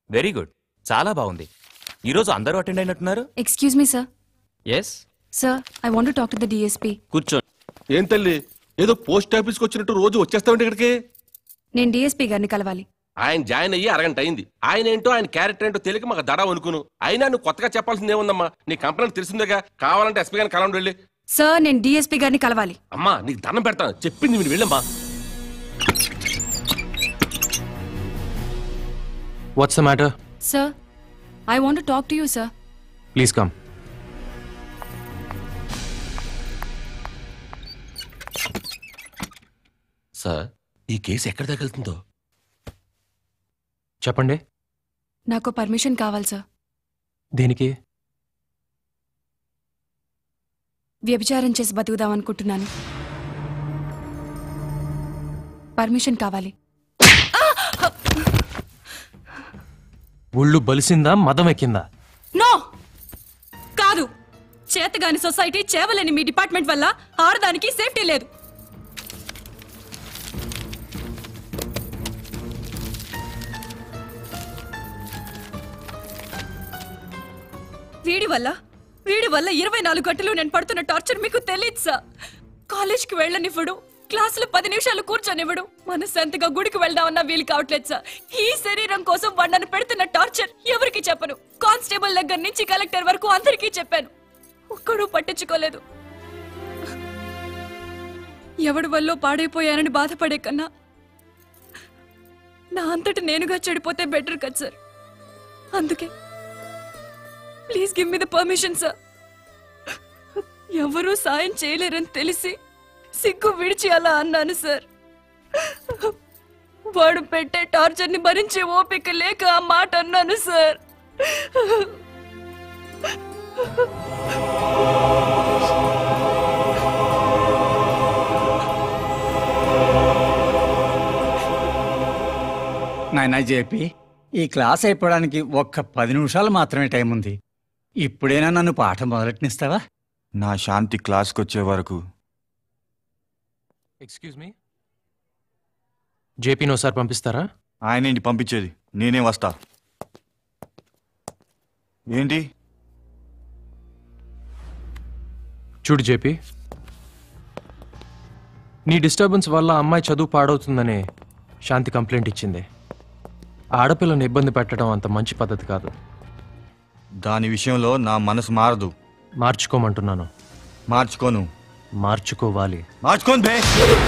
Very good చాలా బాగుంది ఈరోజు అందరూ అటెండ్ అయినట్టున్నారు excuse me sir yes sir I want talk to the DSP కూర్చో ఏం తల్లి ఏదో పోస్ట్ ఆఫీస్కి వచ్చినట్టు రోజు వచ్చేస్తామంటే ఇక్కడికి నేను డిఎస్పీ గారిని కలవాలి ఆయన జాయిన్ అయ్యి అరగంట అయింది ఆయన ఏంటో ఆయన క్యారెక్టర్ ఏంటో తెలియక మాకు దడ అనుకును అయినా నువ్వు కొత్తగా చెప్పాల్సింది ఏముందమ్మా నీ కంప్లైంట్ తెలిసిందేగా కావాలంటే ఎస్పీ గారిని కలవండి వెళ్ళి సార్ నేను డిఎస్పీ గారిని కలవాలి అమ్మా నీకు దండం పెడతాను చెప్పింది మీరు వెళ్ళమ్మా what's the matter sir I want talk to you sir please come sir ఈ కేసు ఎక్కడి దాకా వెళ్తుందో చెప్పండి నాకు పర్మిషన్ కావాలి సార్ దేనికి వ్యభిచారం చేసి బతుకుదాం అనుకుంటున్నాను పర్మిషన్ కావాలి ఒళ్ళు బలిసిందా మదం ఎక్కిందా నో కాదు చేతగాని సొసైటీ చేవలేని మీ డిపార్ట్మెంట్ వల్ల ఆడదానికి సేఫ్టీ లేదు వీడి వల్ల వీడి వల్ల ఇరవై నాలుగు గంటలు నేను పడుతున్న టార్చర్ మీకు తెలియదు సార్ కాలేజ్కి వెళ్ళనివ్వడు క్లాసులో పది నిమిషాలు కూర్చొనివ్వడు మనశ్శాంతిగా గుడికి వెళ్దామన్నా వీలు కావట్లేదు సార్ ఈ శరీరం కోసం వండను పెడుతున్న టార్చర్ ఎవరికి చెప్పను కానిస్టేబుల్ దగ్గర నుంచి కలెక్టర్ వరకు అందరికీ చెప్పాను ఒక్కడూ పట్టించుకోలేదు ఎవడి వల్ల పాడైపోయానని బాధపడే కన్నా నా అంతటి నేనుగా చెడిపోతే బెటర్ కదా సార్ అందుకే please give me the permission sir ఎవరూ సాయం చేయలేరని తెలిసి సిగ్గు విడిచి అలా అన్నాను సార్ వాడు పెట్టే టార్చర్ ని భరించే ఓపిక లేక ఆ మాట అన్నాను సార్ నాయనా జేపీ ఈ క్లాస్ అయిపోవడానికి ఒక్క పది నిమిషాలు మాత్రమే టైం ఉంది ఇప్పుడైనా నన్ను పాఠం మొదలెట్నిస్తావా నా శాంతి క్లాస్కి వచ్చే వరకు ఎక్స్క్యూజ్ మీ జేపీని ఒకసారి పంపిస్తారా ఆయనేంటి పంపించేది నేనే వస్తా ఏంటి చూడు జేపీ నీ డిస్టర్బెన్స్ వల్ల అమ్మాయి చదువు పాడవుతుందనే శాంతి కంప్లైంట్ ఇచ్చింది ఆడపిల్లను ఇబ్బంది పెట్టడం అంత మంచి పద్ధతి కాదు దాని విషయంలో నా మనసు మారదు మార్చుకోమంటున్నాను మార్చుకోను మార్చుకోవాలి మార్చుకోను బే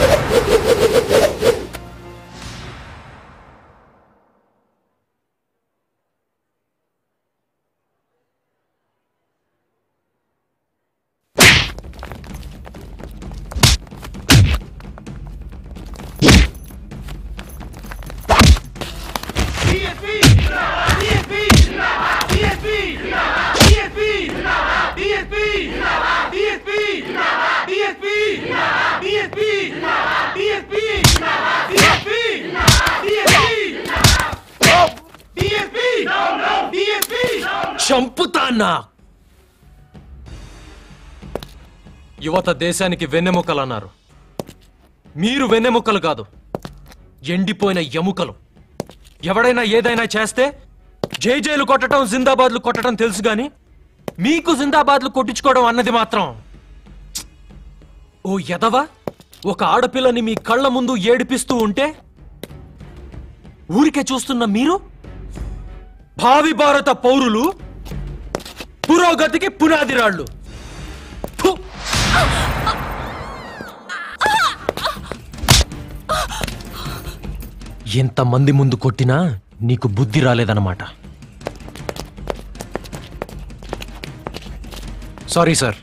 చంపుతానా యువత దేశానికి వెన్నెముకలు అన్నారు మీరు వెన్నెముకలు కాదు ఎండిపోయిన ఎముకలు ఎవడైనా ఏదైనా చేస్తే జై జైలు కొట్టడం జిందాబాద్లు కొట్టడం తెలుసు గాని మీకు జిందాబాద్లు కొట్టించుకోవడం అన్నది మాత్రం ఓ ఎదవ ఒక ఆడపిల్లని మీ కళ్ళ ముందు ఏడిపిస్తూ ఉంటే ఊరికే చూస్తున్న మీరు భావి భారత పౌరులు పురోగతికి పునాది రాళ్ళు ఫు! ఎంతమంది ముందు కొట్టినా నీకు బుద్ధి రాలేదన్నమాట సారీ సార్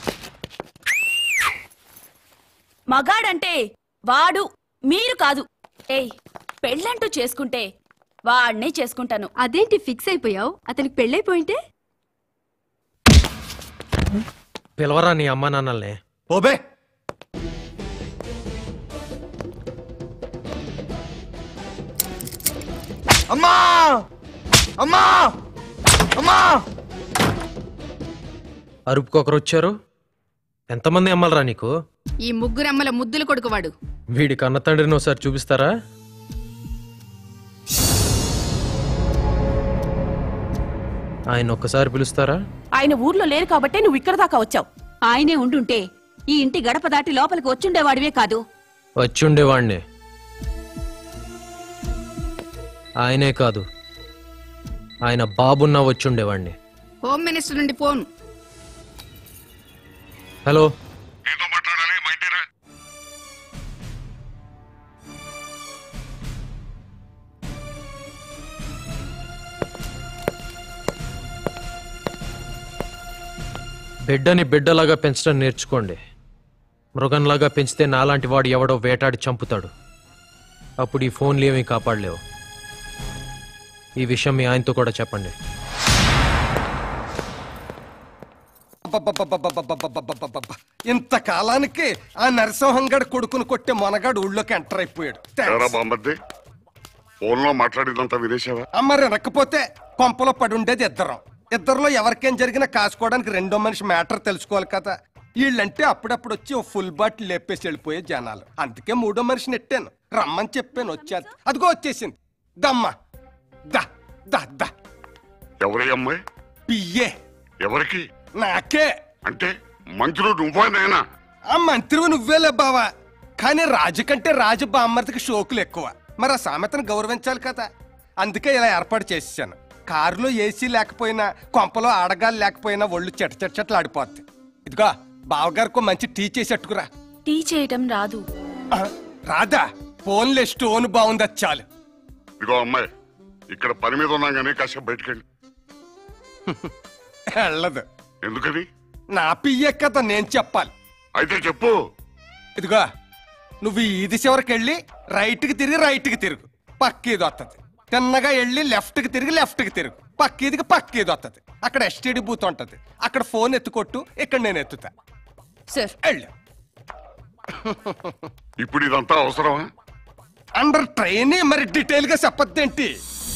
మగాడంటే వాడు మీరు కాదు ఏయ్ పెళ్ళంటూ చేసుకుంటే వాడినే చేసుకుంటాను అదేంటి ఫిక్స్ అయిపోయావు అతనికి పెళ్ళైపోయింటే పిలవరా నీ అమ్మా నాన్నల్ని ఓబే అమ్మా అమ్మా అమ్మా అరుపుకొకరు వచ్చారు ఎంతమంది అమ్మలరా నీకు ఈ ముగ్గురమ్మల ముద్దుల కొడుకు వాడు వీడి కన్న తండ్రిని ఒకసారి చూపిస్తారా ఆయన ఒక్కసారి పిలుస్తారా ఆయన ఊర్లో లేరు కాబట్టే నువ్వు ఇక్కడ దాకా వచ్చావు ఆయనే ఉండుంటే ఈ ఇంటి గడప దాటి లోపలికి వచ్చుండేవాడివే కాదు వచ్చుండేవాణ్ణి ఆయనే కాదు ఆయన బాబున్నా వచ్చుండేవాణ్ణి హోమ్ మినిస్టర్ నుండి ఫోన్ హలో బిడ్డని బిడ్డలాగా పెంచడం నేర్చుకోండి మృగంలాగా పెంచితే నాలాంటి వాడు ఎవడో వేటాడి చంపుతాడు అప్పుడు ఈ ఫోన్లు ఏమీ కాపాడలేవు ఈ విషయం మీ ఆయనతో కూడా చెప్పండి అబ్బబ్బబ్బబ్బబ్బబ్బబ్బబ్బబ్బబ్బబ్బ. ఇంతకాలానికి ఆ నరసింహంగడు కొడుకును కొట్టే మొనగాడు ఊళ్ళోకి ఎంటర్ అయిపోయాడు థాంక్స్. ఎవరా బామ్మద్ది ఫోన్లో మాట్లాడిందంతా వినేశావా అమ్మ వినకపోతే కొంపలో పడి ఉండేది ఇద్దరం ఇద్దరిలో ఎవరికేం జరిగినా కాసుకోవడానికి రెండో మనిషి మ్యాటర్ తెలుసుకోవాలి కదా వీళ్ళంటే అప్పుడప్పుడు వచ్చి ఓ ఫుల్ బాటిల్ లేపేసి వెళ్ళిపోయే జనాలు అందుకే మూడో మనిషిని నెట్టాను రమ్మని చెప్పాను వచ్చేది అదిగో వచ్చేసింది దమ్మ దా దా దా ఎవరి అమ్మాయి పియ్యే ఎవరికి నాకే అంటే మంత్రులు నువ్వా నేనా ఆ మంత్రివి నువ్వేలే బావా కానీ రాజు కంటే రాజు బామ్మర్దికి షోకులు ఎక్కువ మరి ఆ సామెతను గౌరవించాలి కదా అందుకే ఇలా ఏర్పాటు చేసేసాను కారులో ఏసీ లేకపోయినా కొంపలో ఆడగాలు లేకపోయినా ఒళ్ళు చెట్ట చెట్ట చెట్లు ఆడిపోద్ది ఇదిగో బావగారికి ఓ మంచి టీ చేసి అట్టుకురా టీ చేయటం రాదు ఆ, రాదా ఫోన్లే స్టోన్ బాగుంది అది చాలు ఇదిగో అమ్మాయి ఇక్కడ పని మీద ఉన్నాం కానీ కాసేపు బయటకెళ్ళి వెళ్ళదు ఎందుకని నా పియ్యే కదా నేను చెప్పాలి అయితే చెప్పు ఇదిగో నువ్వు ఈ ఈది చివరికి వెళ్ళి రైట్కి తిరిగి రైట్కి తిరుగు పక్క ఇది వస్తుంది తిన్నగా వెళ్ళి లెఫ్ట్కి తిరిగి లెఫ్ట్కి తిరుగు పక్క ఇదికి పక్క ఇది వస్తుంది అక్కడ ఎస్టీడీ బూత్ ఉంటది అక్కడ ఫోన్ ఎత్తుకొట్టు ఇక్కడ నేను ఎత్తుతా సార్ వెళ్ళు ఇప్పుడు ఇదంతా అవసరమా అండర్ ట్రైన్ మరి డీటెయిల్ గా చెప్పొద్దేంటి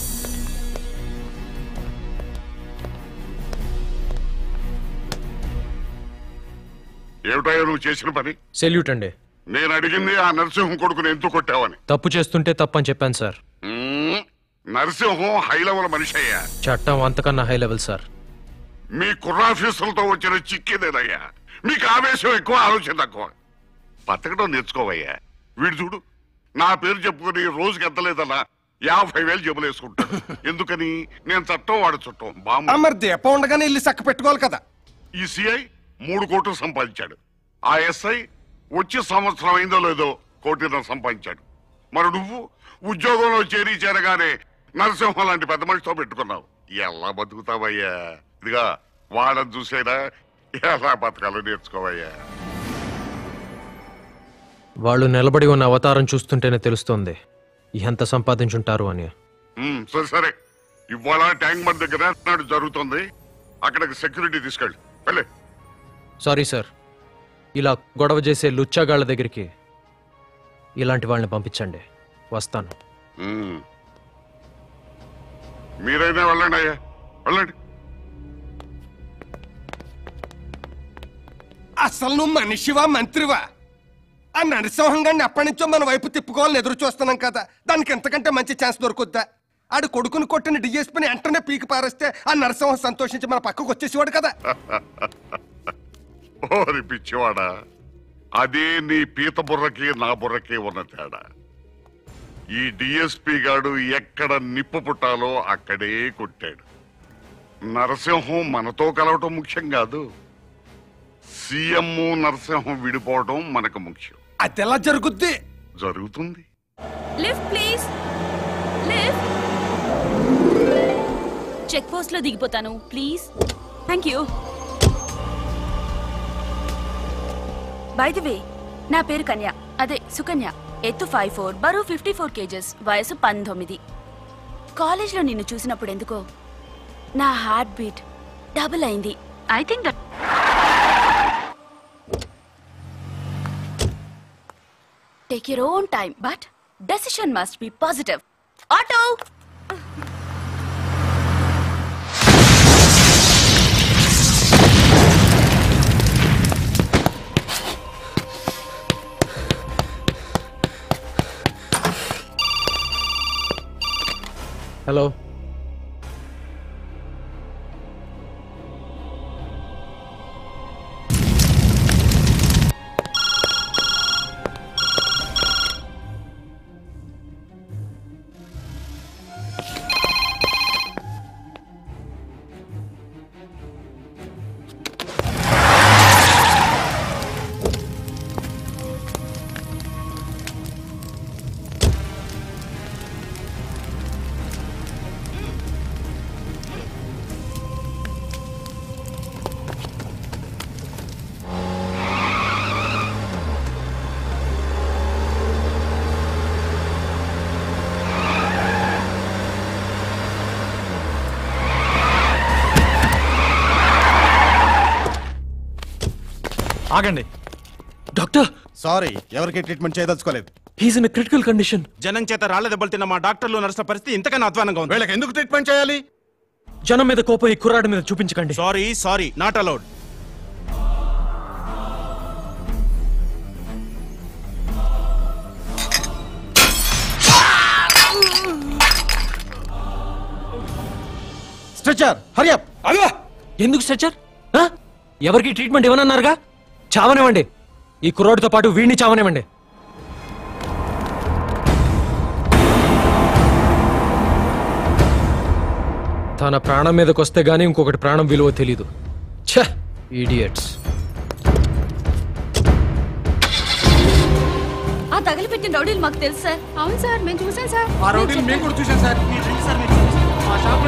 ఏమిటయ్యా నువ్వు చేసిన పని సెల్యూట్ అండి నేను అడిగింది ఆ నరసింహం కొడుకుని ఎందుకు కొట్టావని తప్పు చేస్తుంటే తప్పని చెప్పాను సార్ మ్మ్. నరసింహం హై లెవెల్ మనిషి అయ్యా చట్టం అంతకన్నా హై లెవెల్ సార్ మీ కుర్రాఫీసులతో వచ్చిన చిక్కేదేనయ్యా మీకు ఆవేశం ఎక్కువ ఆలోచన తక్కువ బతకడం నేర్చుకోవయ్యా వీడు చూడు నా పేరు చెప్పుకొని రోజుకి ఎంతలేదన్నా యాభై వేలు జబ్బులేసుకుంటాడు ఎందుకని నేను చట్టం వాడు చుట్టం ఆ, బామ్మ మరి దీపం ఉండగానే ఇల్లు చక్క పెట్టుకోవాలి కదా ఈ సిఐ మూడు కోట్లు సంపాదించాడు ఆ ఎస్ఐ వచ్చి సంవత్సరం అయిందో లేదో కోటిన్నర సంపాదించాడు మరి నువ్వు ఉద్యోగంలో చేరి చేరగానే నరసింహం లాంటి పెద్ద మనిషితో పెట్టుకున్నావు ఎలా బతుకుతావయ్యా ఇదిగా వాడని చూసేనా ఎలా బతకాలో నేర్చుకోవయ్యా వాళ్ళు నిలబడి ఉన్న అవతారం చూస్తుంటేనే తెలుస్తోంది ఎంత సంపాదించుంటారు అని ఉమ్, సరే సరే ఇవాళ ట్యాంక్ బండ్ దగ్గర నాడు జరుగుతుంది అక్కడికి సెక్యూరిటీ తీసుకెళ్ళి వెళ్ళే సారీ సార్ ఇలా గొడవ చేసే లుచ్చాగాళ్ళ దగ్గరికి ఇలాంటి వాళ్ళని పంపించండి వస్తాను ఉమ్. మీరైనా వెళ్ళండి అయ్యా వెళ్ళండి అసలు నువ్వు మనిషివా మంత్రివా ఆ నరసింహం గారిని ఎప్పటి నుంచో మన వైపు తిప్పుకోవాలని ఎదురు చూస్తున్నాం కదా దానికి ఎంతకంటే మంచి ఛాన్స్ దొరుకుద్దా ఆడు కొడుకుని కొట్టిన డిఎస్పీని వెంటనే పీకి పారేస్తే ఆ నరసింహం సంతోషించి మన పక్కకు వచ్చేసేవాడు కదా ఓరి పిచ్చివాడా అదే నీ పీత బుర్రకి నా బుర్రకి ఉన్న తేడా ఈ డిఎస్పి గాడు ఎక్కడ నిప్పు పుట్టాలో అక్కడే కొట్టాడు నరసింహం మనతో కలవటం ముఖ్యం కాదు సీఎం నరసింహం విడిపోవడం మనకు ముఖ్యం అదెలా జరుగుద్ది జరుగుతుంది lift please lift check post లో దిగిపోతాను please thank you by the way నా పేరు కన్య అదే సుకన్య ఎత్తు ఫైవ్ ఫోర్ బరువు ఫిఫ్టీ ఫోర్ కేజెస్ వయసు పంతొమ్మిది కాలేజ్లో నిన్ను చూసినప్పుడు ఎందుకో నా హార్ట్ బీట్ డబుల్ అయింది I think that take your own time but decision must be positive auto hello ఆగండి డాక్టర్ సారీ ఎవరికి ట్రీట్మెంట్ చేయదలుచుకోలేదు హీస్ ఇన్ క్రిటికల్ కండిషన్ జనం చేత రాళ్ల దెబ్బలు తిన్న మా డాక్టర్లు నర్సుల పరిస్థితి ఇంతకన్నా అధ్వానంగా ఉంది వీళ్ళకి ఎందుకు ట్రీట్మెంట్ చేయాలి జనం మీద కోపం ఈ కుర్రాడి మీద చూపించకండి sorry sorry not allowed stretcher Hari up ఎందుకు స్ట్రెచర్ ఎవరికి ట్రీట్మెంట్ ఇవ్వనన్నారుగా చావనివ్వండి ఈ కుర్రాడితో పాటు వీడిని చావనివ్వండి తన ప్రాణం మీదకి వస్తే గానీ ఇంకొకటి ప్రాణం విలువ తెలీదు ఛ ఈడియట్స్ ఆ తగిలిపెట్టిన రౌడీలు మాకు తెలుసు సార్ అవును సార్ మేము చూసాం సార్ ఆ రౌడీని మేము కూడా చూసాం సార్ మా షాప్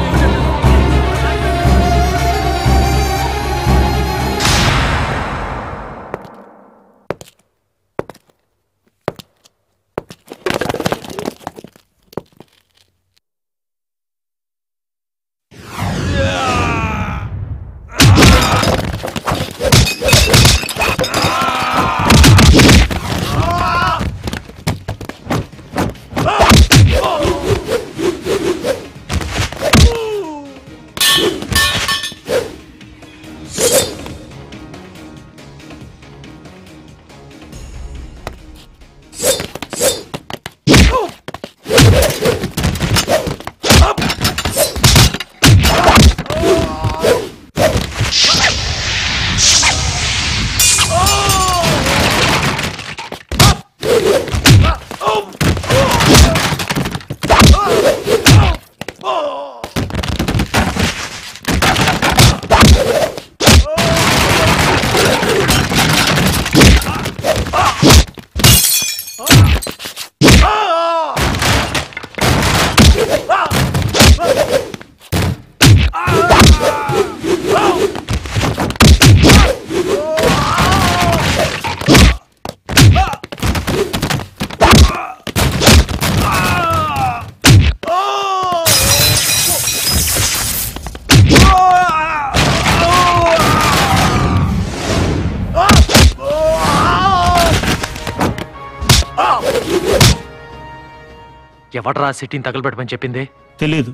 ఎవడరా సిటీని తగలబెట్టమని చెప్పింది తెలియదు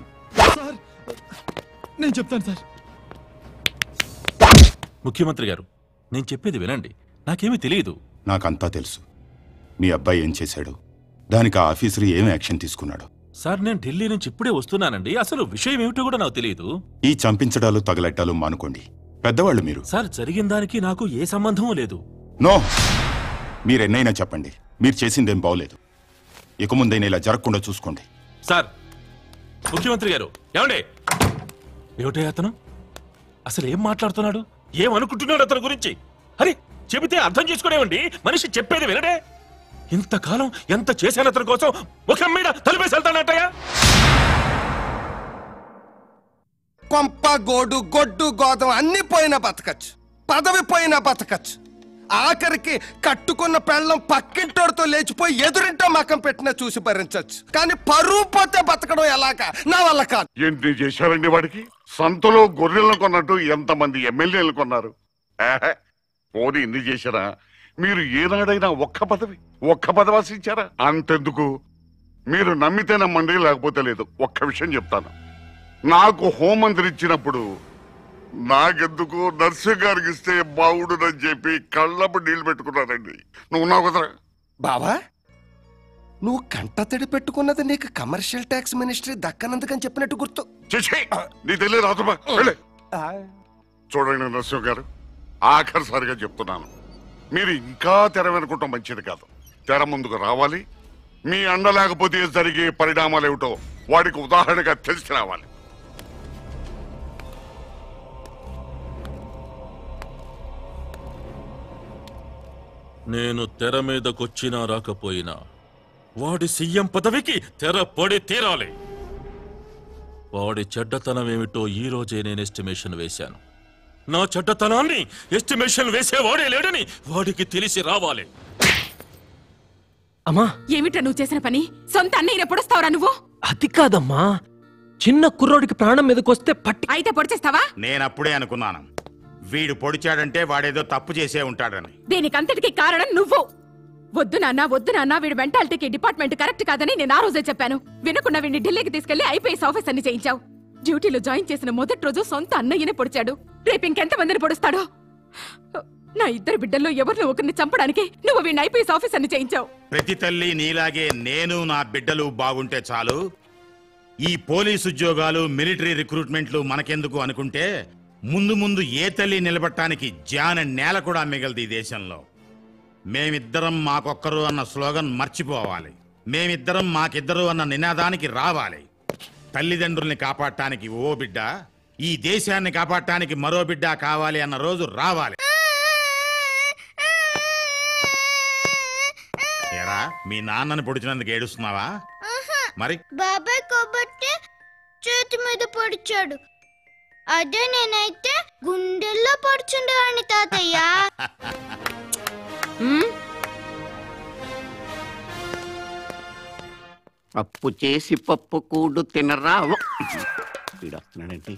నేను చెప్తాను సార్ ముఖ్యమంత్రి గారు నేను చెప్పేది వినండి నాకేమీ తెలియదు నాకంతా తెలుసు మీ అబ్బాయి ఏం చేశాడు దానికి ఆ ఆఫీసర్ ఏం యాక్షన్ తీసుకున్నాడు సార్ నేను ఢిల్లీ నుంచి ఇప్పుడే వస్తున్నానండి అసలు విషయం ఏమిటో కూడా నాకు తెలియదు ఈ చంపించడాలు తగలెట్టాలు మానుకోండి పెద్దవాళ్ళు మీరు సార్ జరిగిన దానికి నాకు ఏ సంబంధం లేదు నో మీరెన్నైనా చెప్పండి మీరు చేసిందేం బాగోలేదు ఇక ముందైనా ఇలా జరగకుండా చూసుకోండి సార్ ముఖ్యమంత్రి గారు ఏమండి ఏమిటే అతను అసలు ఏం మాట్లాడుతున్నాడు ఏమనుకుంటున్నాడు అతని గురించి అరే చెబితే అర్థం చేసుకునేవండి మనిషి చెప్పేది వినడే ఇంతకాలం ఎంత చేశాను అతని కోసం ముఖం మీద తలిపేసి వెళ్తానంటయ్యా కొంప గోడు గొడ్డు గోదం అన్ని పోయినా బతకచ్చు పదవి పోయినా బతకచ్చు ఆఖరికి కట్టుకున్న పెళ్ళం పక్కింటోడితో లేచిపోయి ఎదురింటో మకం పెట్టినా చూసి భరించవచ్చు కానీ పరువు పోతే బతకడం ఎలాగా నా వల్ల కాదు ఎన్ని చేశారండి వాడికి సంతలో గొర్రెలను కొన్నట్టు ఎంతమంది ఎమ్మెల్యేలు కొన్నారు ఆహా, పోనీ ఎన్ని చేశారా మీరు ఏనాడైనా ఒక్క పదవి ఒక్క పదవి ఆశించారా అంతెందుకు మీరు నమ్మితే నమ్మండి లేకపోతే లేదు ఒక్క విషయం చెప్తాను నాకు హోంమంత్రి ఇచ్చినప్పుడు నాకెందుకు నర్సు గారికి ఇస్తే బాగుండునని చెప్పి కళ్ళపు నీళ్లు పెట్టుకున్నానండి నువ్వు ఉన్నావు కదరా బావా నువ్వు కంటతడి పెట్టుకున్నది నీకు కమర్షియల్ ట్యాక్స్ మినిస్ట్రీ దక్కనందుకని చెప్పినట్టు గుర్తు చిచి నీ తెలియదు రాజుమా వెళ్ళే చూడండి నరసింహ గారు ఆఖరిసారిగా చెప్తున్నాను మీరు ఇంకా తెర వెనుకుంటాం మంచిది కాదు తెర ముందుకు రావాలి మీ అండ లేకపోతే జరిగే పరిణామాలు ఏమిటో వాడికి ఉదాహరణగా తెలిసి రావాలి నేను తెర మీదకొచ్చినా రాకపోయినా వాడి సీఎం పదవికి తెర పడి తీరాలి వాడి చెడ్డతనం ఏమిటో ఈ రోజే నేను ఎస్టిమేషన్ వేశాను నా చెడ్డతనాన్ని ఎస్టిమేషన్ వేసేవాడే లేడని వాడికి తెలిసి రావాలి అమ్మా ఏమిట్రా నువ్వు చేసిన పని సొంత అన్నయ్య ఎప్పుడొస్తావురా నువ్వు అది కాదమ్మా చిన్న కుర్రోడికి ప్రాణం మీదకి వస్తే పట్టి అయితే పొడిచేస్తావా నేను అప్పుడే అనుకున్నాను వీడు పొడిచాడంటే వాడేదో తప్పు చేసే ఉంటాడని దీనికంతటికి కారణం నువ్వు వద్దు నాన్న వద్దు నాన్న వీడి మెంటాలిటీకి డిపార్ట్మెంట్ కరెక్ట్ కాదని నేను ఆ రోజే చెప్పాను వినకుండా వీడిని ఢిల్లీకి తీసుకెళ్లి ఐపీఎస్ ఆఫీస్ అని చేయించావు డ్యూటీలో జాయిన్ చేసిన మొదటి రోజు సొంత అన్నయ్యనే పొడిచాడు రేపు ఇంకెంత మందిని పొడుస్తాడో నా ఇద్దరు బిడ్డల్లో ఎవరిని ఒకరిని చంపడానికి నువ్వు వీడిని ఐపీఎస్ ఆఫీస్ అని చేయించావు ప్రతి తల్లి నీలాగే నేను నా బిడ్డలు బాగుంటే చాలు ఈ పోలీసు ఉద్యోగాలు మిలిటరీ రిక్రూట్మెంట్లు మనకెందుకు అనుకుంటే ముందు ముందు ఏ తల్లి నిలబడటానికి జాన నేల కూడా మిగలదు ఈ దేశంలో మేమిద్దరం మాకొక్కరు అన్న స్లోగన్ మర్చిపోవాలి మేమిద్దరం మాకిద్దరు అన్న నినాదానికి రావాలి తల్లిదండ్రుల్ని కాపాడటానికి ఓ బిడ్డ ఈ దేశాన్ని కాపాడటానికి మరో బిడ్డ కావాలి అన్న రోజు రావాలి ఎరా మీ నాన్నని పొడిచినందుకు ఏడుస్తున్నావా మరి బాబాయ్ కాబట్టి చేతి మీద పొడిచాడు అదే నేనైతే గుండెల్లో పొడుచుండేవాడిని తాతయ్య పప్పు చేసి పప్పు కూడు తినరా వీడొస్తున్నాడంటే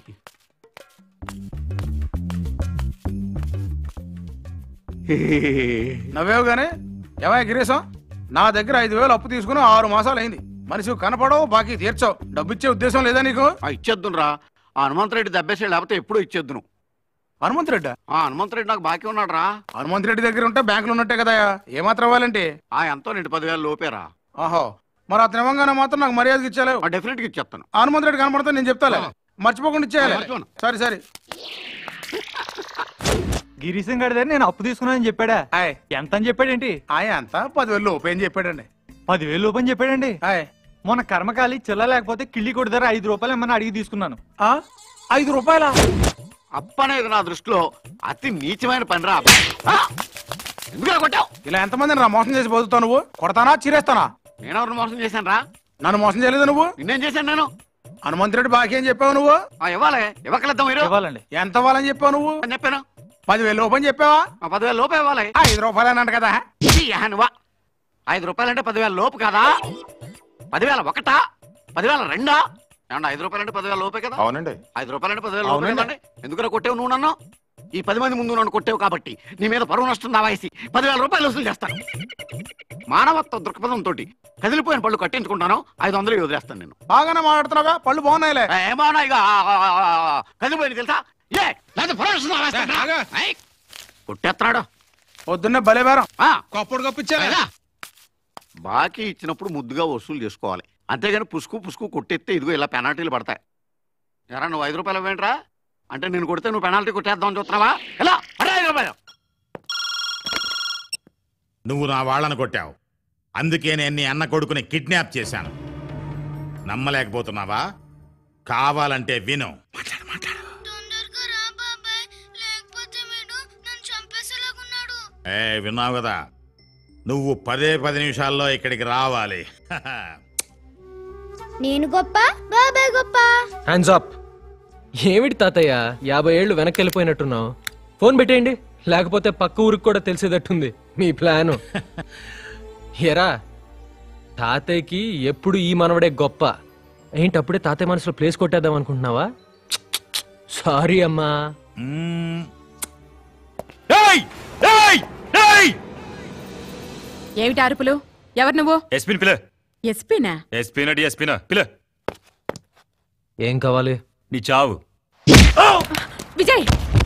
నవ్వేవు గానీ ఏమయ్య గిరీశం నా దగ్గర ఐదు వేలు అప్పు తీసుకుని ఆరు మాసాలు అయింది మనిషి కనపడవు బాకీ తీర్చావు డబ్బు ఇచ్చే ఉద్దేశం లేదా నీకు ఇచ్చేద్దునురా ఆ హనుమంతరెడ్డి దెబ్బేసే లేకపోతే ఎప్పుడూ ఇచ్చేద్దును హనుమంతరెడ్డి ఆ హనుమంతరెడ్డి నాకు బాకీ ఉన్నాడు రా హనుమంతరెడ్డి దగ్గర ఉంటే బ్యాంకులో ఉన్నట్టే కదా ఏమాత్రం ఇవ్వాలంటే ఆ ఎంతో రెండు పదివేలు లోపేరా ఆహో మరి అతను ఇవ్వగానే మాత్రం నాకు మర్యాదకి ఇచ్చేలేవు డెఫినెట్ గా ఇచ్చేస్తాను హనుమంతరెడ్డి కనపడితే నేను చెప్తాలే మర్చిపోకుండా ఇచ్చేయాలి మర్చిపోను. సరే సరే గిరీశం గారి దగ్గర నేను అప్పు తీసుకున్నానని చెప్పాడా ఎంత అని చెప్పాడేంటి ఆయన ఎంత పదివేలు లోపు ఏం చెప్పాడండి పదివేలు లోపని చెప్పాడండి మొన్న కర్మకాలి చిల్ల లేకపోతే కిళ్ళి కొడి ధర ఐదు రూపాయలు ఏమన్నా అడిగి తీసుకున్నాను ఐదు రూపాయల అప్పనేది నా దృష్టిలో అతి నీచమైన పని రా ఎందుకు కొట్టావు ఇలా ఎంతమందిని రా మోసం చేసి బతుకుతావు నువ్వు కొడతానా చీరేస్తానా నేనెవరిని మోసం చేశాను రా నన్ను మోసం చేయలేదు నువ్వు నిన్నేం చేశాను నేను హనుమంతరెడ్డి బాకీ అని చెప్పావు నువ్వు ఇవ్వాలి ఇవ్వకలేద్దాం మీరు ఇవ్వాలండి ఎంత ఇవ్వాలని చెప్పావు నువ్వు చెప్పాను పదివేలు లోపని చెప్పావా పదివేల లోపు ఇవ్వాలి ఐదు రూపాయలు అన్నాడు కదా నువ్వా ఐదు రూపాయలంటే పదివేల లోపు కదా పదివేల ఒకటా పదివేల రెండా ఏమన్నా ఐదు రూపాయలంటే పదివేల లోపే కదా అవునండి ఐదు రూపాయలంటే పదివేల లోపే అవునండి. కదండి ఎందుకు కొట్టేవు నువ్వు నన్ను ఈ పది మంది ముందు నన్ను కొట్టేవు కాబట్టి నీ మీద పరువు నష్టం దావాయిసి పదివేల రూపాయలు వసూలు చేస్తాను మానవత్వ దృక్పథంతో కదిలిపోయిన పళ్ళు కట్టించుకుంటాను ఐదు వందలు వదిలేస్తాను నేను బాగానే మాట్లాడుతున్నావా పళ్ళు బాగున్నాయిలే ఏమన్నా ఇక ఆ, ఆ, ఆ, ఆ, కదిలిపోయింది తెలుసా ఏ లేదా పరువు నష్టం దావాయిస్తాను. ఏయ్, కొట్టేస్తున్నాడు పొద్దున్నే భలే బేరం కప్పుడు కప్పించారా బాకీ ఇచ్చినప్పుడు ముద్దుగా వసూలు చేసుకోవాలి అంతేగాని పుసుకు పుసుకు కొట్టెత్తే ఇదిగో ఇలా పెనాల్టీలు పడతాయి ఎరా నువ్వు ఐదు రూపాయలు ఇవ్వేంట్రా అంటే నేను కొడితే నువ్వు పెనాల్టీ కొట్టేద్దాం చూస్తున్నావా ఎలా అరే ఐదు రూపాయలు నువ్వు నా వాళ్ళను కొట్టావు అందుకే నేను నీ అన్న కొడుకుని కిడ్నాప్ చేశాను నమ్మలేకపోతున్నావా కావాలంటే విను ఏ విన్నావు కదా నువ్వు పదే పది నిమిషాల్లో ఇక్కడికి రావాలి నేను గొప్ప బాబాయ్ గొప్ప హ్యాండ్స్ అప్ ఏమిటి తాతయ్య యాభై ఏళ్ళు వెనక్కి వెళ్ళిపోయినట్టున్నావు ఫోన్ పెట్టేయండి లేకపోతే పక్క ఊరికి కూడా తెలిసేటట్టుంది మీ ప్లాను ఎరా తాతయ్యకి ఎప్పుడు ఈ మనవడే గొప్ప ఏంటి అప్పుడే తాతయ్య మనసులో ప్లేస్ కొట్టేద్దాం అనుకుంటున్నావా సారీ అమ్మా ఏమిటి అరుపులు ఎవరు నువ్వు ఎస్పిన్ పిల్ల ఎస్పీనా ఎస్పిన్ అడి ఎస్పిన్ పిల్ల ఏం కావాలి నీ చావు విజయ్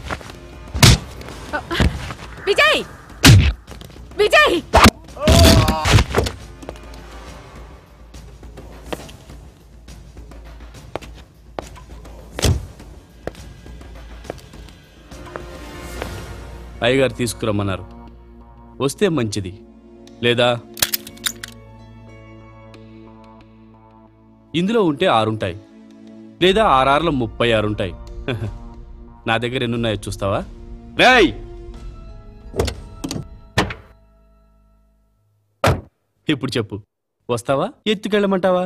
విజయ్ విజయ్ అయ్యగారు తీసుకురమ్మన్నారు వస్తే మంచిది లేదా ఇందులో ఉంటే ఆరుంటాయి లేదా ఆరారులో ముప్పై ఆరుంటాయి నా దగ్గర ఎన్నున్నాయో చూస్తావా రేయ్ ఇప్పుడు చెప్పు వస్తావా ఎత్తుకెళ్ళమంటావా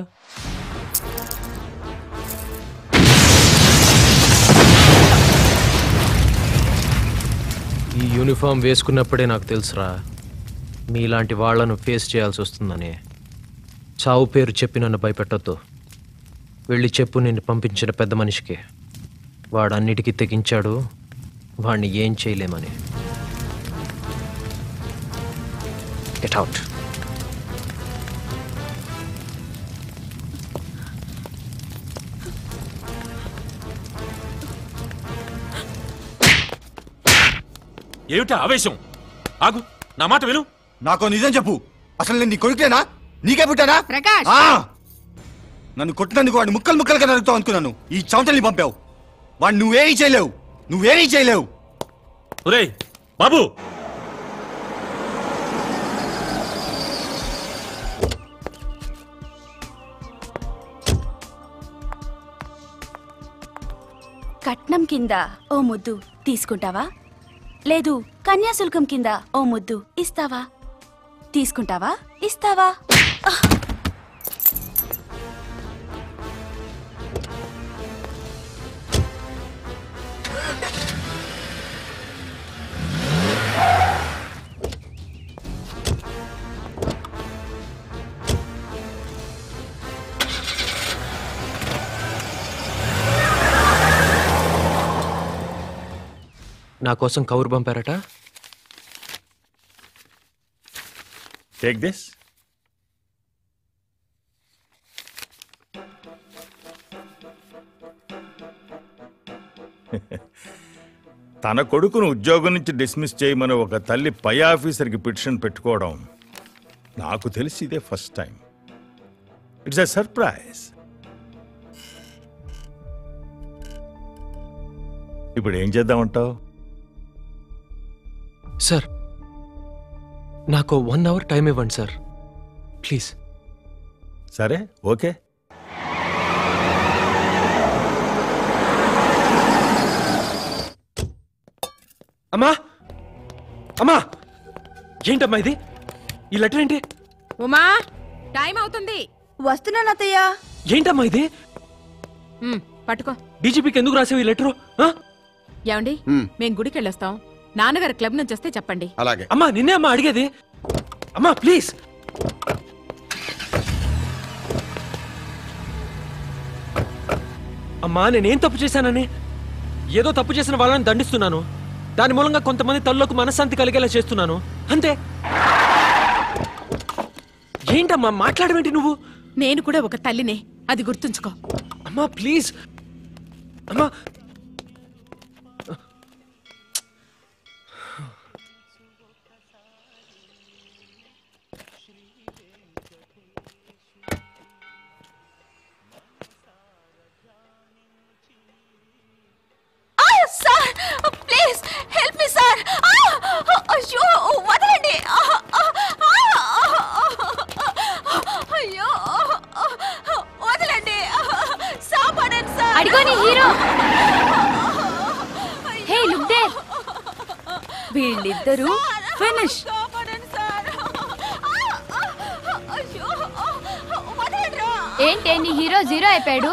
ఈ యూనిఫామ్ వేసుకున్నప్పుడే నాకు తెలుసురా మీలాంటి వాళ్లను ఫేస్ చేయాల్సి వస్తుందని చావు పేరు చెప్పి నన్ను భయపెట్టొద్దు వెళ్ళి చెప్పు నిన్ను పంపించిన పెద్ద మనిషికి వాడు అన్నిటికీ తెగించాడు వాణ్ణి ఏం చేయలేమని గెట్ అవుట్ ఏమిటా ఆవేశం ఆగు నా మాట విను నాకో నిజం చెప్పు అసలు నేను నీ కొడుకులేనా నీకే పుట్టానా ప్రకాష్ ఆ! నన్ను కొట్టినందుకు వాడిని ముక్కలు ముక్కలుగా నరుకుతావు అనుకున్నాను ఈ చౌంటల్ని పంపావు వాడు నువ్వేమీ చేయలేవు నువ్వేమీ చేయలేవు ఒరేయ్ బాబు కట్నం కింద ఓ ముద్దు తీసుకుంటావా లేదు కన్యాశుల్కం కింద ఓ ముద్దు ఇస్తావా తీసుకుంటావా ఇస్తావా ఆహ్! నా కోసం కౌరు పంపారట టేక్ దిస్ తన కొడుకును ఉద్యోగం నుంచి డిస్మిస్ చేయమని ఒక తల్లి పై ఆఫీసర్కి పిటిషన్ పెట్టుకోవడం నాకు తెలిసి ఇదే first time it's a surprise ఇప్పుడు ఏం చేద్దామంటావు సార్ నాకు వన్ అవర్ టైం ఇవ్వండి సార్ ప్లీజ్ సరే ఓకే అమ్మా అమ్మా ఏంటమ్మా ఇది ఈ లెటర్ ఏంటి ఉమా టైం అవుతుంది వస్తున్నాను అత్తయ్య ఏంటమ్మా ఇది ఉమ్, పట్టుకో డీజీపీకి ఎందుకు రాసావు ఈ లెటరు ఏమండి మేం గుడికి వెళ్ళొస్తాం నాన్నగారు క్లబ్ నుంచి వస్తే చెప్పండి అలాగే అమ్మా నిన్నే అమ్మా అడిగేది అమ్మా ప్లీజ్ అమ్మా నేనేం తప్పు చేశానని ఏదో తప్పు చేసిన వాళ్ళని దండిస్తున్నాను దాని మూలంగా కొంతమంది తల్లోకి మనశ్శాంతి కలిగేలా చేస్తున్నాను అంతే ఏంటమ్మా మాట్లాడమేంటి నువ్వు నేను కూడా ఒక తల్లినే అది గుర్తుంచుకో అమ్మా ప్లీజ్ అమ్మా sir please help me sir అయ్యో వదలండి అయ్యో వదలండి సాపడండి సార్ అడిగోని హీరో హే లుక్ దేర్ వీళ్ళిద్దరూ ఫినిష్ ఏంటి నీ హీరో జీరో అయిపోయాడు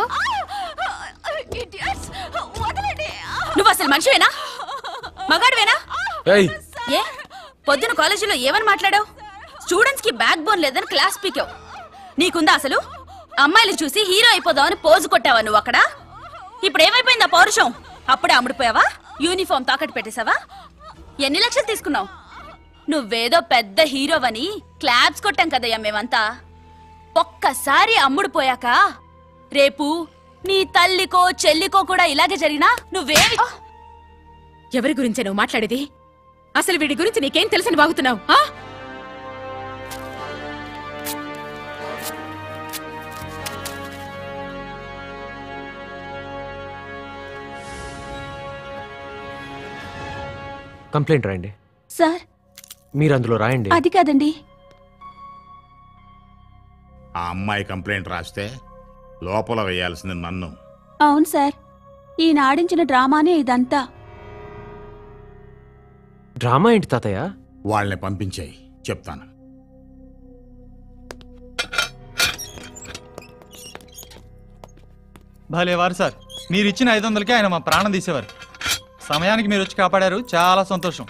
నువ్వు అసలు మనిషివేనా మగాడివేనా ఏయ్ ఏ పొద్దున కాలేజీలో ఏమని మాట్లాడావు స్టూడెంట్స్ కి బ్యాక్ బోన్ లేదని క్లాస్ పీకావు నీకుందా అసలు అమ్మాయిలు చూసి హీరో అయిపోదామని పోజు కొట్టావా నువ్వు అక్కడ ఇప్పుడు ఏమైపోయింది ఆ పౌరుషం అప్పుడే అమ్ముడిపోయావా యూనిఫామ్ తాకట్టు పెట్టేశావా ఎన్ని లక్షలు తీసుకున్నావు నువ్వేదో పెద్ద హీరోవని క్లాప్స్ కొట్టాం కదయ్యా మేమంతా ఒక్కసారి అమ్ముడుపోయాక రేపు నీ తల్లికో చెల్లికో కూడా ఇలాగే జరిగినా నువ్వేమి ఎవరి గురించే నువ్వు మాట్లాడేది అసలు వీడి గురించి నీకేం తెలుసని బాగుతున్నావు ఆ? కంప్లైంట్ రాయండి సార్ మీరు అందులో రాయండి అది కాదండి ఆ అమ్మాయి కంప్లైంట్ రాస్తే లోపల వేయాల్సింది నన్ను అవును సార్ ఈయన ఆడించిన డ్రామానే ఇదంతా డ్రామా ఏంటి తాతయ్య వాళ్ళని పంపించేయి చెప్తాను భలేవారు సార్ మీరు ఇచ్చిన ఐదు వందలకి ఆయన మా ప్రాణం తీసేవారు సమయానికి మీరు వచ్చి కాపాడారు చాలా సంతోషం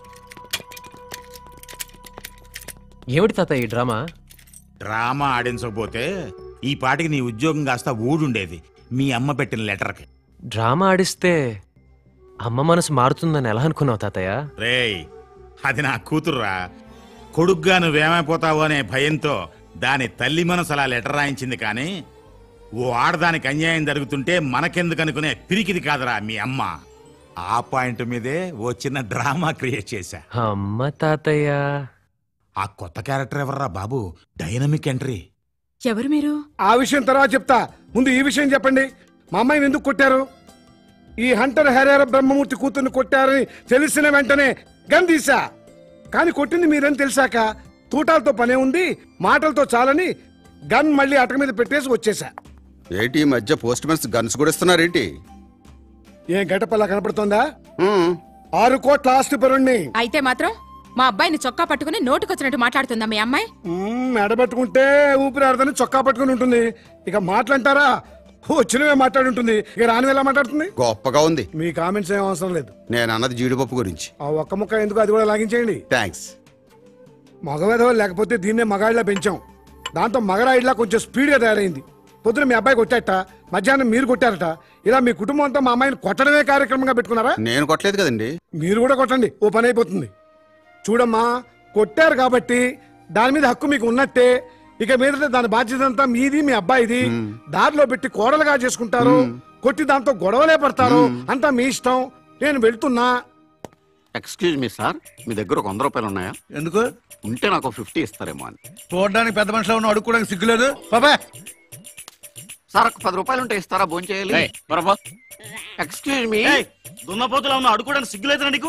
ఏమిటి తాతయ్య ఈ డ్రామా డ్రామా ఆడించకపోతే ఈ పాటికి నీ ఉద్యోగం కాస్త ఊడుండేది మీ అమ్మ పెట్టిన లెటర్కి డ్రామా ఆడిస్తే అమ్మ మనసు మారుతుందని ఎలా అనుకున్నావు తాతయ్య రేయ్ అది నా కూతుర్రా కొడుగ్గా నువ్వేమైపోతావు అనే భయంతో దాని తల్లి మనసు అలా లెటర్ రాయించింది కానీ ఓ ఆడదానికి అన్యాయం జరుగుతుంటే మనకెందుకు అనుకునే పిరికిది కాదురా మీ అమ్మ ఆ పాయింట్ మీదే ఓ చిన్న డ్రామా క్రియేట్ చేశా అమ్మ తాతయ్య ఆ కొత్త క్యారెక్టర్ ఎవర్రా బాబు డైనమిక్ ఎంట్రీ ఎవరు మీరు ఆ విషయం తర్వాత చెప్తా ముందు ఈ విషయం చెప్పండి మా అమ్మాయిని ఎందుకు కొట్టారు ఈ హంటర్ హరేర బ్రహ్మమూర్తి కూతుర్ని కొట్టారని తెలిసిన వెంటనే గన్ తీసా కానీ కొట్టింది మీరని తెలిసాక తూటాలతో పనే ఉంది మాటలతో చాలని గన్ మళ్ళీ అటక మీద పెట్టేసి వచ్చేసా ఏంటి ఈ మధ్య పోస్ట్ మెన్స్ గన్స్ కూడా ఇస్తున్నారేంటి ఏం గటపల్లా కనపడుతోందా ఆరు కోట్ల ఆస్తి పరుణ్ణి అయితే మాత్రం మా అబ్బాయిని చొక్కా పట్టుకుని నోటుకొచ్చినట్టు మాట్లాడుతుందా మీ అమ్మాయి మెడబెట్టుకుంటే ఊపిరి ఆడదని చొక్కా పట్టుకుని ఉంటుంది ఇక మాటలంటారా వచ్చినవే మాట్లాడి ఉంటుంది ఇక రాని ఎలా మాట్లాడుతుంది గొప్పగా ఉంది మీ కామెంట్స్ ఏం అవసరం లేదు నేను అన్నది జీడిపప్పు గురించి ఆ ఒక్క ముక్క ఎందుకు అది కూడా లాగించేయండి థ్యాంక్స్ మగవేధవ లేకపోతే దీన్నే మగాడిలా పెంచాం దాంతో మగరాయిడ్లా కొంచెం స్పీడ్గా తయారైంది పొద్దున మీ అబ్బాయి కొట్టాట మధ్యాహ్నం మీరు కొట్టారట ఇలా మీ కుటుంబం అంతా మా అమ్మాయిని కొట్టడమే కార్యక్రమంగా పెట్టుకున్నారా నేను కొట్టలేదు కదండి మీరు కూడా కొట్టండి ఓ పని అయిపోతుంది చూడమ్మా కొట్టారు కాబట్టి దాని మీద హక్కు మీకు ఉన్నట్టే ఇక మీద దాని బాధ్యత అంతా మీది మీ అబ్బాయిది దారిలో పెట్టి కోడలుగా చేసుకుంటారు కొట్టి దాంతో గొడవలే పడతారు అంతా మీ ఇష్టం నేను వెళ్తున్నా ఎక్స్క్యూజ్ మీ సార్ మీ దగ్గర ఒక వంద రూపాయలు ఉన్నాయా ఎందుకు ఉంటే నాకు ఫిఫ్టీ ఇస్తారేమో అని చూడడానికి పెద్ద మనిషిలో ఉన్న అడుక్కోవడానికి సిగ్గులేదు బాబా సార్ ఒక పది రూపాయలు ఉంటే ఇస్తారా భోజనం చేయాలి ఎక్స్క్యూజ్ మీ దున్నపోతులా ఉన్న అడుకోవడానికి సిగ్గులేదురా నీకు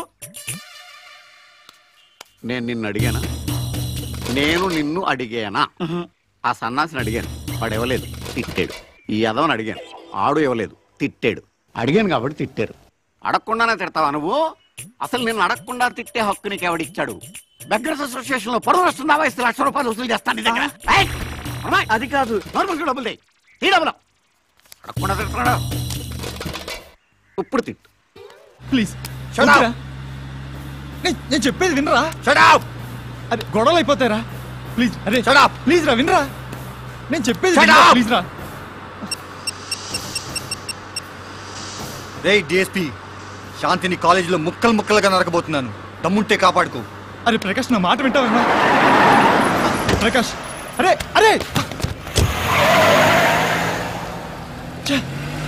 నేను నిన్ను అడిగానా నేను నిన్ను అడిగానా ఆ సన్నాసిని అడిగాను వాడు ఇవ్వలేదు తిట్టాడు ఈ యదవని అడిగాను ఆడు ఇవ్వలేదు తిట్టాడు అడిగాను కాబట్టి తిట్టారు అడగకుండానే తిడతావా నువ్వు అసలు నిన్ను అడగకుండా తిట్టే హక్కు నీకు ఎవడిచ్చాడు బెగ్గర్స్ అసోసియేషన్ లో పరువు వస్తుందా ఇస్తే లక్ష రూపాయలు వసూలు చేస్తాను నీ దగ్గర ఏయ్! అమ్మాయి, అది కాదు నార్మల్ డబ్బులు దేయి ఈ డబ్బులు అడగకుండా తిడుతున్నాడు ఇప్పుడు తిట్టు ప్లీజ్ Shut up. నేను చెప్పేది వినరా అరే గొడవలు అయిపోతారా ప్లీజ్ అరే ప్లీజ్ రా వినరా నేను చెప్పేది Shut వినరా, up. ప్లీజ్ రా రే డిఎస్పి శాంతిని కాలేజీలో ముక్కలు ముక్కలుగా నరకబోతున్నాను దమ్ముంటే కాపాడుకో అరే ప్రకాష్ నా మాట వింటావా ప్రకాష్ అరే అరే ఛే!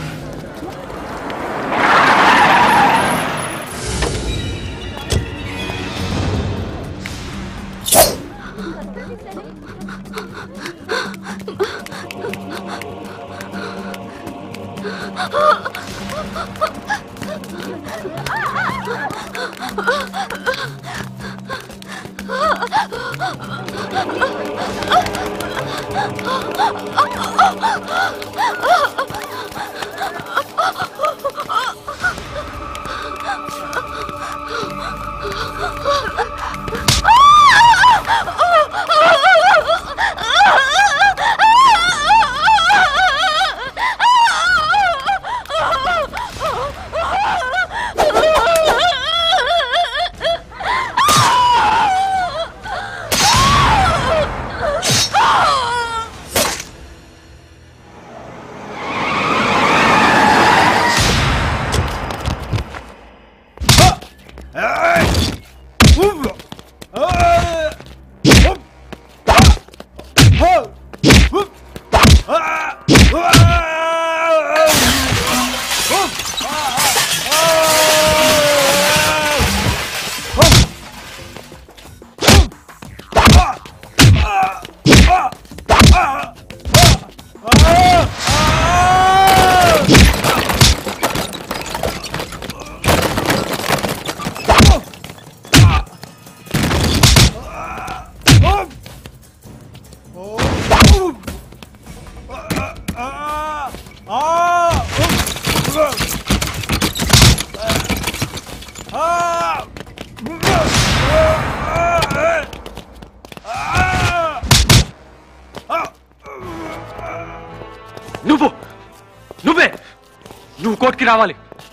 నువ్వు నువ్వే నువ్వు కోర్టుకి రావాలి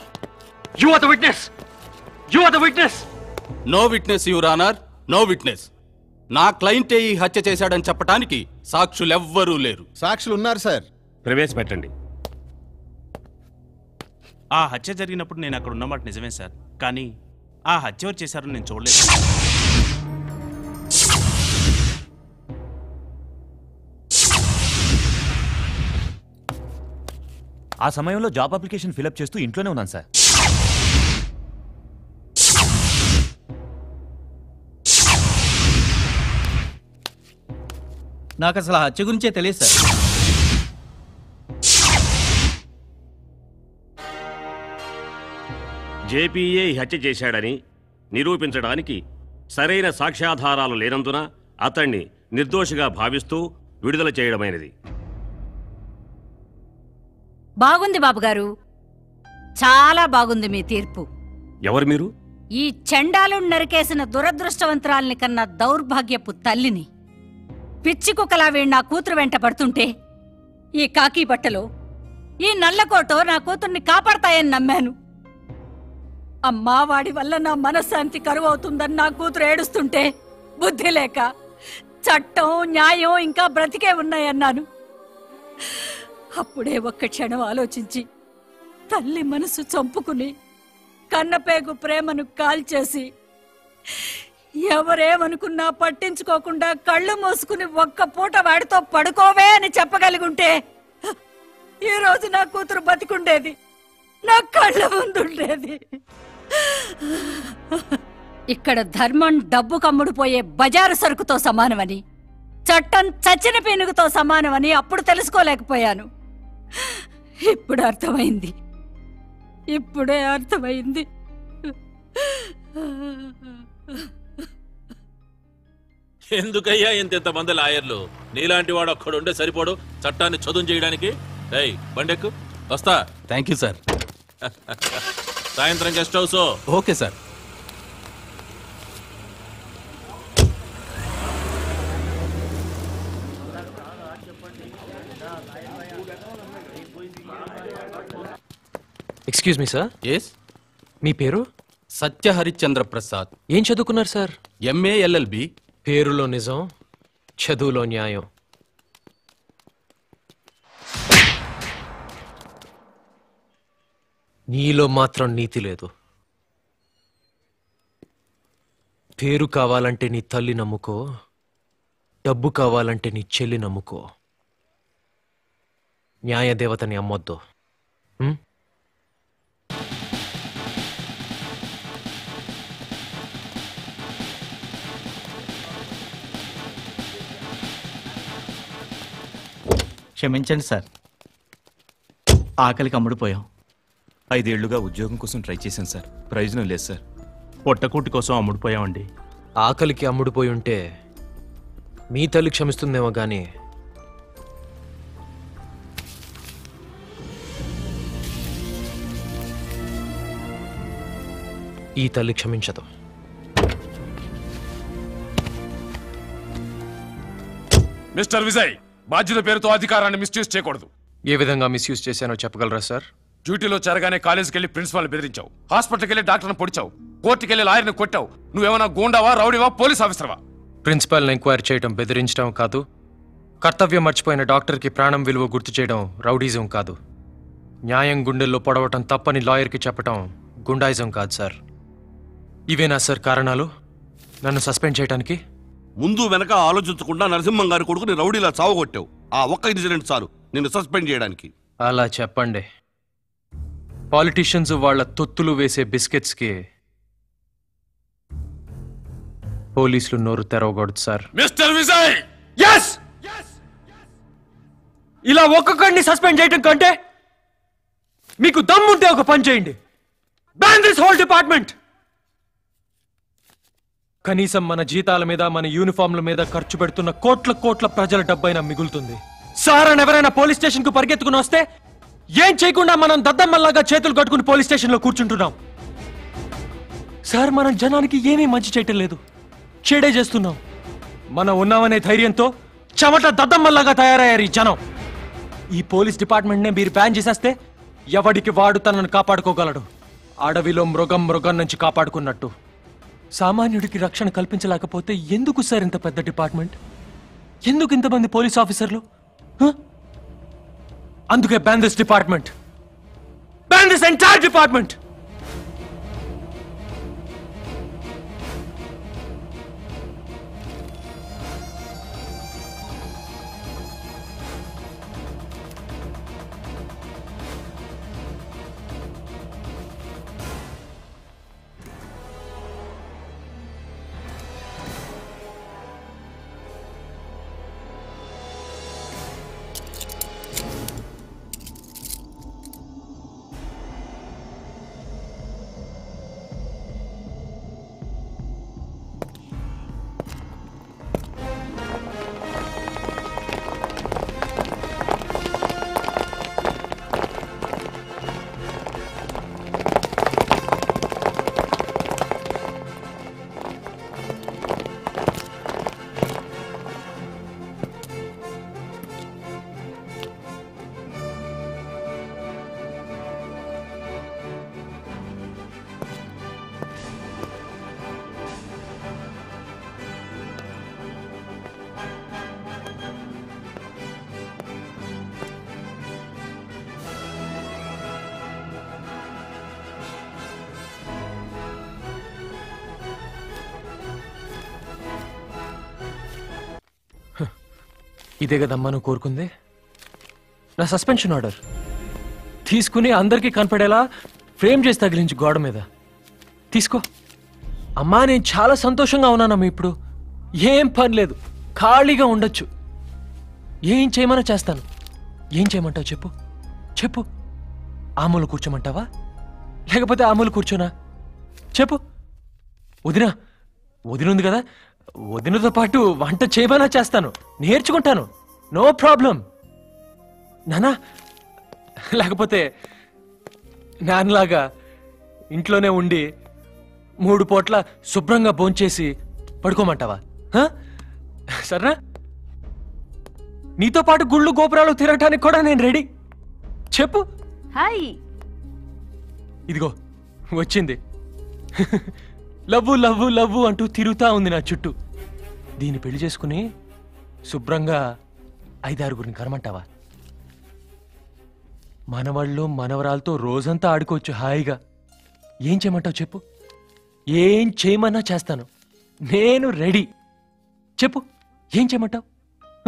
you are the witness you are the witness no witness your honour no witness నా క్లయింటే ఈ హత్య చేశాడని చెప్పటానికి సాక్షులెవ్వరూ లేరు సాక్షులు ఉన్నారు సార్ ప్రవేశపెట్టండి ఆ హత్య జరిగినప్పుడు నేను అక్కడ ఉన్నమాట నిజమే సార్ కానీ ఆ హత్య ఎవరు చేశారో నేను చూడలేదు ఆ సమయంలో జాబ్ అప్లికేషన్ ఫిలప్ చేస్తూ ఇంట్లోనే ఉన్నాను సార్ నాకు అసలు ఆ హత్య గురించే తెలియదు సార్ జేపీఏ ఈ హత్య చేశాడని నిరూపించడానికి సరైన సాక్ష్యాధారాలు లేనందున అతన్ని నిర్దోషిగా భావిస్తూ విడుదల చేయడమైనది బాగుంది బాబుగారు చాలా బాగుంది మీ తీర్పు ఎవరు మీరు ఈ చెండాలు నరికేసిన దురదృష్టవంతురాల్ని కన్నా దౌర్భాగ్యపు తల్లిని పిచ్చి కుక్కలా వీడు నా కూతురు వెంట పడుతుంటే ఈ కాకి బట్టలో ఈ నల్లకోటో నా కూతుర్ని కాపాడతాయని నమ్మాను అమ్మా వాడి వల్ల నా మనశ్శాంతి కరువు అవుతుందని నా కూతురు ఏడుస్తుంటే బుద్ధి లేక చట్టం న్యాయం ఇంకా బ్రతికే ఉన్నాయన్నాను అప్పుడే ఒక్క క్షణం ఆలోచించి తల్లి మనసు చంపుకుని కన్నపేగు ప్రేమను కాల్చేసి ఎవరేమనుకున్నా పట్టించుకోకుండా కళ్ళు మూసుకుని ఒక్క పూట వాడితో పడుకోవే అని చెప్పగలిగుంటే ఈ రోజు నా కూతురు బతికుండేది నా కళ్ళ ముందుండేది ఇక్కడ ధర్మం డబ్బు కమ్ముడుపోయే బజారు సరుకుతో సమానమని చట్టం చచ్చిన పీనుగుతో సమానమని అప్పుడు తెలుసుకోలేకపోయాను ఇప్పుడు అర్థమైంది ఇప్పుడే అర్థమైంది ఎందుకయ్యా ఇంత మంది లాయర్లు నీలాంటి వాడు ఒక్కడుండే సరిపోడు చట్టాన్ని చదువు చేయడానికి ఏయ్ బండెక్కు వస్తా థ్యాంక్ యూ సార్ సాయంత్రం guest house okay sir excuse me sir yes మీ పేరు సత్య హరిశ్చంద్ర ప్రసాద్ ఏం చదువుకున్నారు సార్ ఎంఏ ఎల్ఎల్బి పేరులో నిజం చదువులో న్యాయం నీలో మాత్రం నీతి లేదు పేరు కావాలంటే నీ తల్లి నమ్ముకో డబ్బు కావాలంటే నీ చెల్లి నమ్ముకో న్యాయదేవతని అమ్మొద్దు ఉం? క్షమించండి సార్ ఆకలికి అమ్ముడుపోయాం ఐదేళ్లుగా ఉద్యోగం కోసం ట్రై చేశాను సార్ ప్రయోజనం లేదు సార్ పొట్టకూటి కోసం అమ్ముడుపోయామండి ఆకలికి అమ్ముడుపోయి ఉంటే మీ తల్లి క్షమిస్తుందేమో గాని ఈ తల్లి క్షమించదు మిస్టర్ విజయ్ బాధ్యత పేరుతో అధికారాన్ని మిస్యూజ్ చేయకూడదు ఏ విధంగా మిస్యూజ్ చేశానో చెప్పగలరా సార్ డ్యూటీలో చేరగానే కాలేజీకి వెళ్ళి ప్రిన్సిపాల్ బెదిరించావు హాస్పిటల్కి వెళ్ళి డాక్టర్ని పొడిచావు కోర్టుకి వెళ్ళి లాయర్ని కొట్టావు నువ్వేమైనా గూండావా రౌడీవా పోలీస్ ఆఫీసర్వా ప్రిన్సిపాల్ని ఎంక్వైరీ చేయడం బెదిరించడం కాదు కర్తవ్యం మర్చిపోయిన డాక్టర్కి ప్రాణం విలువ గుర్తు చేయడం రౌడీజం కాదు న్యాయం గుండెల్లో పొడవటం తప్పని లాయర్కి చెప్పటం గుండాయిజం కాదు సార్ ఇవేనా సార్ కారణాలు నన్ను సస్పెండ్ చేయడానికి ముందు వెనక ఆలోచించకుండా నరసింహం గారి కొడుకుని రౌడీలా చావగొట్టావు ఆ ఒక్క ఇన్సిడెంట్ చాలు నిన్ను సస్పెండ్ చేయడానికి అలా చెప్పండి పాలిటీషియన్స్ వాళ్ళ తొత్తులు వేసే బిస్కెట్స్కి పోలీసులు నోరు తెరవకూడదు సార్ మిస్టర్ విజయ్ ఎస్ ఇలా ఒక్కొక్కడిని సస్పెండ్ చేయడం కంటే మీకు దమ్ముంటే ఒక పని చేయండి బ్యాన్ దిస్ హోల్ డిపార్ట్మెంట్ కనీసం మన జీతాల మీద మన యూనిఫామ్ల మీద ఖర్చు పెడుతున్న కోట్ల కోట్ల ప్రజల డబ్బైనా మిగులుతుంది సార్ అని ఎవరైనా పోలీస్ స్టేషన్ కు పరిగెత్తుకుని వస్తే ఏం చేయకుండా మనం దద్దమ్మల్లాగా చేతులు కట్టుకుని పోలీస్ స్టేషన్ లో కూర్చుంటున్నాం సార్ మనం జనానికి ఏమీ మంచి చేయటం లేదు చెడే చేస్తున్నాం మనం ఉన్నామనే ధైర్యంతో చెమట దద్దమ్మల్లాగా తయారయ్యారు ఈ జనం ఈ పోలీస్ డిపార్ట్మెంట్నే మీరు బ్యాన్ చేసేస్తే ఎవడికి వాడు తనను కాపాడుకోగలడు అడవిలో మృగం మృగం నుంచి కాపాడుకున్నట్టు సామాన్యుడికి రక్షణ కల్పించలేకపోతే ఎందుకు సార్ ఇంత పెద్ద డిపార్ట్మెంట్ ఎందుకు ఇంతమంది పోలీస్ ఆఫీసర్లు హ? అందుకే ban this department ban run this entire department. ఇదే కదమ్మా నువ్వు కోరుకుంది నా సస్పెన్షన్ ఆర్డర్ తీసుకుని అందరికీ కనపడేలా ఫ్రేమ్ చేసి తగిలించు గోడ మీద తీసుకో అమ్మా నేను చాలా సంతోషంగా ఉన్నానమ్మా ఇప్పుడు ఏం పని లేదు ఖాళీగా ఉండొచ్చు ఏం చేయమన్నా చేస్తాను ఏం చేయమంటావు చెప్పు చెప్పు ఆమూలు కూర్చోమంటావా లేకపోతే ఆమూలు కూర్చోనా చెప్పు వదినా వదిన ఉంది కదా వదినతో పాటు వంట చేయమన్నా చేస్తాను నేర్చుకుంటాను నో ప్రాబ్లం నానా లేకపోతే నాన్నలాగా ఇంట్లోనే ఉండి మూడు పూట్ల శుభ్రంగా భోంచేసి పడుకోమంటావా హ? సరేనా నీతో పాటు గుళ్ళు గోపురాలు తిరగటానికి కూడా నేను రెడీ చెప్పు హాయ్ ఇదిగో వచ్చింది లవ్వు లవ్వు లవ్వు అంటూ తిరుగుతా ఉంది నా చుట్టూ దీన్ని పెళ్లి చేసుకుని శుభ్రంగా ఐదారుగురిని కరమంటావా మనవాళ్ళు మనవరాలతో రోజంతా ఆడుకోవచ్చు హాయిగా ఏం చేయమంటావు చెప్పు ఏం చేయమన్నా చేస్తాను నేను రెడీ చెప్పు ఏం చేయమంటావు ఆ?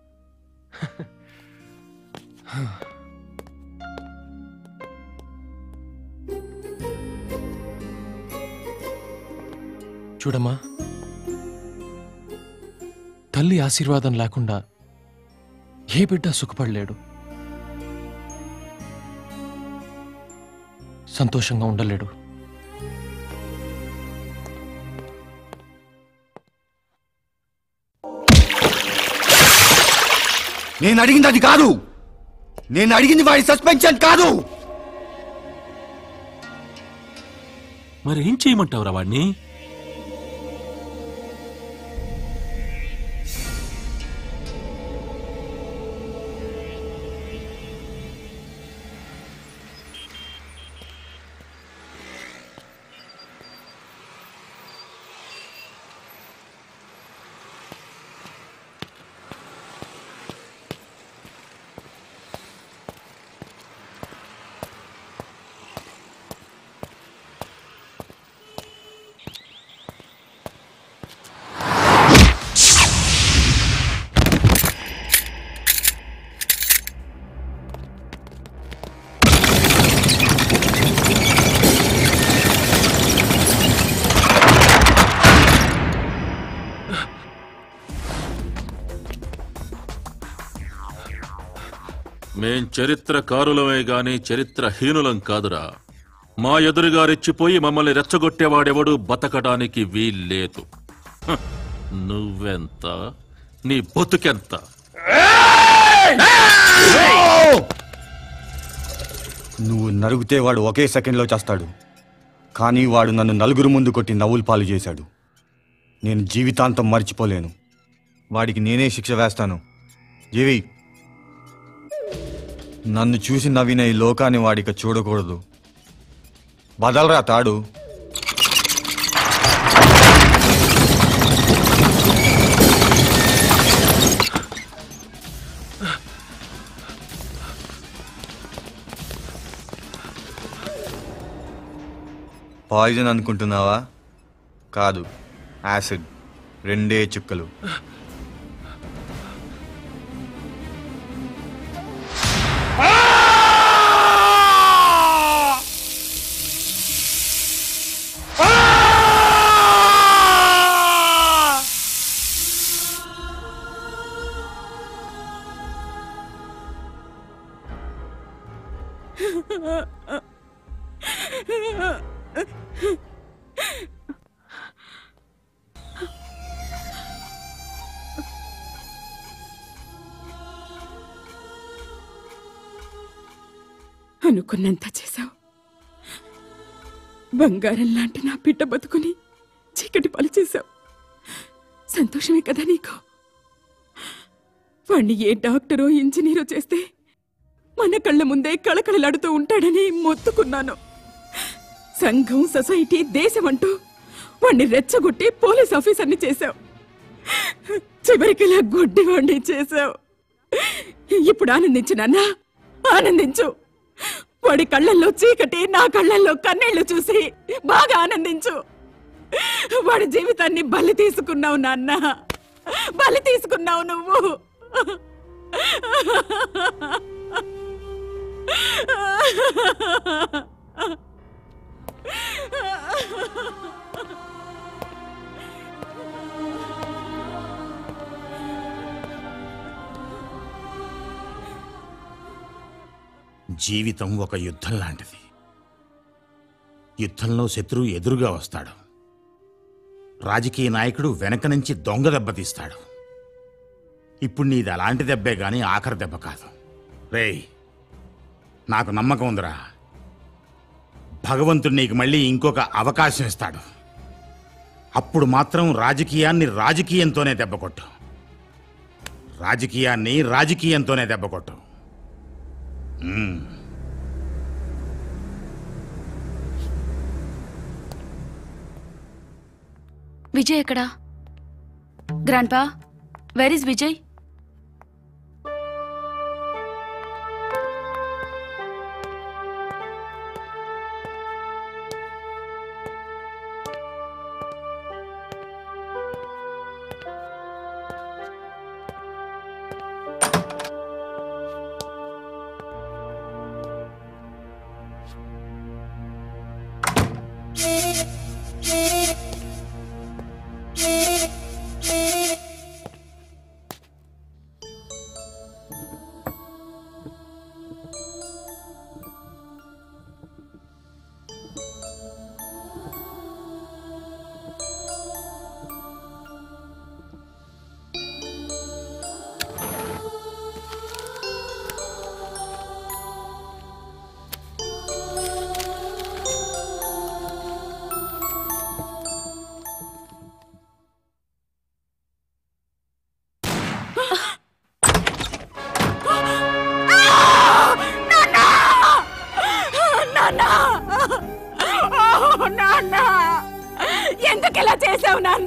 చూడమ్మా తల్లి ఆశీర్వాదం లేకుండా ఏ బిడ్డ సుఖపడలేడు సంతోషంగా ఉండలేడు నేను అడిగింది అది కాదు నేను అడిగింది వాడి సస్పెన్షన్ కాదు మరి ఏం చేయమంటావురా వాడిని మేం చరిత్రకారులమే గాని చరిత్రహీనులం కాదురా మా ఎదురుగా రెచ్చిపోయి మమ్మల్ని రెచ్చగొట్టేవాడెవడు బతకడానికి వీల్లేదు హ, నువ్వెంత నీ బతుకెంత నువ్వు నరుగుతే వాడు ఒకే సెకండ్లో చేస్తాడు కానీ వాడు నన్ను నలుగురు ముందు కొట్టి నవ్వులు పాలు చేశాడు నేను జీవితాంతం మర్చిపోలేను వాడికి నేనే శిక్ష వేస్తాను జీవి నన్ను చూసి నవ్విన ఈ లోకాన్ని వాడిక చూడకూడదు వదలరా తాడు పాయిజన్ అనుకుంటున్నావా కాదు యాసిడ్ రెండే చుక్కలు అనుకున్నంత చేశావు బంగారం లాంటి నా బిడ్డ బతుకుని చీకటి పాలు చేశావు సంతోషమే కదా నీకు వాణ్ణి ఏ డాక్టరో ఇంజనీరో చేస్తే మన కళ్ళ ముందే కళకళలాడుతూ ఉంటాడని మొత్తుకున్నాను సంఘం సొసైటీ దేశం అంటూ వాణ్ణి రెచ్చగొట్టి పోలీస్ ఆఫీసర్ని చేశావు చివరికి ఇలా గుడ్డి వాణ్ణి చేశావు ఇప్పుడు ఆనందించు నాన్న ఆనందించు వాడి కళ్ళల్లో చీకటి నా కళ్ళల్లో కన్నీళ్లు చూసి బాగా ఆనందించు వాడి జీవితాన్ని బలి తీసుకున్నావు నాన్న బలి తీసుకున్నావు నువ్వు జీవితం ఒక యుద్ధం లాంటిది యుద్ధంలో శత్రువు ఎదురుగా వస్తాడు రాజకీయ నాయకుడు వెనక నుంచి దొంగ దెబ్బ తీస్తాడు ఇప్పుడు నీది అలాంటి దెబ్బే గాని ఆఖరి దెబ్బ కాదు రేయ్ నాకు నమ్మకం ఉందిరా భగవంతుడు నీకు మళ్ళీ ఇంకొక అవకాశం ఇస్తాడు అప్పుడు మాత్రం రాజకీయాన్ని రాజకీయంతోనే దెబ్బ కొట్టు రాజకీయాన్ని రాజకీయంతోనే దెబ్బ కొట్టు మ్మ్. విజయ్ ఎక్కడా గ్రాండ్ పా వెర్ ఇస్ విజయ్ నాన్న నాన్న ఎందుకు ఇలా చేసావు నాన్న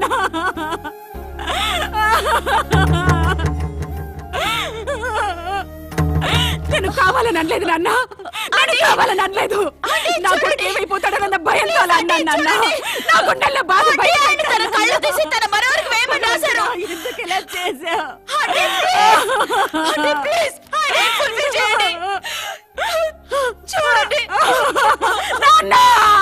నేను కావాలని అనలేదు నాన్న నేను కావాలని అనలేదు నా కొడుకు ఏమైపోతాడన్న భయంతో అలా అన్నాను నాన్న నా గుండెల్లో బాధ భయం తన కళ్ళు తీసి తన మనవరికి వేయమని రాశారు. ఎందుకు ఇలా చేసావు ప్లీజ్ ఫుల్ఫిల్ చేయండి చూడండి నాన్న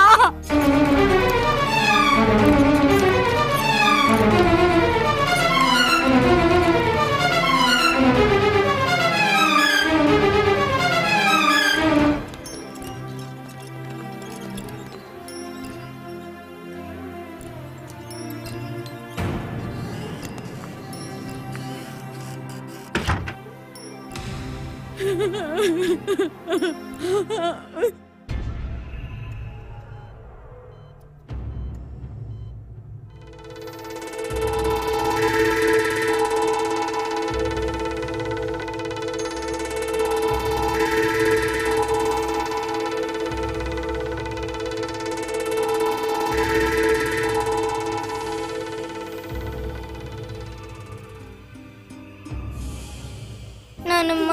నానమ్మ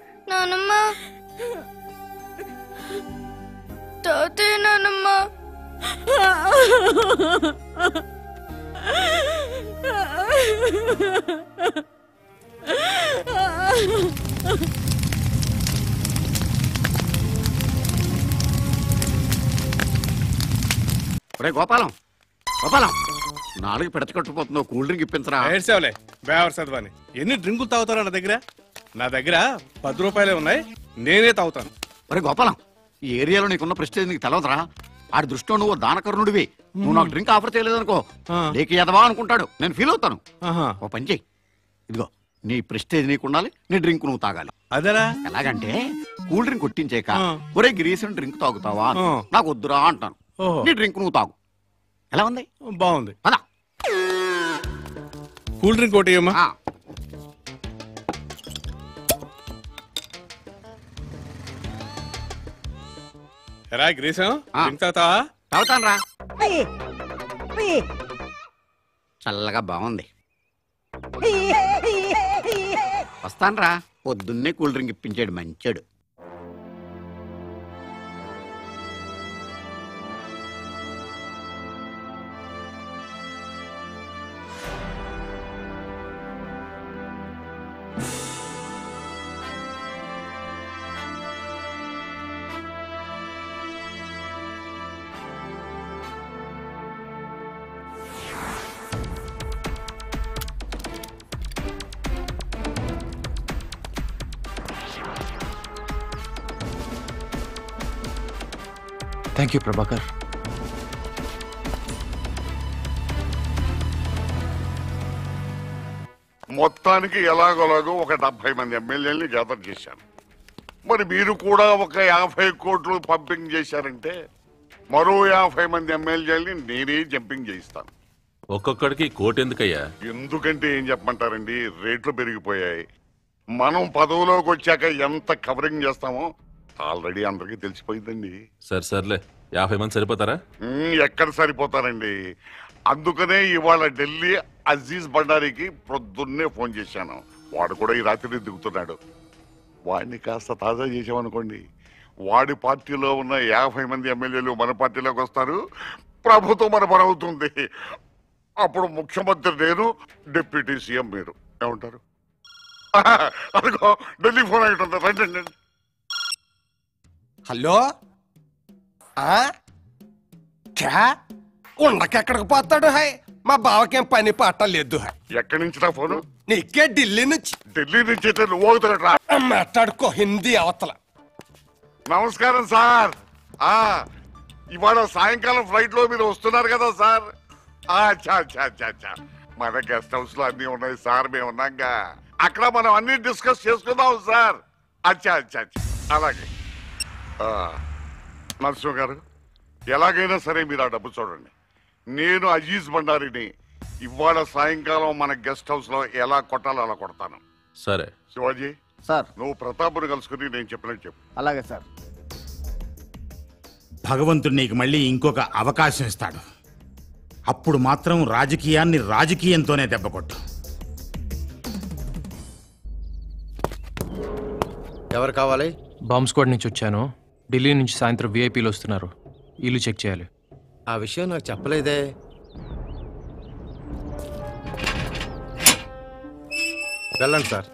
నానమ్మ తాతయ్య నానమ్మ ఒరే గోపాలం గోపాలం నాలుగు పెడచకట్టుపోతుందో కూల్ డ్రింక్ ఇప్పించరా ఏడ్చావులే బేవర్ చదవని ఎన్ని డ్రింకులు తాగుతారా నా దగ్గర నా దగ్గర పది రూపాయలే ఉన్నాయి నేనే తాగుతాను ఒరే గోపాలం ఈ ఏరియాలో నీకున్న ప్రెస్టేజ్ నీకు తెలవదురా ఆడి దృష్టిలో నువ్వు దానకర్ణుడివి నువ్వు నాకు డ్రింక్ ఆఫర్ చేయలేదనుకో లేక ఎదవా అనుకుంటాడు నేను ఫీల్ అవుతాను ఓ పని చెయ్యి ఇదిగో నీ ప్రెస్టేజ్ నీకు ఉండాలి నీ డ్రింక్ నువ్వు తాగాలి అదేరా ఎలాగంటే కూల్ డ్రింక్ కొట్టించాక ఒరే గిరీశం డ్రింక్ తాగుతావా అని. ఆ. నాకు వద్దురా అంటాను ఓహో. నీ డ్రింక్ నువ్వు తాగు ఎలా ఉంది బాగుంది పద కూల్ డ్రింక్ ఒకటి ఇవ్వమ్మా ఎరా గ్రీసం డ్రింక్ తాగుతావా తాగుతాను రా చల్లగా బాగుంది వస్తాను రా పొద్దున్నే కూల్ డ్రింక్ ఇప్పించాడు మంచాడు థ్యాంక్ యూ ప్రభాకర్ మొత్తానికి ఎలాగోలాగో ఒక డెబ్బై మంది ఎమ్మెల్యేలని గ్యాదర్ చేశాను మరి మీరు కూడా ఒక యాభై కోట్లు పంపింగ్ చేశారంటే మరో యాభై మంది ఎమ్మెల్యేలని నేనే జంపింగ్ చేయిస్తాను ఒక్కొక్కడికి కోటెందుకయ్యా ఎందుకంటే ఏం చెప్పమంటారండి రేట్లు పెరిగిపోయాయి మనం పదవిలోకి వచ్చాక ఎంత కవరింగ్ చేస్తామో ఆల్రెడీ అందరికీ తెలిసిపోయిందండి సరే సర్లే యాభై మంది సరిపోతారా మ్మ్, ఎక్కడ సరిపోతారండి అందుకనే ఇవాళ ఢిల్లీ అజీజ్ బండారీకి ప్రొద్దున్నే ఫోన్ చేశాను వాడు కూడా ఈ రాత్రి దిగుతున్నాడు వాడిని కాస్త తాజా చేసామనుకోండి వాడి పార్టీలో ఉన్న యాభై మంది ఎమ్మెల్యేలు మన పార్టీలోకి వస్తారు ప్రభుత్వం మన పని అవుతుంది అప్పుడు ముఖ్యమంత్రి నేను డిప్యూటీ సీఎం మీరు ఏమంటారు అదిగో ఢిల్లీ ఫోన్ అయ్యి రండి రండి హలో ఆ క్యా ఉండకెక్కడికి పోతాడు హాయ్ మా బావకేం పని పాట లేదు హాయ్ ఎక్కడి నుంచి నా ఫోను నీకే ఢిల్లీ నుంచి ఢిల్లీ నుంచి అయితే నువ్వు అవుతున్నట్రా మాట్లాడుకో హిందీ అవతల నమస్కారం సార్ ఆ ఇవాళ సాయంకాలం ఫ్లైట్ లో మీరు వస్తున్నారు కదా సార్ ఆ, అచ్చా అచ్చా అచ్చా అచ్చా మన గెస్ట్ హౌస్ లో అన్ని ఉన్నాయి సార్ మేము ఉన్నాగా అక్కడ మనం అన్ని డిస్కస్ చేసుకుందాం సార్ అచ్చా అచ్చా అచ్చా అలాగే ఆ, నరసింహ గారు ఎలాగైనా సరే మీరు ఆ డబ్బు చూడండి నేను అజీజ్ బండారిని ఇవాళ సాయంకాలం మన గెస్ట్ హౌస్ లో ఎలా కొట్టాలో అలా కొడతాను సరే శివాజీ సార్ నువ్వు ప్రతాప్ను కలుసుకుని నేను చెప్పినట్టు చెప్పు అలాగే సార్ భగవంతుడు నీకు మళ్ళీ ఇంకొక అవకాశం ఇస్తాడు అప్పుడు మాత్రం రాజకీయాన్ని రాజకీయంతోనే దెబ్బకొట్టు ఎవరు కావాలి బాంబ్ స్క్వాడ్ నుంచి వచ్చాను ఢిల్లీ నుంచి సాయంత్రం విఐపీలు వస్తున్నారు ఇల్లు చెక్ చేయాలి ఆ విషయం నాకు చెప్పలేదే వెళ్ళండి సార్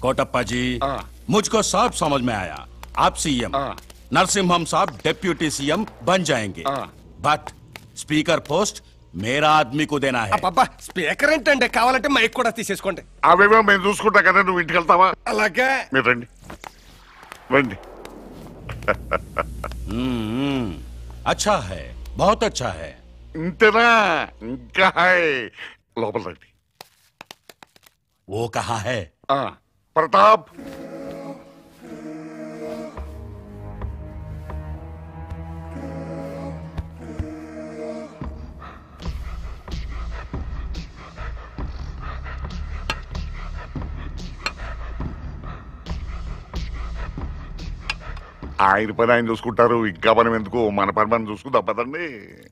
कोटप्पा जी मुझको सब समझ में आया आप सीएम नरसिम्हम साहब डिप्यूटी सीएम बन जाएंगे बट स्पीकर पोस्ट मेरा आदमी को देना है అబ్బబ్బా స్పీకర్ ఏంటండి కావాలంటే మైక్ కూడా తీసేసుకోండి అవేమో మేము చూసుకుంటాం కదా నువ్వు ఇంటికి వెళ్తావా అలాగే మీరు రండి రండి हम्म, अच्छा है बहुत अच्छा है ఇంతేనా ఇంకా హాయ్ లోపల రండి वो कहाँ है ఆ, ప్రతాప్ ఆయన పని ఆయన చూసుకుంటారు ఇంకా మనం ఎందుకు మన పని మనం చూసుకుందాం పదండి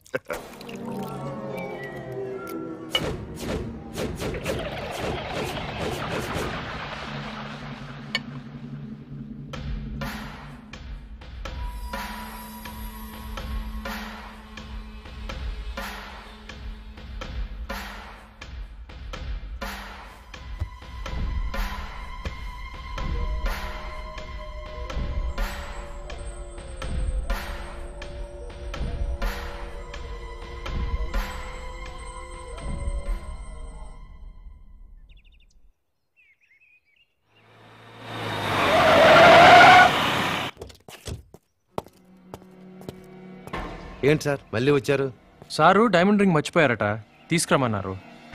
ఏంటి సార్ మళ్ళీ వచ్చారు సారు డైమండ్ రింగ్ మర్చిపోయారట తీసుకురమ్మన్నారు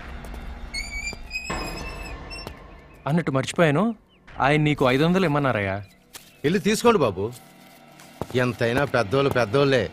అన్నట్టు మర్చిపోయాను ఆయన నీకు ఐదు వందలు ఇమ్మన్నారయ్యా వెళ్ళి తీసుకోండి బాబు ఎంతైనా పెద్దోళ్ళు పెద్దోళ్ళే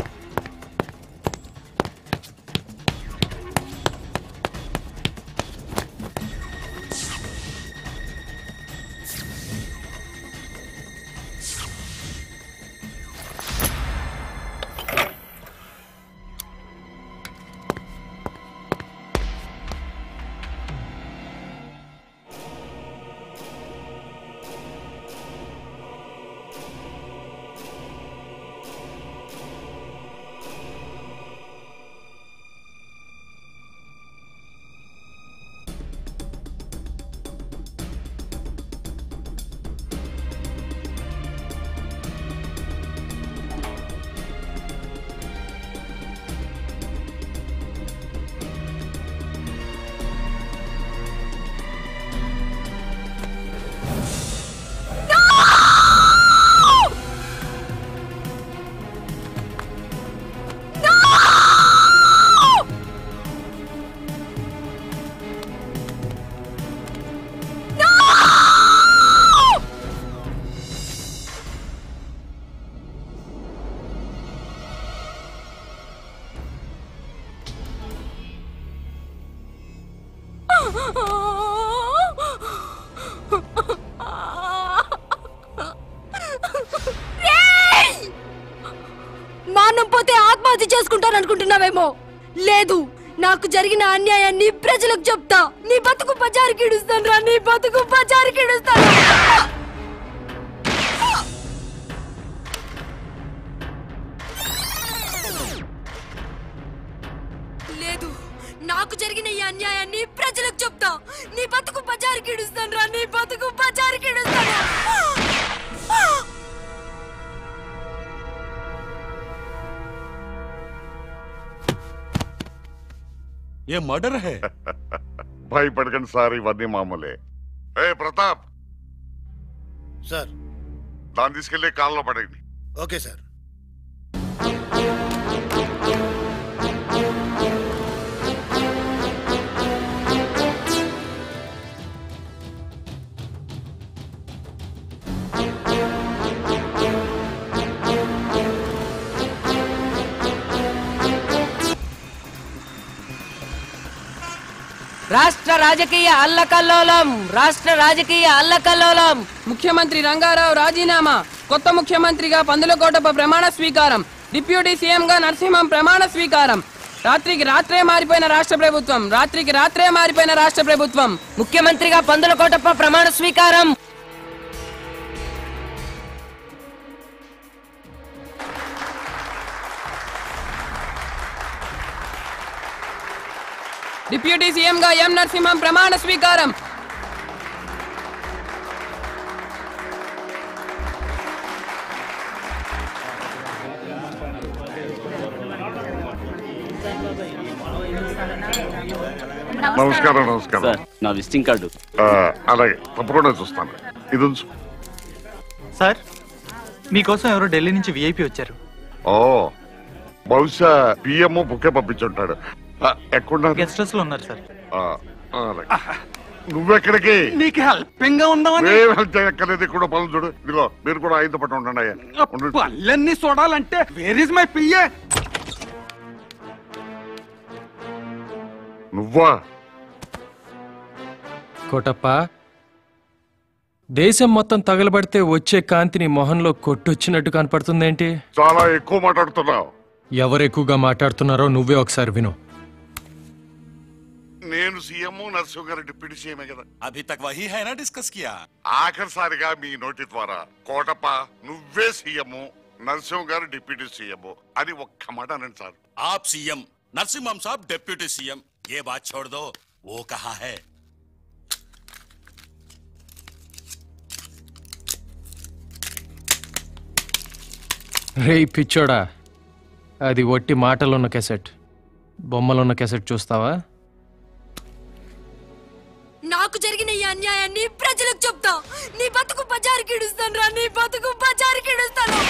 మానం పోతే ఆత్మహత్య చేసుకుంటాననుకుంటున్నావేమో లేదు నాకు జరిగిన అన్యాయాన్ని ప్రజలకు చెప్తా నీ బతుకు బజారుకి ఇడుస్తాను రా నీ బతుకు బజారుకి ఇడుస్తాను లేదు నాకు జరిగిన ఈ అన్యాయాన్ని ప్రజలకు చెప్తా నీ బతుకు బజారుకి ఇడుస్తాను రా నీ బతుకు బజారుకి ఇడుస్తాను ये मर्डर है భయపడకండి సార్ ఇవన్నీ మామూలే ఏ ప్రతాప్ సార్ దాన్ని తీసుకెళ్లి కాల్లో పడండి ఓకే సార్ రాష్ట్ర రాజకీయ అల్లకల్లోలం రాష్ట్ర రాజకీయ అల్లకల్లోలం ముఖ్యమంత్రి రంగారావు రాజీనామా కొత్త ముఖ్యమంత్రిగా పందులకోటప్ప ప్రమాణ స్వీకారం డిప్యూటీ సీఎంగా నరసింహం ప్రమాణ స్వీకారం రాత్రికి రాత్రే మారిపోయిన రాష్ట్ర ప్రభుత్వం రాత్రికి రాత్రే మారిపోయిన రాష్ట్ర ప్రభుత్వం ముఖ్యమంత్రిగా పందులకోటప్ప ప్రమాణ స్వీకారం డిప్యూటీ సీఎంగా ఎం నరసింహం ప్రమాణ స్వీకారం నమస్కారం నమస్కారం సార్ నా విజిటింగ్ కార్డు ఆ, అలాగే తప్పకుండా చూస్తాను ఇది ఉంచు. సార్ మీకోసం ఎవరో ఢిల్లీ నుంచి విఐపి వచ్చారు ఓ బహుశా పిఎం బుకే పంపించుంటాడు ఆ, ఎక్కడున్నారు గెస్ట్ హౌస్ లో ఉన్నారు సార్ ఆ, ఆ, అలాగే. నువ్వెక్కడికి నీకు హెల్పింగ్ గా ఉందామని ఏం హెల్ప్ చేయక్కర్లేదు ఇక్కడ పనులు చూడు ఇదిగో మీరు కూడా ఆయనతో పాటు ఉండండి అయ్యా ఉండండి. పళ్ళన్నీ చూడాలంటే వేర్ ఇస్ మై పిఏ నువ్వా కోటప్ప దేశం మొత్తం తగలబడితే వచ్చే కాంతిని మొహంలో కొట్టొచ్చినట్టు కనపడుతుందేంటి చాలా ఎక్కువ మాట్లాడుతున్నావు ఎవరు ఎక్కువగా మాట్లాడుతున్నారో నువ్వే ఒకసారి విను నేను సీఎం నరసింహ గారు డిప్యూటీ సీఎం కదా अभी तक वही है ना डिस्कस किया ఆఖరిసారిగా మీ నోటి ద్వారా కోటప్ప నువ్వే సీఎం నరసింహ గారు డిప్యూటీ సీఎం అని ఒక్క మాట అనండి సార్ आप सीएम नरसिम्हम साहब डेप्यूटी सीएम ये बात छोड़ दो वो कहा है రేయ్ పిచ్చోడా అది ఒట్టి మాటలున్న కెసెట్ బొమ్మలున్న కెసెట్ చూస్తావా నాకు జరిగిన ఈ అన్యాయాన్ని ప్రజలకు చెప్తా నీ బతుకు బజారుకి ఇడుస్తాను రా నీ బతుకు బజారుకి ఇడుస్తాను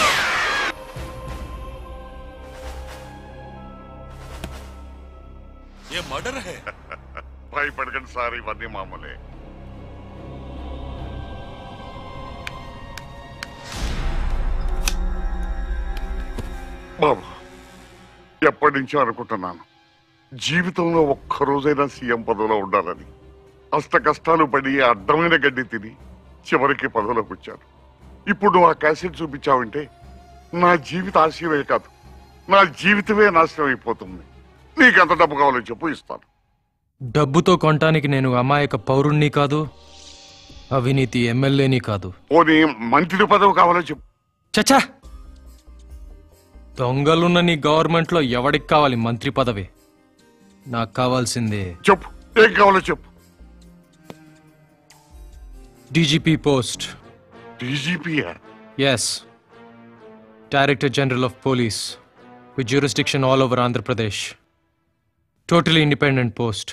ये मर्डर है భయపడకండి సార్ ఇవన్నీ మామూలే బాబు ఎప్పటి నుంచో అనుకుంటున్నాను జీవితంలో ఒక్క రోజైనా సీఎం పదవిలో ఉండాలని అష్ట కష్టాలు పడి అడ్డమైన గడ్డి తిని చివరికి పదవిలోకి వచ్చాను ఇప్పుడు నువ్వు ఆ క్యాసెట్ చూపించావంటే నా జీవిత ఆశయమే కాదు నా జీవితమే నాశనం అయిపోతుంది నీకెంత డబ్బు కావాలో చెప్పు ఇస్తాను డబ్బుతో కొనటానికి నేను అమాయక పౌరుణ్ణి కాదు అవినీతి ఎమ్మెల్యేని కాదు పోనీ మంత్రి పదవి కావాలో చెప్పు చచ్చా దొంగలున్న నీ గవర్నమెంట్లో ఎవడికి కావాలి మంత్రి పదవి నాకు కావాల్సిందే చెప్పు ఏం కావాలో చెప్పు DGP post డీజీపీయా yes director general of police with jurisdiction all over Andhra Pradesh totally independent post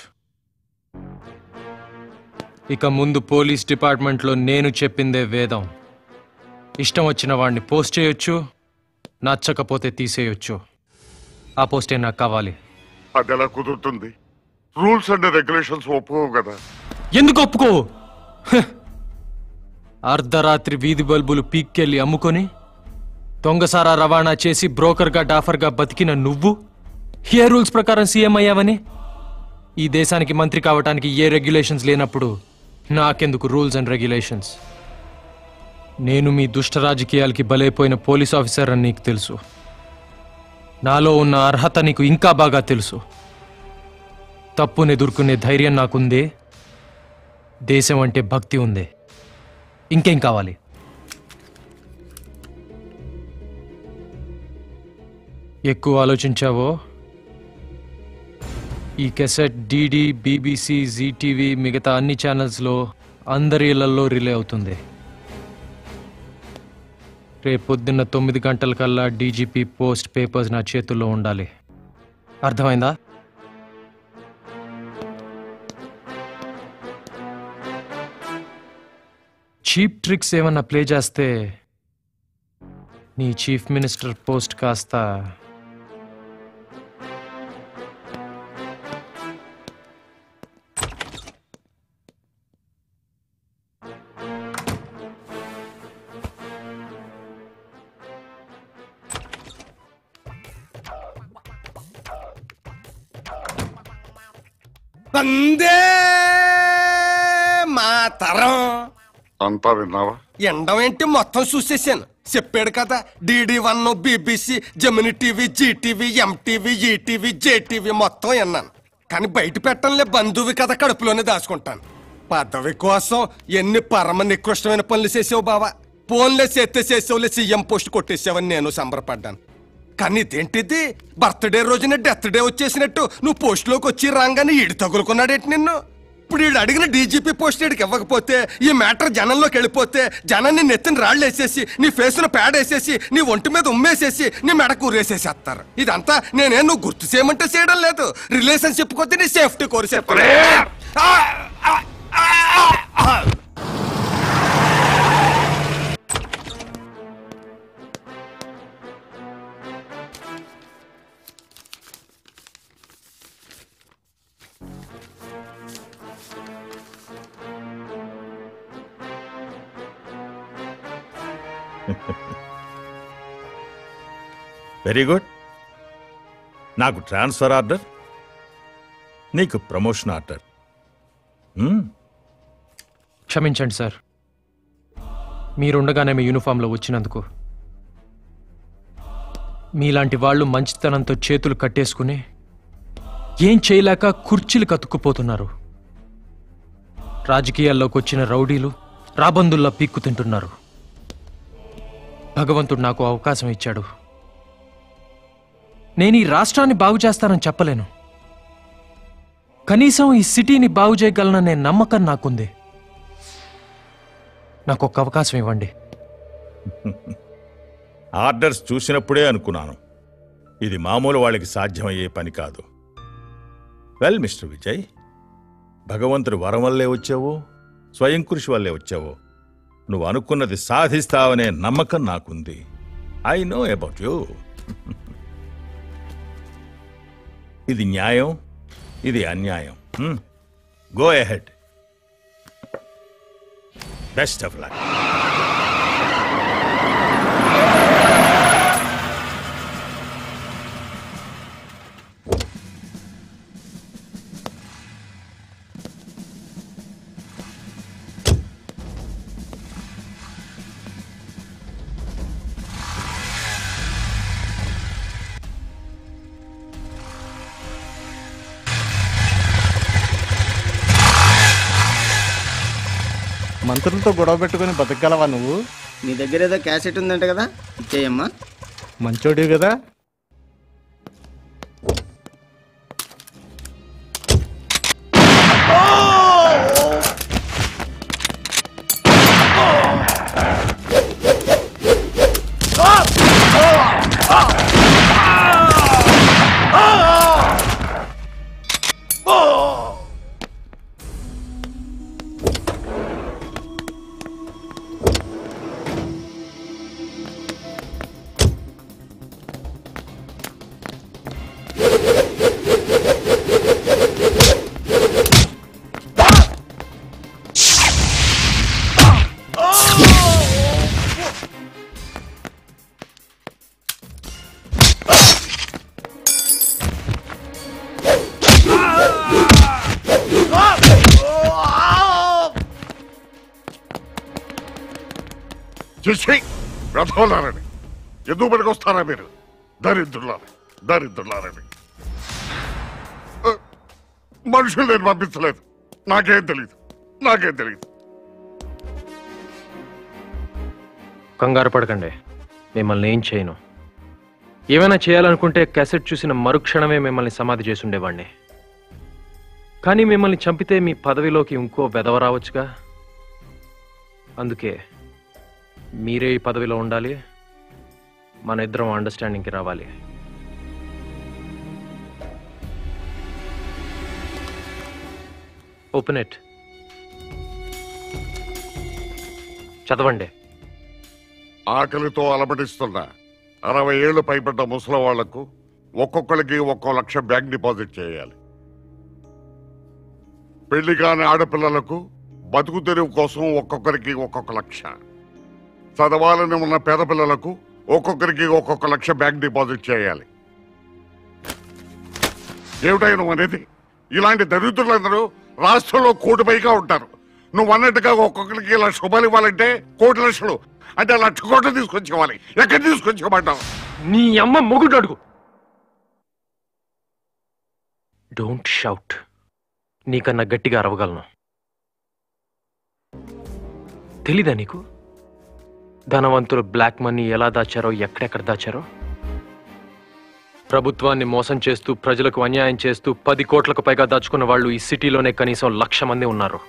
ఇక ముందు పోలీస్ డిపార్ట్మెంట్లో నేను చెప్పిందే వేదం ఇష్టం వచ్చిన వాడిని పోస్ట్ చేయొచ్చు నచ్చకపోతే తీసేయొచ్చు ఆ పోస్టే నాకు కావాలి అది ఎలా కుదురుతుంది రూల్స్ అండ్ రెగ్యులేషన్స్ ఒప్పుకోవు కదా ఎందుకు ఒప్పుకోవు హ్. అర్ధరాత్రి వీధి బల్బులు పీక్కెళ్ళి అమ్ముకొని దొంగసారా రవాణా చేసి బ్రోకర్గా డాఫర్గా బతికిన నువ్వు ఏ రూల్స్ ప్రకారం సీఎం అయ్యావని ఈ దేశానికి మంత్రి కావటానికి ఏ రెగ్యులేషన్స్ లేనప్పుడు నాకెందుకు రూల్స్ అండ్ రెగ్యులేషన్స్ నేను మీ దుష్ట రాజకీయాలకి బలైపోయిన పోలీస్ ఆఫీసర్ అని నీకు తెలుసు నాలో ఉన్న అర్హత నీకు ఇంకా బాగా తెలుసు తప్పుని ఎదుర్కొనే ధైర్యం నాకుంది దేశం అంటే భక్తి ఉంది ఇంకేం కావాలి ఎక్కువ ఆలోచించావో ఈ కెసెట్ డిడి బీబీసీ జీటీవీ మిగతా అన్ని ఛానల్స్లో అందరి ఇళ్లలో రిలే అవుతుంది రేపు పొద్దున్న తొమ్మిది గంటలకల్లా డీజీపీ పోస్ట్ పేపర్స్ నా చేతుల్లో ఉండాలి అర్థమైందా చీప్ ట్రిక్స్ ఏమన్నా ప్లే చేస్తే నీ చీఫ్ మినిస్టర్ పోస్ట్ కాస్త వందే మాతరం అంతా విన్నావా ఎండం ఏంటి మొత్తం చూసేసాను చెప్పాడు కదా DD one BBC Gemini TV Zee TV MTV ETV JTV మొత్తం విన్నాను కానీ బయట పెట్టంలే బంధువు కథ కడుపులోనే దాచుకుంటాను పదవి కోసం ఎన్ని పరమ నికృష్టమైన పనులు చేసావు బావా ఫోన్లే చేస్తే చేసావులే సీఎం పోస్ట్ కొట్టేసావని నేను సంబరపడ్డాను కానీ ఇదేంటిది బర్త్డే రోజున డెత్ డే వచ్చేసినట్టు నువ్వు పోస్ట్లోకి వచ్చి రాగానే ఈడు తగులుకున్నాడేంటి నిన్ను ఇప్పుడు వీడు అడిగిన డీజీపీ పోస్ట్ వీడికి ఇవ్వకపోతే ఈ మ్యాటర్ జనంలోకి వెళ్ళిపోతే జనాన్ని నెత్తిన రాళ్ళు వేసేసి నీ ఫేస్ ను ప్యాడ్ వేసేసి నీ ఒంటి మీద ఉమ్మేసేసి నీ మెడ కూరేసేసేస్తారు ఇదంతా నేనే నువ్వు గుర్తు చేయమంటే చేయడం లేదు రిలేషన్షిప్ కొద్ది నీ సేఫ్టీ కోరి చెప్తాను వెరీ గుడ్ నాకు ట్రాన్స్ఫర్ ఆర్డర్ నీకు ప్రమోషన్ ఆర్డర్ మ్మ్. క్షమించండి సార్ మీరుండగానే మీ యూనిఫామ్లో వచ్చినందుకు మీలాంటి వాళ్ళు మంచితనంతో చేతులు కట్టేసుకుని ఏం చేయలేక కుర్చీలు కతుక్కుపోతున్నారు రాజకీయాల్లోకి వచ్చిన రౌడీలు రాబందుల్లా పీక్కు తింటున్నారు భగవంతుడు నాకు అవకాశం ఇచ్చాడు నేను ఈ రాష్ట్రాన్ని బాగు చేస్తానని చెప్పలేను కనీసం ఈ సిటీని బాగు చేయగలననే నమ్మకం నాకుంది నాకు ఒక అవకాశం ఇవ్వండి ఆర్డర్స్ చూసినప్పుడే అనుకున్నాను ఇది మామూలు వాళ్ళకి సాధ్యమయ్యే పని కాదు వెల్ మిస్టర్ విజయ్ భగవంతుడు వరం వల్లే వచ్చావో స్వయం కృషి వల్లే వచ్చావో నువ్వు అనుకున్నది సాధిస్తావనే నమ్మకం నాకుంది ఐ నో అబౌట్ యూ ఇది న్యాయం ఇది అన్యాయం go ahead best of luck మంత్రులతో గొడవ పెట్టుకుని బతకగలవా నువ్వు నీ దగ్గర ఏదో క్యాసెట్ ఉందంట కదా ఇచ్చేయమ్మా మంచోడివి కదా చూసి రథోలారని ఎందుకు పనికొస్తారా మీరు దరిద్రులారని దరిద్రులారని ఆ, మనుషులు నేను పంపించలేదు నాకేం తెలియదు నాకేం తెలియదు కంగారు పడకండి మిమ్మల్ని ఏం చేయను ఏమైనా చేయాలనుకుంటే క్యాసెట్ చూసిన మరుక్షణమే మిమ్మల్ని సమాధి చేసి ఉండేవాణ్ణి కానీ మిమ్మల్ని చంపితే మీ పదవిలోకి ఇంకో వెధవ రావచ్చుగా అందుకే మీరే ఈ పదవిలో ఉండాలి మన ఇద్దరం అండర్స్టాండింగ్కి రావాలి ఓపెన్ ఇట్ చదవండి ఆకలితో అలమటిస్తున్న అరవై ఏళ్లు పైబడ్డ ముసలి వాళ్లకు ఒక్కొక్కరికి ఒక్కో లక్ష బ్యాంక్ డిపాజిట్ చేయాలి పెళ్లి కాని ఆడపిల్లలకు బతుకు తెరువు కోసం ఒక్కొక్కరికి ఒక్కొక్క లక్ష చదవాలని ఉన్న పేద పిల్లలకు ఒక్కొక్కరికి ఒక్కొక్క లక్ష బ్యాంక్ డిపాజిట్ చేయాలి ఏమిటై నువ్వు అనేది ఇలాంటి దరిద్రులందరూ రాష్ట్రంలో కోటి పైగా ఉంటారు నువ్వు అన్నట్టుగా ఒక్కొక్కరికి లక్ష రూపాయలు ఇవ్వాలంటే కోటి లక్షలు అంటే లక్ష కోట్లు తీసుకొచ్చేవాలి ఎక్కడ తీసుకొచ్చేయమంటావు నీ అమ్మ మొగుడు అడుగు డోంట్ షౌట్ నీకన్నా గట్టిగా అరవగలను తెలీదా నీకు ధనవంతులు బ్లాక్ మనీ ఎలా దాచారో ఎక్కడెక్కడ దాచారో ప్రభుత్వాన్ని మోసం చేస్తూ ప్రజలకు అన్యాయం చేస్తూ పది కోట్లకు పైగా దాచుకున్న వాళ్ళు ఈ సిటీలోనే కనీసం లక్ష మంది ఉన్నారు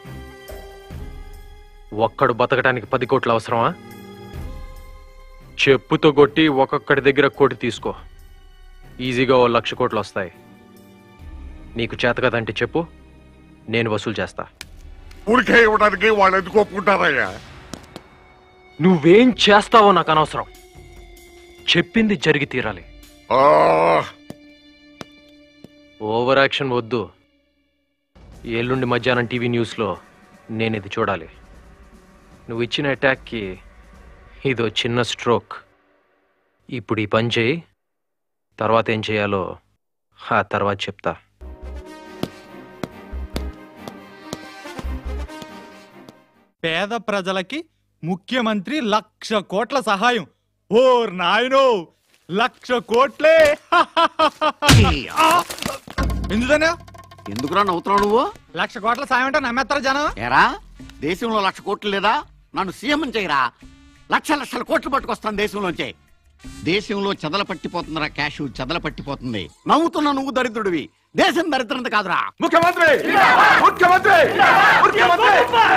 ఒక్కడు బతకడానికి పది కోట్లు అవసరమా చెప్పుతో కొట్టి ఒక్కొక్కడి దగ్గర కోటి తీసుకో ఈజీగా ఓ లక్ష కోట్లు వస్తాయి నీకు చేత కదంటే చెప్పు నేను వసూలు చేస్తా ఊరికే ఇవ్వడానికి వాళ్ళు ఎందుకు ఒప్పుకుంటారయ్యా నువ్వేం చేస్తావో నాకు అనవసరం చెప్పింది జరిగి తీరాలి ఓవర్ యాక్షన్ వద్దు ఎల్లుండి మధ్యాహ్నం టీవీ న్యూస్లో నేను ఇది చూడాలి నువ్వు ఇచ్చిన అటాక్కి ఇదో చిన్న స్ట్రోక్ ఇప్పుడు ఈ పని చేయి తర్వాత ఏం చేయాలో ఆ తర్వాత చెప్తా పేద ప్రజలకి ముఖ్యమంత్రి లక్ష కోట్ల సహాయం ఓర్ నాయనో లక్ష కోట్లే ఎందుదన్నా ఎందుకురా నవ్వుతున్నావు నువ్వు లక్ష కోట్ల సాయం అంటే నమ్మేస్తారా జనం ఏరా దేశంలో లక్ష కోట్లు లేదా నన్ను సీఎం చేయరా లక్ష లక్షల కోట్లు పట్టుకొస్తాను దేశంలోంచి దేశంలో చెదల పట్టిపోతుందిరా క్యాష్ చెదల పట్టిపోతుంది నవ్వుతున్నా నువ్వు దరిద్రుడివి దేశం దరిద్రంత కాదురా ముఖ్యమంత్రి ముఖ్యమంత్రి ముఖ్యమంత్రి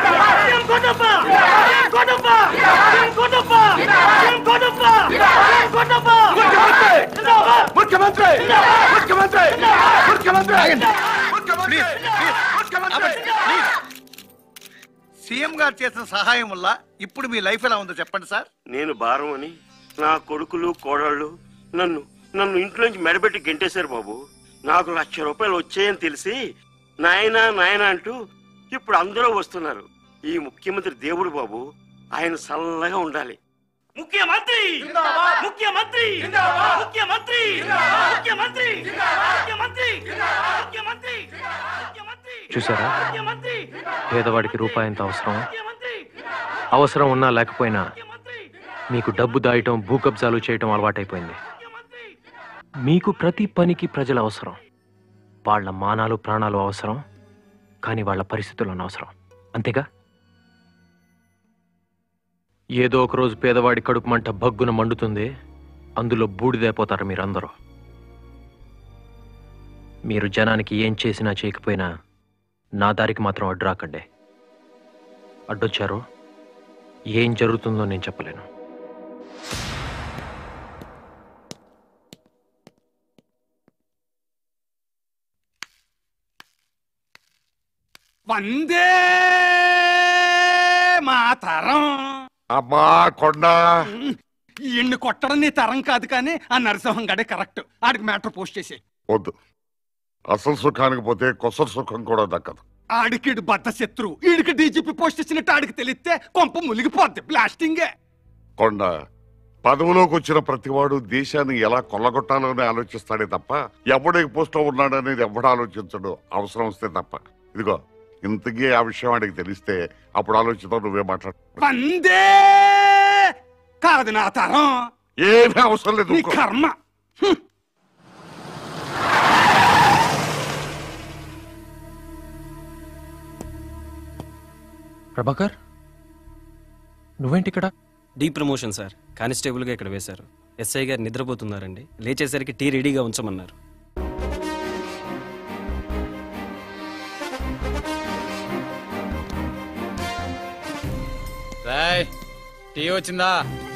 ముఖ్యమంత్రి ముఖ్యమంత్రి ముఖ్యమంత్రి సీఎం గారు చేసిన సహాయం వల్ల ఇప్పుడు మీ లైఫ్ ఎలా ఉందో చెప్పండి సార్ నేను భారం అని నా కొడుకులు కోడళ్ళు నన్ను నన్ను ఇంట్లోంచి మెడబెట్టి గెంటేశారు బాబు నాకు లక్ష రూపాయలు వచ్చాయని తెలిసి నాయనా నాయనా అంటూ ఇప్పుడు అందరూ వస్తున్నారు ఈ ముఖ్యమంత్రి దేవుడు బాబు ఆయన చల్లగా ఉండాలి ముఖ్యమంత్రి ముఖ్యమంత్రి ముఖ్యమంత్రి ముఖ్యమంత్రి ముఖ్యమంత్రి ముఖ్యమంత్రి చూసారా పేదవాడికి రూపాయి ఎంత అవసరం అవసరం ఉన్నా లేకపోయినా మీకు డబ్బు దాయటం భూ కబ్జాలు చేయటం అలవాటైపోయింది మీకు ప్రతి పనికి ప్రజల అవసరం వాళ్ళ మానాలు ప్రాణాలు అవసరం కానీ వాళ్ళ పరిస్థితులు అనవసరం అంతేగా ఏదో ఒక రోజు పేదవాడి కడుపు మంట భగ్గున మండుతుంది అందులో బూడిదైపోతారు మీరందరూ మీరు జనానికి ఏం చేసినా చేయకపోయినా నా దారికి మాత్రం అడ్డు రాకండి అడ్డొచ్చారు ఏం జరుగుతుందో నేను చెప్పలేను వందే మా తరం అమ్మా కొండ ఈయన్ని కొట్టడం నీ తరం కాదు కానీ ఆ నరసింహం గడే కరెక్ట్ ఆడికి మ్యాటర్ పోస్ట్ చేసి వద్దు అసలు సుఖానికి పోతే కొసరు సుఖం కూడా దక్కదు ఆడికి బద్ద శత్రువు ఈడికి డీజీపీ పోస్ట్ ఇచ్చినట్టు ఆడికి తెలిస్తే కొంప మునిగిపోద్ది బ్లాస్టింగే కొండ పదవిలోకి వచ్చిన ప్రతివాడు దేశాన్ని ఎలా కొల్లగొట్టాలని ఆలోచిస్తాడే తప్ప ఎవడికి పోస్ట్ ఉన్నాడనేది ఎవడు ఆలోచించడు అవసరం వస్తే తప్ప ఇదిగో ఇంతకీ ఆ విషయం వాడికి తెలిస్తే అప్పుడు ఆలోచిస్తావు నువ్వే మాట్లాడు వందే కాదు నా తరం ఏమీ అవసరం లేదు నీ ఊరుకో. కర్మ ప్రభాకర్ నువ్వేంటి ఇక్కడ డీ ప్రమోషన్ సార్ కానిస్టేబుల్గా ఇక్కడ వేశారు ఎస్ఐ గారు నిద్రపోతున్నారండి లేచేసరికి టీ రెడీగా ఉంచమన్నారు రాయ్ టీ వచ్చిందా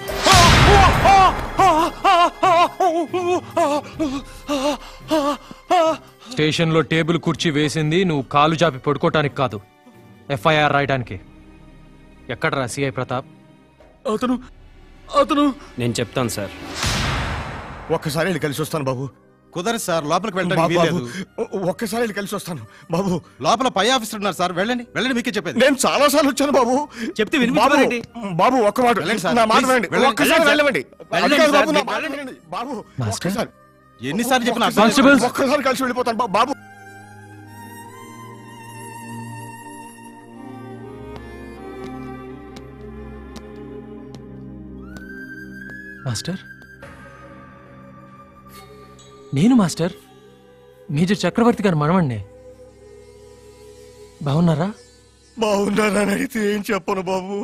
స్టేషన్లో టేబుల్ కుర్చీ వేసింది నువ్వు కాలు జాపి పడుకోవటానికి కాదు ఎఫ్ఐఆర్ రాయడానికి ఎక్కడరా సిఐ ప్రతాప్ అతను అతను నేను చెప్తాను సార్ ఒక్కసారి వెళ్ళి కలిసి వస్తాను బాబు కుదరదు సార్ లోపలికి బాబు, వెళ్ళడానికి వీలేదు బాబు, ఒక్కసారి వెళ్ళి కలిసి వస్తాను బాబు లోపల పై ఆఫీసర్ ఉన్నారు సార్ వెళ్ళండి వెళ్ళండి మీకే చెప్పేది నేను చాలా సార్లు వచ్చాను బాబు చెప్తే బాబు, వినిపించమనండి. బాబు ఒక్క మాట వెళ్ళండి సార్, నా మాట ప్లీజ్, వినండి వెళ్ళండి. ఒక్కసారి వెళ్ళండి వెళ్ళమండి సార్. అది కాదు బాబు, నా వెళ్ళండి మాట సార్. వినండి. బాబు మాస్టర్? ఒక్కసారి ఎన్నిసార్లు చెప్పినా అర్థం ఒక్కసారి- చేసుకోండి. ఒక్కసారి కలిసి వెళ్ళిపోతాను బా- బాబు మాస్టర్ నేను మాస్టర్ మేజర్ చక్రవర్తి గారు మనవండి బాగున్నారా బాగున్నానని అడిగితే ఏం చెప్పను బాబు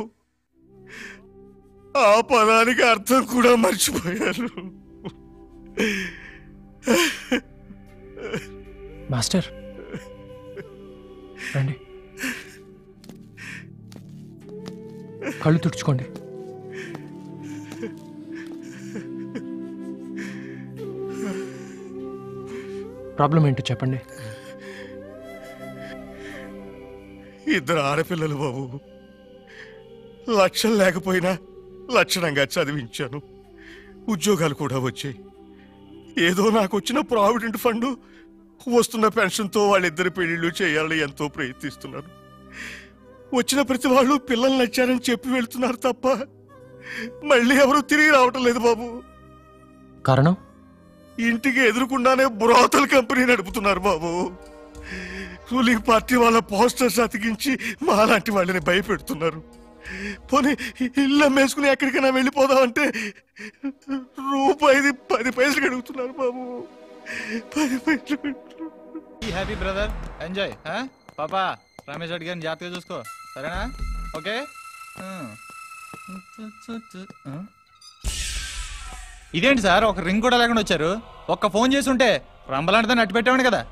ఆ పదానికి అర్థం కూడా మర్చిపోయాను మాస్టర్ రండి కళ్ళు తుడుచుకోండి ప్రాబ్లం ఏంటో చెప్పండి ఇద్దరు ఆడపిల్లలు బాబు లక్షలు లేకపోయినా లక్షణంగా చదివించాను ఉద్యోగాలు కూడా వచ్చాయి ఏదో నాకు వచ్చిన ప్రావిడెంట్ ఫండ్ వస్తున్న పెన్షన్తో వాళ్ళిద్దరి పెళ్లిళ్ళు చేయాలని ఎంతో ప్రయత్నిస్తున్నాను వచ్చిన ప్రతి వాళ్ళు పిల్లలు నచ్చారని చెప్పి వెళ్తున్నారు తప్ప మళ్ళీ ఎవరు తిరిగి రావటం లేదు బాబు కారణం ఇంటికి ఎదురుకుండానే బ్రోతల్ కంపెనీ నడుపుతున్నారు బాబు రూలింగ్ పార్టీ వాళ్ళ పోస్టర్స్ అతికించి మాలాంటి వాళ్ళని భయపెడుతున్నారు పోనీ ఇల్లు అమ్మేసుకుని ఎక్కడికైనా వెళ్ళిపోదామంటే రూపాయిది పది పైసలు అడుగుతున్నారు బాబు పది పైసలు హ్యాపీ బ్రదర్ ఎంజాయ్ పాపా రమేష్ రెడ్డి గారిని జాగ్రత్తగా చూసుకో సరేనా ఓకే ఇదేంటి సార్ ఒక రింగ్ కూడా లేకుండా వచ్చారు ఒక్క ఫోన్ చేసి ఉంటే రంబలాంటితో నట్టు పెట్టామని కదా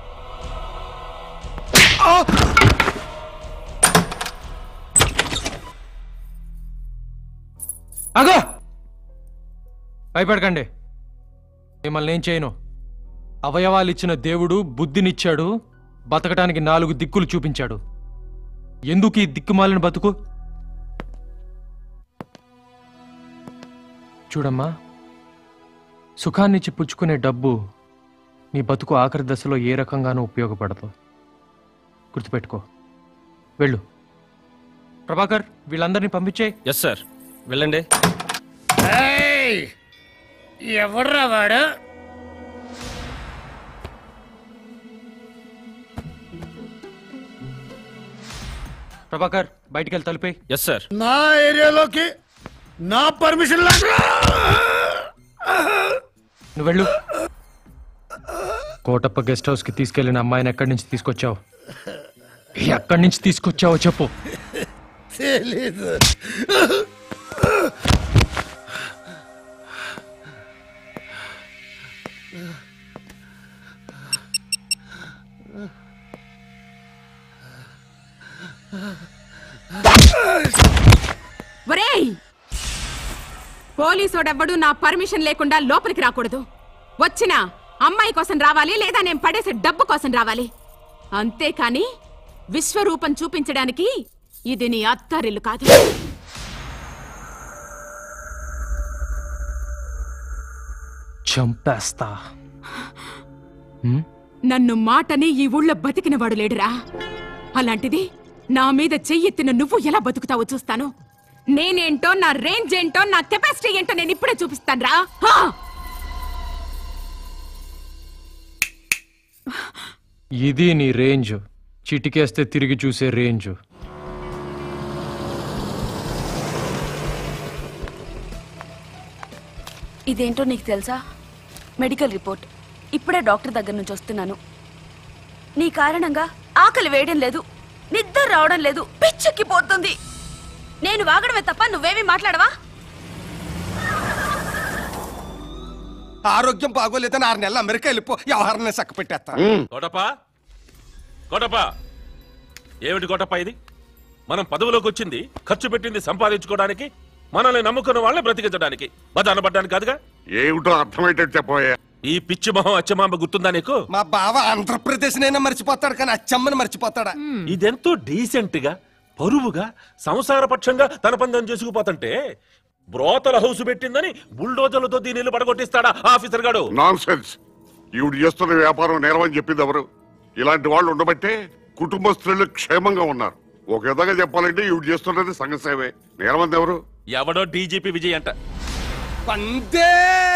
అగో భయపడకండి మిమ్మల్ని ఏం చేయను అవయవాలు ఇచ్చిన దేవుడు బుద్ధినిచ్చాడు బతకటానికి నాలుగు దిక్కులు చూపించాడు ఎందుకు ఈ దిక్కుమాలిన బతుకు చూడమ్మా సుఖాన్నిచ్చి పుచ్చుకునే డబ్బు నీ బతుకు ఆఖరి దశలో ఏ రకంగానూ ఉపయోగపడదు గుర్తుపెట్టుకో వెళ్ళు ప్రభాకర్ వీళ్ళందరినీ పంపించేయి ఎస్ సార్ వెళ్ళండి ఎవర్రా వాడు ప్రభాకర్ బయటికి వెళ్ళి తలిపే ఎస్ సార్ నా ఏరియాలోకి నా పర్మిషన్ నువ్వు వెళ్ళు కోటప్ప గెస్ట్ హౌస్ కి తీసుకెళ్లిన అమ్మాయిని ఎక్కడి నుంచి తీసుకొచ్చావు ఎక్కడి నుంచి తీసుకొచ్చావో చెప్పు తెలీదు ఒరేయ్ పోలీసోడెవ్వడు నా పర్మిషన్ లేకుండా లోపలికి రాకూడదు వచ్చినా అమ్మాయి కోసం రావాలి లేదా నేను పడేసే డబ్బు కోసం రావాలి అంతేకాని విశ్వరూపం చూపించడానికి ఇది నీ అత్తారిల్లు కాదు చంపేస్తా హ్మ్? నన్ను మాటని ఈ ఊళ్ళో బతికినవాడు లేడురా అలాంటిది నా మీద చెయ్యెత్తిన నువ్వు ఎలా బతుకుతావో చూస్తాను నేనేంటో నా రేంజ్ ఏంటో నా కెపాసిటీ ఏంటో నేను ఇప్పుడే చూపిస్తాను రా ఇది నీ రేంజ్ చిటికేస్తే తిరిగి చూసే రేంజ్ ఇదేంటో నీకు తెలుసా మెడికల్ రిపోర్ట్ ఇప్పుడే డాక్టర్ దగ్గర నుంచి వస్తున్నాను నీ కారణంగా ఆకలి వేయడం లేదు నిద్ర రావడం లేదు పిచ్చెక్కిపోతుంది నేను వాగడమే తప్ప నువ్వేమీ మాట్లాడవా ఆరోగ్యం బాగోలేదని ఆరు నెలలు అమెరికా వెళ్ళిపో వ్యవహారాన్ని చక్క పెట్టేస్తా కోటప్ప కోటప్ప ఏమిటి కోటప్ప ఇది మనం పదవిలోకి వచ్చింది ఖర్చు పెట్టింది సంపాదించుకోవడానికి మనల్ని నమ్ముకున్న వాళ్ళని బ్రతికించడానికి బదానపడ్డానికి కాదుగా ఏమిటో అర్థమయ్యేటట్టు చెప్పబోయే ఈ పిచ్చి మొహం అచ్చమాంబ గుర్తుందా నీకు మా బావ ఆంధ్రప్రదేశ్ నైనా మర్చిపోతాడు కానీ అచ్చమ్మని మర్చిపోతాడా ఇదెంతో డీసెంట్ గా పరువుగా సంసారపక్షంగా తన పందం చేసుకుపోతుంటే బ్రోతల హౌస్ పెట్టిందని బుల్డోజర్లతో దీని ఇల్లు పడగొట్టిస్తాడా ఆఫీసర్ గాడు నాన్ సెన్స్ ఈవిడ చేస్తున్న వ్యాపారం నేరమని చెప్పింది ఎవరు ఇలాంటి వాళ్ళు ఉండబట్టే కుటుంబస్తులు క్షేమంగా ఉన్నారు ఒక విధంగా చెప్పాలంటే ఈవిడ చేస్తున్నది సంఘ సేవే నేరమంది ఎవరు ఎవడో డీజీపీ విజయ్ అంట Vande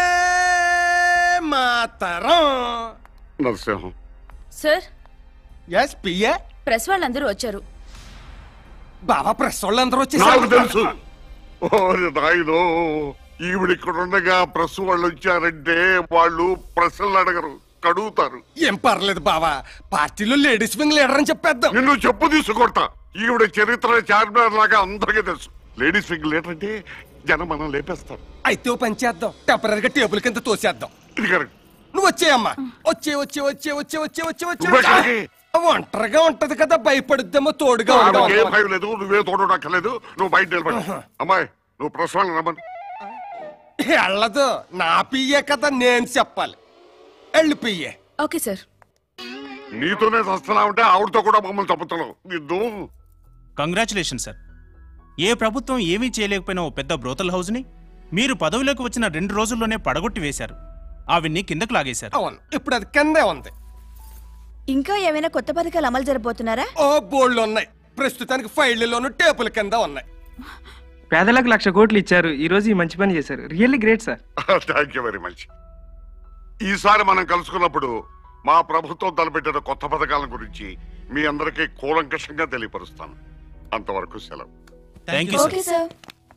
Mataram Narasimham sir yes PA press వాళ్ళందరూ వచ్చారు బావా ప్రెస్ వాళ్ళందరూ నాకు తెలుసు వచ్చేసారు ఓరి నాయనో ఈవిడ ఇక్కడ ఉండగా ప్రెస్ వాళ్ళు వచ్చారంటే వాళ్ళు ప్రశ్నలు అడగరు కడుగుతారు ఏం పర్లేదు బావా పార్టీలో లేడీస్ వింగ్ లీడర్ అని చెప్పేద్దాం నిన్ను చెప్పు తీసుకొడతా ఈవిడ చరిత్ర చార్మినార్ లాగా అందరికీ తెలుసు లేడీస్ ఫింగ్ లీటర్ అంటే జనం మనం లేపేస్తారు అయితే ఓ పని చేద్దాం టెంపరీగా టేబుల్ కింద తోసేద్దాం ఇది కరెక్ట్ నువ్వు వచ్చేయమ్మా వచ్చే వచ్చే వచ్చే వచ్చే వచ్చే వచ్చే వచ్చే నువ్వు ఎక్కడికి? ఒంటరిగా ఉంటది కదా భయపడుద్దేమో తోడుగా ఆమెకి ఏ ఉండవు భయం లేదు నువ్వే తోడు అక్కర్లేదు నువ్వు బయట నిలబడి అమ్మాయి నువ్వు ప్రసవాన్ని రమ్మని వెళ్ళదు నా పియ్యే కదా నేను చెప్పాలి వెళ్ళి పియ్యే ఓకే సార్ నీతోనే వస్తున్నా ఉంటే ఆవిడతో కూడా మమ్మల్ని చంపుతున్నావు నిన్ను కంగ్రాచులేషన్ సార్ ఏ ప్రభుత్వం ఏమీ చేయలేకపోయిన ఓ పెద్ద బ్రోతల్ హౌస్ని మీరు పదవిలోకి వచ్చిన రెండు రోజుల్లోనే పడగొట్టి వేశారు ఆవిడ్ని కిందకు లాగేశారు అవును ఇప్పుడు అది కిందే ఉంది ఇంకా ఏమైనా కొత్త పథకాలు అమలు జరబోతున్నారా ఓ బోర్డులు ఉన్నాయి ప్రస్తుతానికి ఫైళ్లలోను టేపుల కింద ఉన్నాయి పేదలకు లక్ష కోట్లు ఇచ్చారు ఈ రోజు ఈ మంచి పని చేశారు really great sir thank you very much ఈసారి మనం కలుసుకున్నప్పుడు మా ప్రభుత్వం తలపెట్టిన కొత్త పథకాల గురించి మీ అందరికీ కూలంకషంగా తెలియపరుస్తాను అంతవరకు సెలవు ఓకే సార్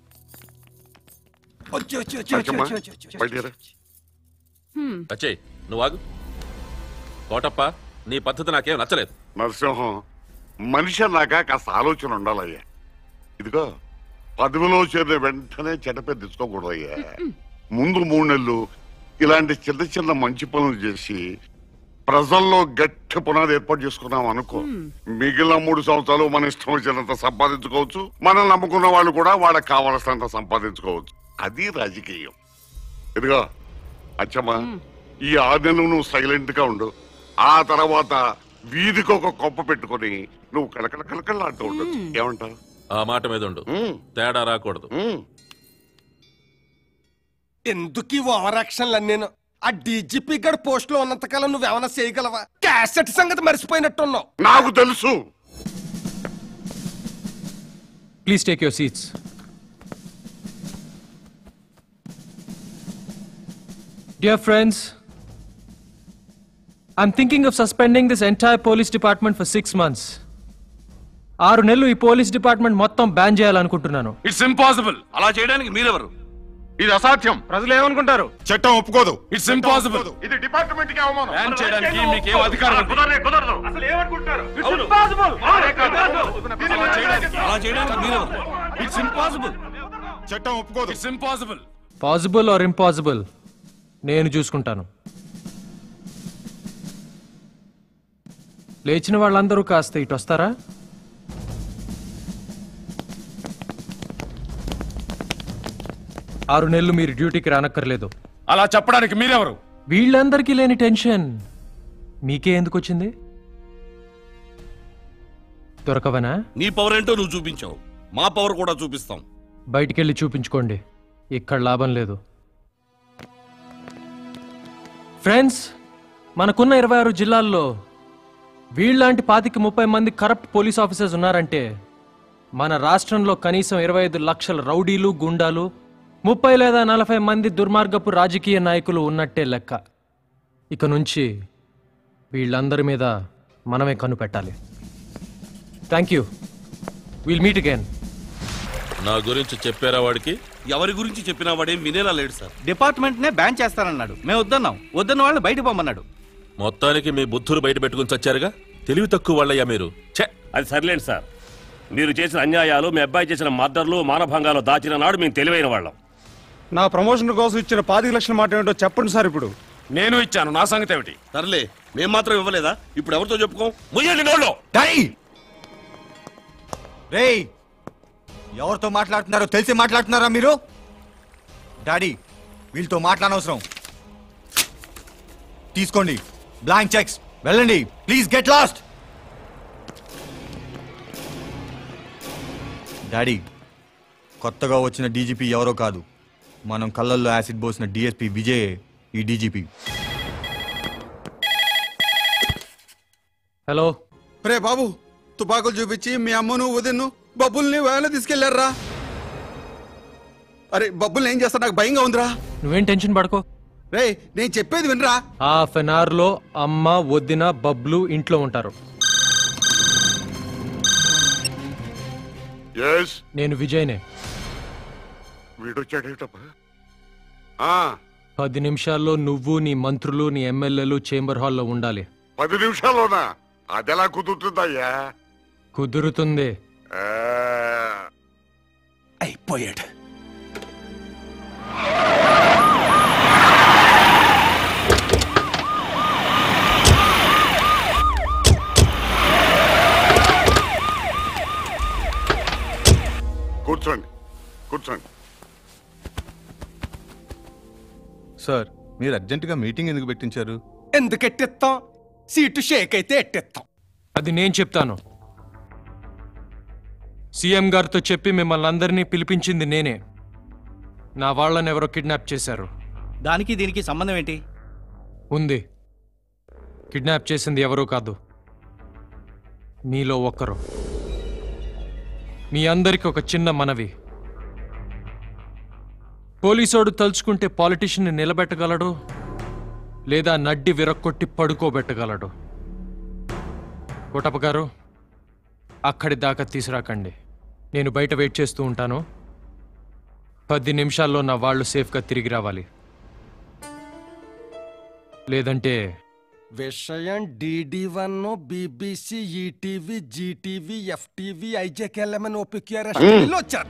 వచ్చి వచ్చి వచ్చి వచ్చి సత్యమ్మా, వచ్చి వచ్చి వచ్చి బయలుదేరు. అచ్చయ్ నువ్వు ఆగు కోటప్ప నీ పద్ధతి నాకేం నచ్చలేదు నరసింహం మనిషి అన్నాక కాస్త ఆలోచన ఉండాలయ్యా ఇదిగో పదవిలో చేరిన వెంటనే చెడ్డ తెచ్చుకోకూడదయ్యా ముందు మూడు నెలలు ఇలాంటి చిన్న చిన్న మంచి పనులు చేసి ప్రజల్లో గట్టి పునాది ఏర్పాటు చేసుకున్నాం అనుకో మిగిలిన మూడు సంవత్సరాలు మన ఇష్టం వచ్చినంత సంపాదించుకోవచ్చు మనం నమ్ముకున్న వాళ్ళు కూడా వాళ్ళకి కావలసినంత సంపాదించుకోవచ్చు అది రాజకీయం ఇదిగో అచ్చమ్మా ఈ ఆరు నెలలు నువ్వు సైలెంట్ గా ఉండు ఆ తర్వాత వీధికి ఒక కొప్ప పెట్టుకొని నువ్వు కలకల కలకలాడుతూ ఉండొచ్చు ఏమంటావు ఆ మాట మీద ఉండు తేడా రాకూడదు ఎందుకు ఈ ఓవర్ యాక్షన్లు నేను ఆ డీజీపీ గడు పోస్ట్ లో ఉన్నంతకాలం నువ్వేమైనా చేయగలవా క్యాసెట్ సంగతి మర్చిపోయినట్టున్నావు నాకు తెలుసు Please take your seats. Dear friends, I'm thinking of suspending this entire police department for six months. ఆరు నెలలు ఈ పోలీస్ డిపార్ట్మెంట్ మొత్తం బ్యాన్ చేయాలనుకుంటున్నాను ఇట్స్ ఇంపాసిబుల్ అలా చేయడానికి మీరెవరు ఇది అసాధ్యం ప్రజలు ఏమనుకుంటారు చట్టం ఒప్పుకోదు ఇట్స్ ఇంపాసిబుల్ ఇది డిపార్ట్మెంట్ కి అవమానం బ్యాన్ చేయడానికి మీకేం అధికారం ఉంది? అసలు ఏమనుకుంటారు అవును. అలా చేయడానికి- అలా చేయడానికి మీరెవరు ఇట్స్ ఇంపాసిబుల్ చట్టం ఒప్పుకోదు it's impossible possible or impossible నేను చూసుకుంటాను లేచిన వాళ్ళందరూ కాస్త ఇటు వస్తారా ఆరు నెలలు మీరు డ్యూటీకి రానక్కర్లేదు అలా చెప్పడానికి మీరెవరు వీళ్ళందరికీ లేని టెన్షన్ మీకే ఎందుకు వచ్చింది దొరకవనా నీ పవర్ ఏంటో నువ్వు చూపించావు మా పవర్ కూడా చూపిస్తాం బయటికెళ్ళి చూపించుకోండి ఇక్కడ లాభం లేదు ఫ్రెండ్స్ మనకున్న ఇరవై ఆరు జిల్లాల్లో వీళ్ళలాంటి పాతికి ముప్పై మంది కరప్ట్ పోలీస్ ఆఫీసర్స్ ఉన్నారంటే మన రాష్ట్రంలో కనీసం ఇరవై ఐదు లక్షల రౌడీలు గుండాలు ముప్పై లేదా నలభై మంది దుర్మార్గపు రాజకీయ నాయకులు ఉన్నట్టే లెక్క ఇక నుంచి వీళ్ళందరి మీద మనమే కనుపెట్టాలి thank you will meet again నా గురించి చెప్పారా వాడికి ఎవరి గురించి చెప్పినా వాడేం వినేలా లేడు సార్ డిపార్ట్మెంట్ నే బ్యాన్ చేస్తానన్నాడు మేము వద్దన్నాం వద్దన్న వాళ్ళని బయట పొమ్మన్నాడు మొత్తానికి మీ బుద్ధులు బయట పెట్టుకుని చచ్చారుగా తెలివి తక్కువ వాళ్ళయ్యా మీరు ఛే అది సర్లేండి సార్ మీరు చేసిన అన్యాయాలు మీ అబ్బాయి చేసిన మర్డర్లు మానభంగాలు దాచిన నాడు మేము తెలివైన వాళ్ళం నా ప్రమోషన్ కోసం ఇచ్చిన పాతిక లక్షల మాట ఏంటో చెప్పండి సార్ ఇప్పుడు నేను ఇచ్చాను నా సంగతి ఏమిటి సర్లే మేం మాత్రం ఇవ్వలేదా ఇప్పుడు ఎవరితో చెప్పుకోం ముయ్యండి నోళ్ళు రేయ్ ఎవరితో మాట్లాడుతున్నారో తెలిసి మాట్లాడుతున్నారా మీరు డాడీ వీళ్ళతో మాట్లాడనవసరం తీసుకోండి బ్లాంక్ చెక్స్ వెళ్ళండి ప్లీజ్ గెట్ లాస్ట్ డాడీ కొత్తగా వచ్చిన డీజీపీ ఎవరో కాదు మనం కళ్ళల్లో యాసిడ్ పోసిన డిఎస్పీ విజయ్ ఈ డీజీపీ హలో రే బాబు తుపాకులు చూపించి మీ అమ్మను వదిన్ను బబ్బుల్ని వేళ తీసుకెళ్లారా అరే బబ్బుల్ని ఏం చేస్తా నాకు భయంగా ఉందిరా నువ్వేం టెన్షన్ పడుకో రే నేను చెప్పేది వినరా హాఫ్ అన్ అవర్ లో అమ్మ వద్దిన బబ్లు ఇంట్లో ఉంటారు ఎస్ నేను విజయ్నే వీడొచ్చాడేటప్ప పది నిమిషాల్లో నువ్వు నీ మంత్రులు నీ ఎమ్మెల్యేలు చేంబర్ హాల్లో ఉండాలి పది నిమిషాల్లోనా అదెలా కుదురుతుందయ్యా కుదురుతుంది ఆ, అయిపోయాడు సార్ మీరు అర్జెంటుగా మీటింగ్ ఎందుకు పెట్టించారు ఎందుకు ఎట్టెత్తాం సీటు షేక్ అయితే ఎట్టెత్తాం అది నేను చెప్తాను సీఎం గారితో చెప్పి మిమ్మల్ని అందరినీ పిలిపించింది నేనే నా వాళ్ళని ఎవరో కిడ్నాప్ చేశారు దానికి దీనికి సంబంధం ఏంటి ఉంది కిడ్నాప్ చేసింది ఎవరూ కాదు మీలో ఒక్కరు మీ అందరికి ఒక చిన్న మనవి పోలీసోడు తలుచుకుంటే పాలిటిషియన్ని నిలబెట్టగలడు లేదా నడ్డి విరక్కొట్టి పడుకోబెట్టగలడు కోటప్ప గారు అక్కడి దాకా తీసుకురాకండి నేను బయట వెయిట్ చేస్తూ ఉంటాను పది నిమిషాల్లో నా వాళ్ళు సేఫ్గా తిరిగి రావాలి లేదంటే విషయం DD one BBC ETV Zee TV FTV ఐజేకెళ్ళమని ఒప్పికారు మ్మ్. వచ్చారు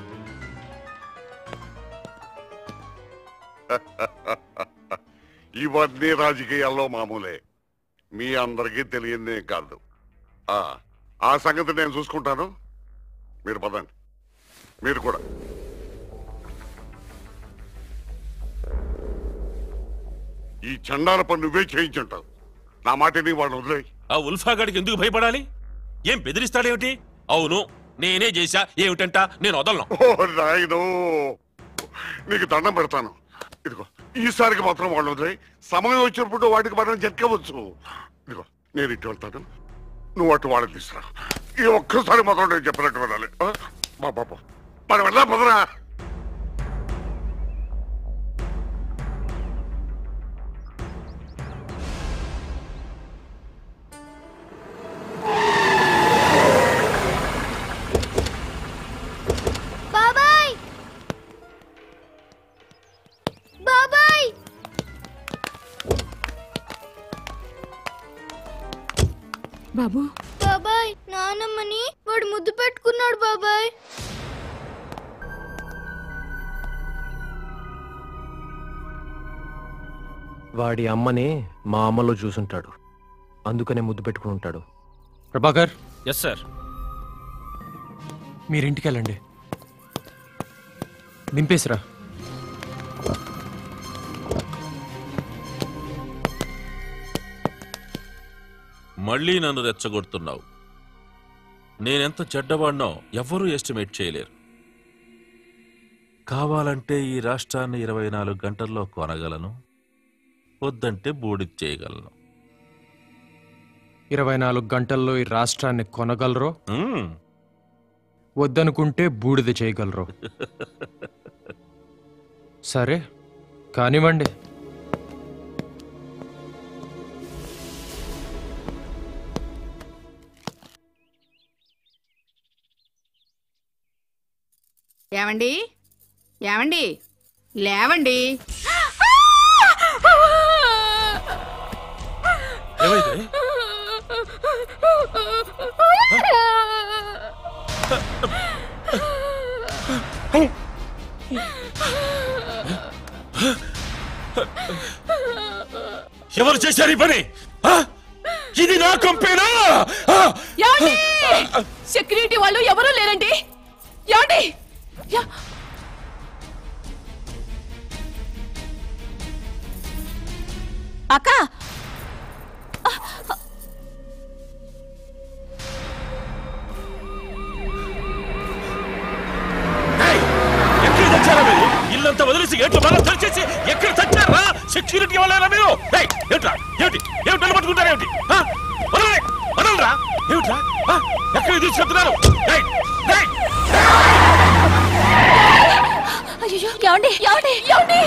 ఇవన్నీ రాజకీయాల్లో మామూలే మీ అందరికీ తెలియదే కాదు ఆ, ఆ సంగతి నేను చూసుకుంటాను మీరు పదండి మీరు కూడా ఈ చండాల పని నువ్వే చేయించుంటావు నా మాటని వాడు వదిలేయి ఆ ఉల్ఫాగాడికి ఎందుకు భయపడాలి ఏం బెదిరిస్తాడేమిటి అవును నేనే చేశా ఏమిటంట నేను వదలను ఓ నాయనో నీకు దండం పెడతాను ఇదిగో ఈసారికి మాత్రం వాళ్ళు వదిలేయి సమయం వచ్చినప్పుడు వాటికి మనం జరగవచ్చు ఇదిగో నేను ఇటు వెళ్తాను నువ్వు అటు వాళ్ళని తీసుకురా ఈ ఒక్కసారి మాత్రం నేను చెప్పినట్టు వెళ్ళాలి ఆ? బా బాబా మనం వెళ్ళా పదరా బాబాయ్ బాబాయ్ బాబు బాబాయ్ నానమ్మని వాడు ముద్దు పెట్టుకున్నాడు బాబాయ్ వాడి అమ్మని మా అమ్మలో చూసుంటాడు అందుకనే ముద్దు పెట్టుకుని ఉంటాడు ప్రభాకర్ ఎస్ సార్ మీరింటికి వెళ్ళండి దింపేసిరా మళ్ళీ నన్ను రెచ్చగొడుతున్నావు నేనెంత చెడ్డవాడినో ఎవ్వరూ ఎస్టిమేట్ చేయలేరు కావాలంటే ఈ రాష్ట్రాన్ని ఇరవై నాలుగు గంటల్లో కొనగలను వద్దంటే బూడిద చేయగలను ఇరవై నాలుగు గంటల్లో ఈ రాష్ట్రాన్ని కొనగలరో వద్దనుకుంటే బూడిద చేయగలరు సరే కానివ్వండి ఏమండి ఏమండి లేవండి ఏమైంది ఎవరు చేశారు ఈ పని ఆ? ఇది నా కంపెనా ఏమండి సెక్యూరిటీ వాళ్ళు ఎవరూ లేరండి ఏమండి యా- అక్క ఎక్కడ తెచ్చారా మీరు ఇల్లంతా వదిలేసి గేట్లు బాగా తెరిచేసి ఎక్కడ తెచ్చారా సెక్యూరిటీ వాళ్ళేనా మీరు ఏయ్, ఏమిట్రా ఏమిటి ఏమిటి నిలబట్టుకుంటారు ఏమిటి ఆ? వదలండి, వదలండిరా. ఏమిట్రా ఆ? ఎక్కడికి తీసుకెళ్తున్నారు ఏయ్, ఏయ్. అయ్యో ఏమండి ఏమండి ఏమండి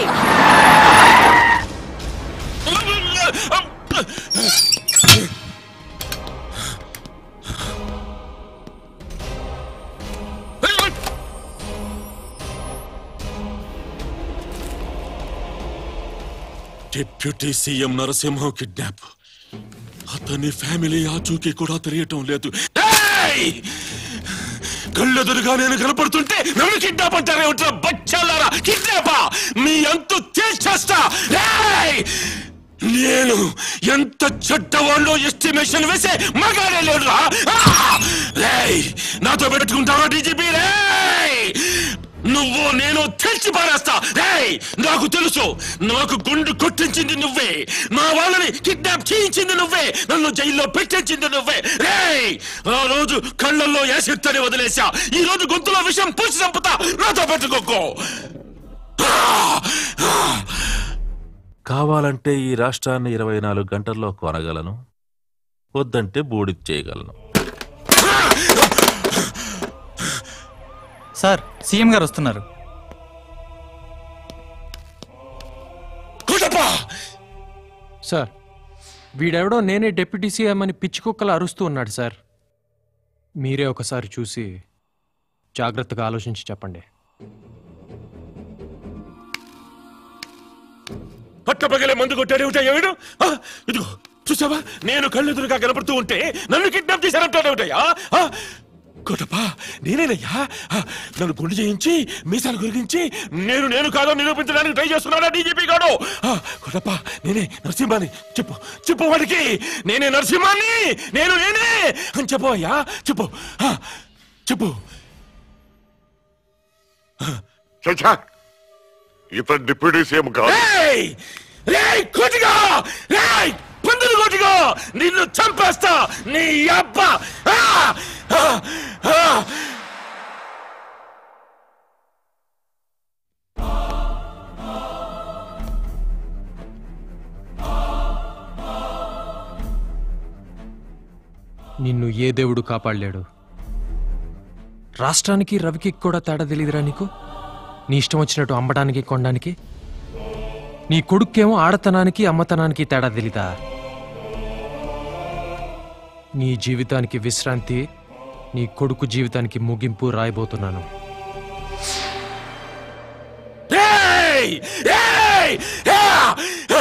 డిప్యూటీ సీఎం నరసింహం కిడ్నాప్ అతని ఫ్యామిలీ ఆచూకీ కూడా తెలియటం లేదు ఏయ్! కళ్ళెదురుగా నేను కనపడుతుంటే నన్ను కిడ్నాప్ అంటారే ఉంటా బచ్చాలారా కిడ్నాపా మీ అంతు తేల్చేస్తా ఏయ్! నేను ఎంత చెడ్డవాళ్ళు ఎస్టిమేషన్ వేసే మగాడే లేడురా ఆ! రేయ్! నాతో పెట్టుకుంటావా డీజీపీ రేయ్ నువ్వు నేను తెచ్చి పారేస్తా రేయ్ నాకు తెలుసు నాకు గుండు కొట్టించింది నువ్వే నా వాళ్ళని కిడ్నాప్ చేయించింది నువ్వే నన్ను జైల్లో పెట్టించింది నువ్వే రేయ్ ఆ రోజు కళ్ళల్లో యాసిత్తని వదిలేసా ఈ రోజు గొంతులో విషయం పూసి చంపుతా నాతో పెట్టుకోకో కావాలంటే ఈ రాష్ట్రాన్ని ఇరవై నాలుగు గంటల్లో కొనగలను వద్దంటే బూడిద చేయగలను సార్ సీఎం గారు వస్తున్నారు సార్ వీడెవడో నేనే డెప్యూటీ సీఎం అని పిచ్చి కుక్కలు అరుస్తూ ఉన్నాడు సార్ మీరే ఒకసారి చూసి జాగ్రత్తగా ఆలోచించి చెప్పండి పట్టపగలే మందు కొట్టాడు ఉంటాయి ఏమిడు ఆ, ఇదిగో చూసావా నేను కళ్ళెదురుగా కనపడుతూ ఉంటే నన్ను కిడ్నాప్ చేశారంటాడు ఏమిటయ్యా ఆ, కోటప్ప నేనేనయ్యా ఆ, నన్ను గుండు చేయించి మీసాలు గురించి నేను నేను కాదో నిరూపించడానికి ట్రై చేస్తున్నాడా డీజీపీ గాడు ఆ, కోటప్ప నేనే నరసింహాని చెప్పు చెప్పు వాడికి నేనే నరసింహాన్ని నేను నేనే అని చెప్పు అయ్యా చెప్పు ఆ, చెప్పు చచ్చా ఇతను డిప్యూటీ సీఎం కాదు రేయ్ రేయ్ కోటిగా రేయ్ పందులు కోటిగా నిన్ను చంపేస్తా నీ అబ్బ ఆ! ఆ! ఆ! నిన్ను ఏ దేవుడు కాపాడలేడు రాష్ట్రానికి రవికి కూడా తేడా తెలియదురా నీకు నీ ఇష్టం వచ్చినట్టు అమ్మడానికి కొనడానికి నీ కొడుక్కేమో ఆడతనానికి అమ్మతనానికి తేడా తెలీదా నీ జీవితానికి విశ్రాంతి నీ కొడుకు జీవితానికి ముగింపు రాయబోతున్నాను రేయ్ రేయ్ ఆ! ఆ!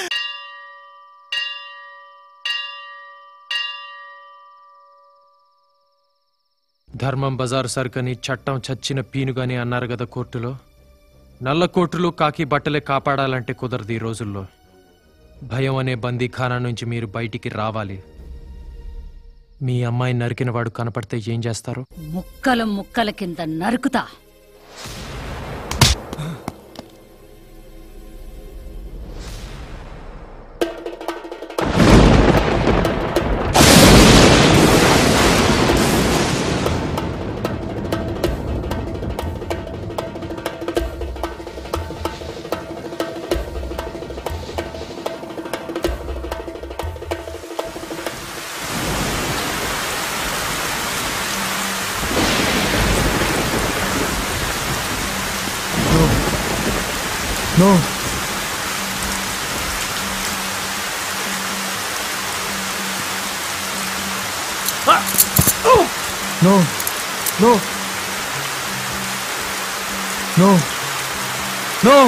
ధర్మం బజారు సరుకని చట్టం చచ్చిన పీనుగాని అన్నారు కదా కోర్టులో నల్ల కోర్టులు కాకి బట్టలే కాపాడాలంటే కుదరదు ఈ రోజుల్లో భయం అనే బందీఖానా నుంచి మీరు బయటికి రావాలి మీ అమ్మాయి నరికిన వాడు కనపడితే ఏం చేస్తారు ముక్కల ముక్కల కింద నరుకుతా no no no no no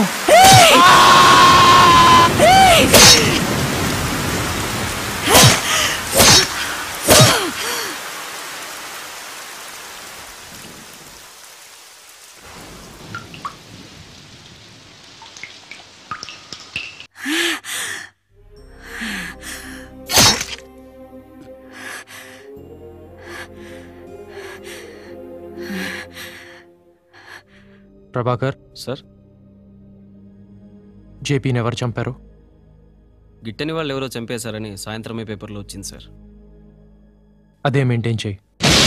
Prabhakar sir జేపీని ఎవరు చంపారు గిట్టని వాళ్ళు ఎవరో చంపేశారని సాయంత్రమే పేపర్లో వచ్చింది సార్ అదే మెయింటైన్ చేయి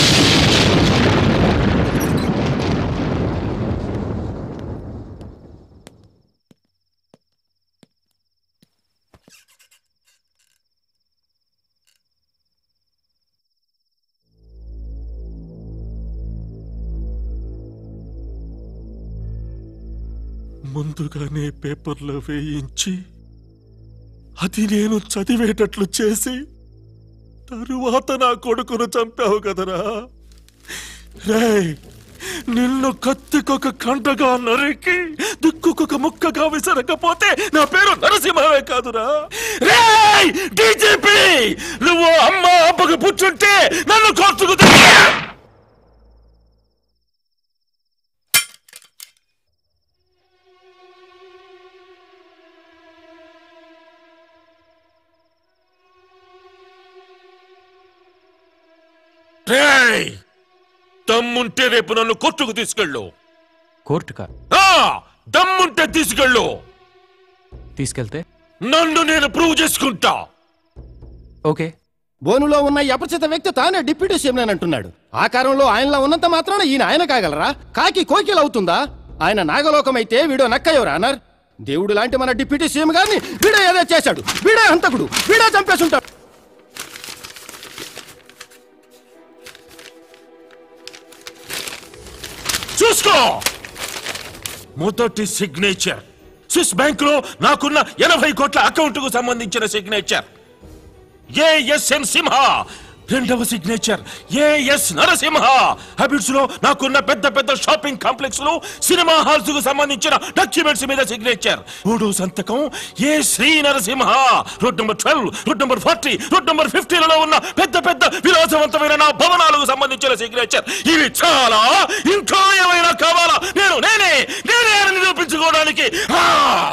ముందుగానే పేపర్లో వేయించి అది నేను చదివేటట్లు చేసి తరువాత నా కొడుకును చంపావు కదరా రేయ్ నిన్ను కత్తికొక కంటగా నరికి దిక్కుకొక ముక్కగా విసరకపోతే నా పేరు నరసింహమే కాదురా రేయ్ డీజీపీ నువ్వు అమ్మ అబ్బకు పుచ్చుంటే నన్ను కోర్టుకు తెచ్చా రేయ్ తమ్ముంటే రేపు నన్ను కొట్టుకు తీసుకెళ్ళు కోర్టుకా ఆ, దమ్ముంటే తీసుకెళ్ళు తీసుకెళ్తే నన్ను నేను ప్రూవ్ చేసుకుంటా ఓకే బోనులో ఉన్న ఈ అపరిచిత వ్యక్తి తానే డిప్యూటీ సీఎం అంటున్నాడు ఆకారంలో ఆయనలో ఉన్నంత మాత్రాన ఈయన ఆయన కాగలరా కాకి కోకిల అవుతుందా ఆయన నాగలోకం అయితే వీడో నక్కయ్యవరా అన్నారు దేవుడు లాంటి మన డిప్యూటీ సీఎం గారిని వీడే ఏదో చేశాడు వీడే హంతకుడు వీడే చంపేసుంటాడు చూసుకో మొదటి సిగ్నేచర్ స్విస్ బ్యాంక్ లో నాకున్న ఎనభై కోట్ల అకౌంట్ కు సంబంధించిన సిగ్నేచర్ ఏఎస్ఎన్ సింహ రెండవ సిగ్నేచర్ ఏఎస్ నరసింహ హ్యాబిట్స్ లో నాకున్న పెద్ద పెద్ద షాపింగ్ కాంప్లెక్స్ లో సినిమా హాల్స్ కు సంబంధించిన డాక్యుమెంట్స్ మీద సిగ్నేచర్ మూడో సంతకం ఏ Sri Narasimha road number twelve road number forty road number ఫిఫ్టీలలో ఉన్న పెద్ద పెద్ద విలాసవంతమైన నా భవనాలకు సంబంధించిన సిగ్నేచర్ ఇవి చాలా ఇంకా ఏమైనా కావాలా నేను నేనే నేనే అని నిరూపించుకోవడానికి ఆ!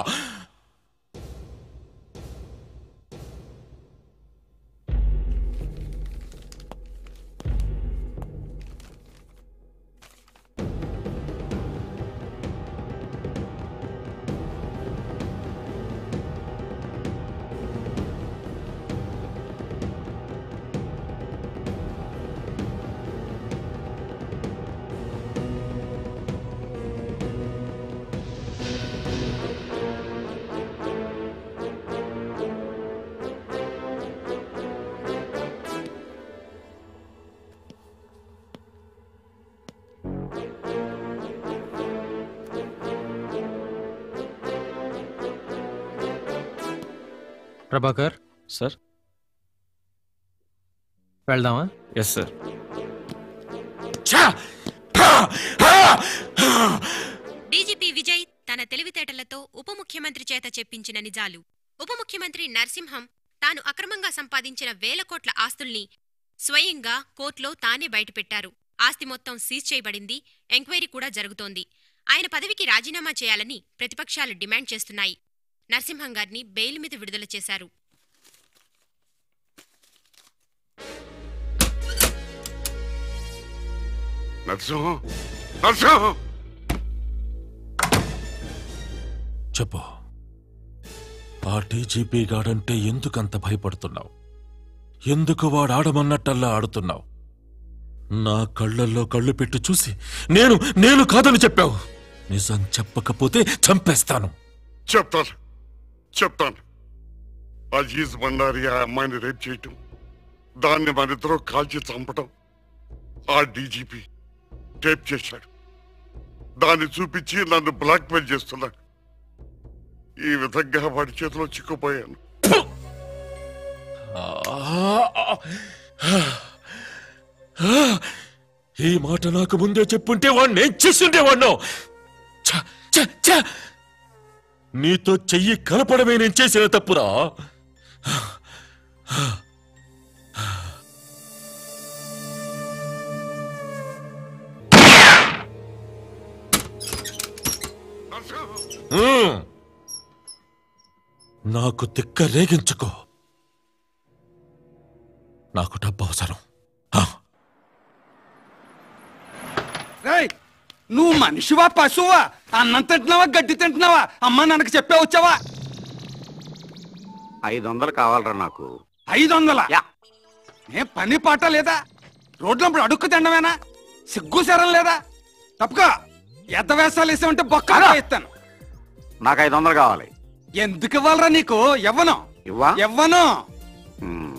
ప్రభాకర్ సార్ వెళ్దామా ఎస్ సార్ డీజీపీ విజయ్ తన తెలివితేటలతో ఉప ముఖ్యమంత్రి చేత చెప్పించిన నిజాలు ఉప ముఖ్యమంత్రి నరసింహం తాను అక్రమంగా సంపాదించిన వేల కోట్ల ఆస్తుల్ని స్వయంగా కోర్టులో తానే బయటపెట్టారు ఆస్తి మొత్తం సీజ్ చేయబడింది ఎంక్వైరీ కూడా జరుగుతోంది ఆయన పదవికి రాజీనామా చేయాలని ప్రతిపక్షాలు డిమాండ్ చేస్తున్నాయి నరసింహం గారిని బెయిల్ మీద విడుదల చేశారు నరసింహం నరసింహం చెప్పు ఆ టీజీపీ గాడంటే ఎందుకంత భయపడుతున్నావు ఎందుకు వాడు ఆడమన్నట్టల్లా ఆడుతున్నావు నా కళ్ళల్లో కళ్ళు పెట్టి చూసి నేను నేను కాదని చెప్పావు నిజం చెప్పకపోతే చంపేస్తాను చెప్తాను చెప్తాను అజీజ్ బండారి ఆ అమ్మాయిని రేప్ చేయటం దాన్ని మన ఇద్దరు కాల్చి చంపటం ఆ డీజీపీ టేప్ చేశాడు దాన్ని చూపించి నన్ను బ్లాక్మెయిల్ చేస్తున్నాడు ఈ విధంగా వాడి చేతిలో చిక్కుపోయాను ఈ మాట నాకు ముందే చెప్పుంటే వాడిని ఏం చేస్తుండేవాడినో ఛ, ఛ, ఛ! నీతో చెయ్యి కలపడమే నేను చేసిన తప్పురా ఉమ్. నాకు తిక్క రేగించుకో నాకు డబ్బు అవసరం రేయ్ నువ్వు మనిషివా పశువా అన్నం తింటున్నావా గడ్డి తింటున్నావా అమ్మ నాన్నకి చెప్పే వచ్చావా ఐదు వందలు కావాలరా నాకు ఐదు వందల ఏ పని పాట లేదా రోడ్లప్పుడు అడుక్కు తినడమేనా సిగ్గు శరం లేదా తప్పుకో ఎద్ద వేసాలు వేసామంటే బొక్క ఇస్తాను నాకు ఐదు వందలు కావాలి ఎందుకు ఇవ్వాలరా నీకు ఎవ్వను ఇవ్వా ఎవ్వను మ్మ్.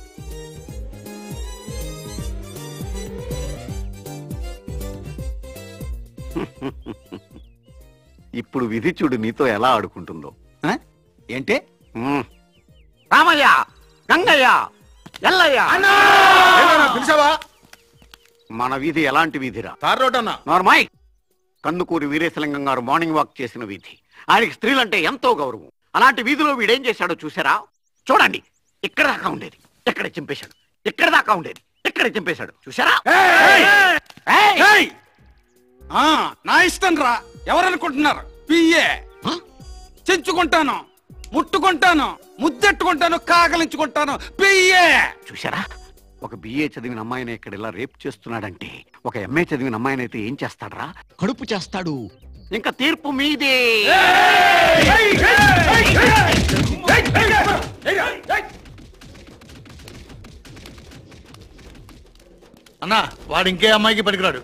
ఇప్పుడు విధి చూడు నీతో ఎలా ఆడుకుంటుందో ఏంటి రామయ్య గంగయ్య ఎల్లయ్య పిలిచావా మన వీధి ఎలాంటి వీధిరా తార్ రోడ్ అన్నా నార్మాయ్ కందుకూరి వీరేశలింగం గారు మార్నింగ్ వాక్ చేసిన వీధి ఆయనకి స్త్రీలంటే ఎంతో గౌరవం అలాంటి వీధిలో వీడేం చేశాడో చూసారా చూడండి ఇక్కడ దాకా ఉండేది ఎక్కడ చింపేశాడు ఇక్కడ దాకా ఉండేది ఎక్కడ చింపేశాడు చూసారా ఏయ్! ఆ, నా ఇష్టం రా ఎవరనుకుంటున్నారు పియ్యే చెంచుకుంటాను ముట్టుకుంటాను ముద్దెట్టుకుంటాను కాకలించుకుంటాను పియ్యే చూసారా ఒక బిఏ చదివిన అమ్మాయిని ఇక్కడ ఇలా రేప్ చేస్తున్నాడంటే ఒక ఎంఏ చదివిన అమ్మాయిని అయితే ఏం చేస్తాడరా కడుపు చేస్తాడు ఇంకా తీర్పు మీదే అన్నా వాడు ఇంకే అమ్మాయికి పనికిరాడు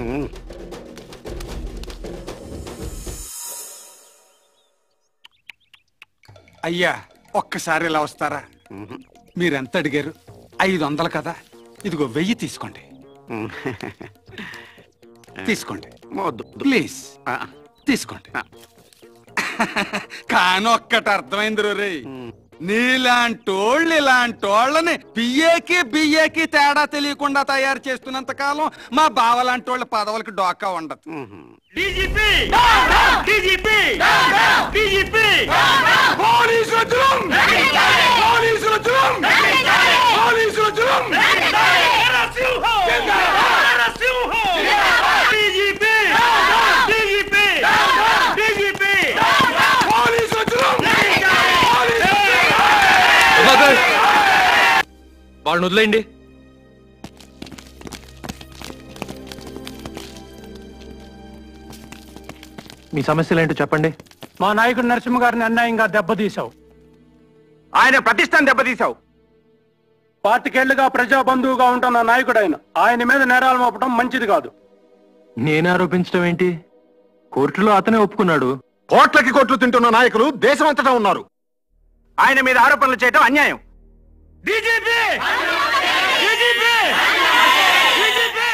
అయ్యా ఒక్కసారి ఇలా వస్తారా మీరెంత అడిగారు ఐదు వందలు కదా ఇదిగో వెయ్యి తీసుకోండి తీసుకోండి ప్లీజ్ తీసుకోండి కానీ ఒక్కటి అర్థమైంది రే నీలాంటోళ్ళు ఇలాంటోళ్ళని పిఏకి బిఏకి తేడా తెలియకుండా తయారు చేస్తున్నంత కాలం మా బావలాంటి వాళ్ళ పదవులకి డోకా ఉండదు డీజీపీ డీజీపీ డీజీపీ పోలీసుల జులుం పోలీసుల జులుం పోలీసుల జులుం డీజీపీ డీజీపీ డీజీపీ పోలీసుల జులుం ప్రభాకర్ వాళ్ళని వదిలేయండి మీ సమస్యలు ఏంటో చెప్పండి మా నాయకుడు నరసింహ గారిని అన్యాయంగా దెబ్బతీశావు ఆయన ప్రతిష్టను దెబ్బతీశావు పాతికేళ్లుగా ప్రజా బంధువుగా ఉంటున్న నాయకుడు ఆయన ఆయన మీద నేరాలు మోపడం మంచిది కాదు నేను ఆరోపించడం ఏంటి కోర్టులో అతనే ఒప్పుకున్నాడు కోట్లకి కోట్లు తింటున్న నాయకులు దేశం అంతటా ఉన్నారు ఆయన మీద ఆరోపణలు చేయడం అన్యాయం DGP DGP DGP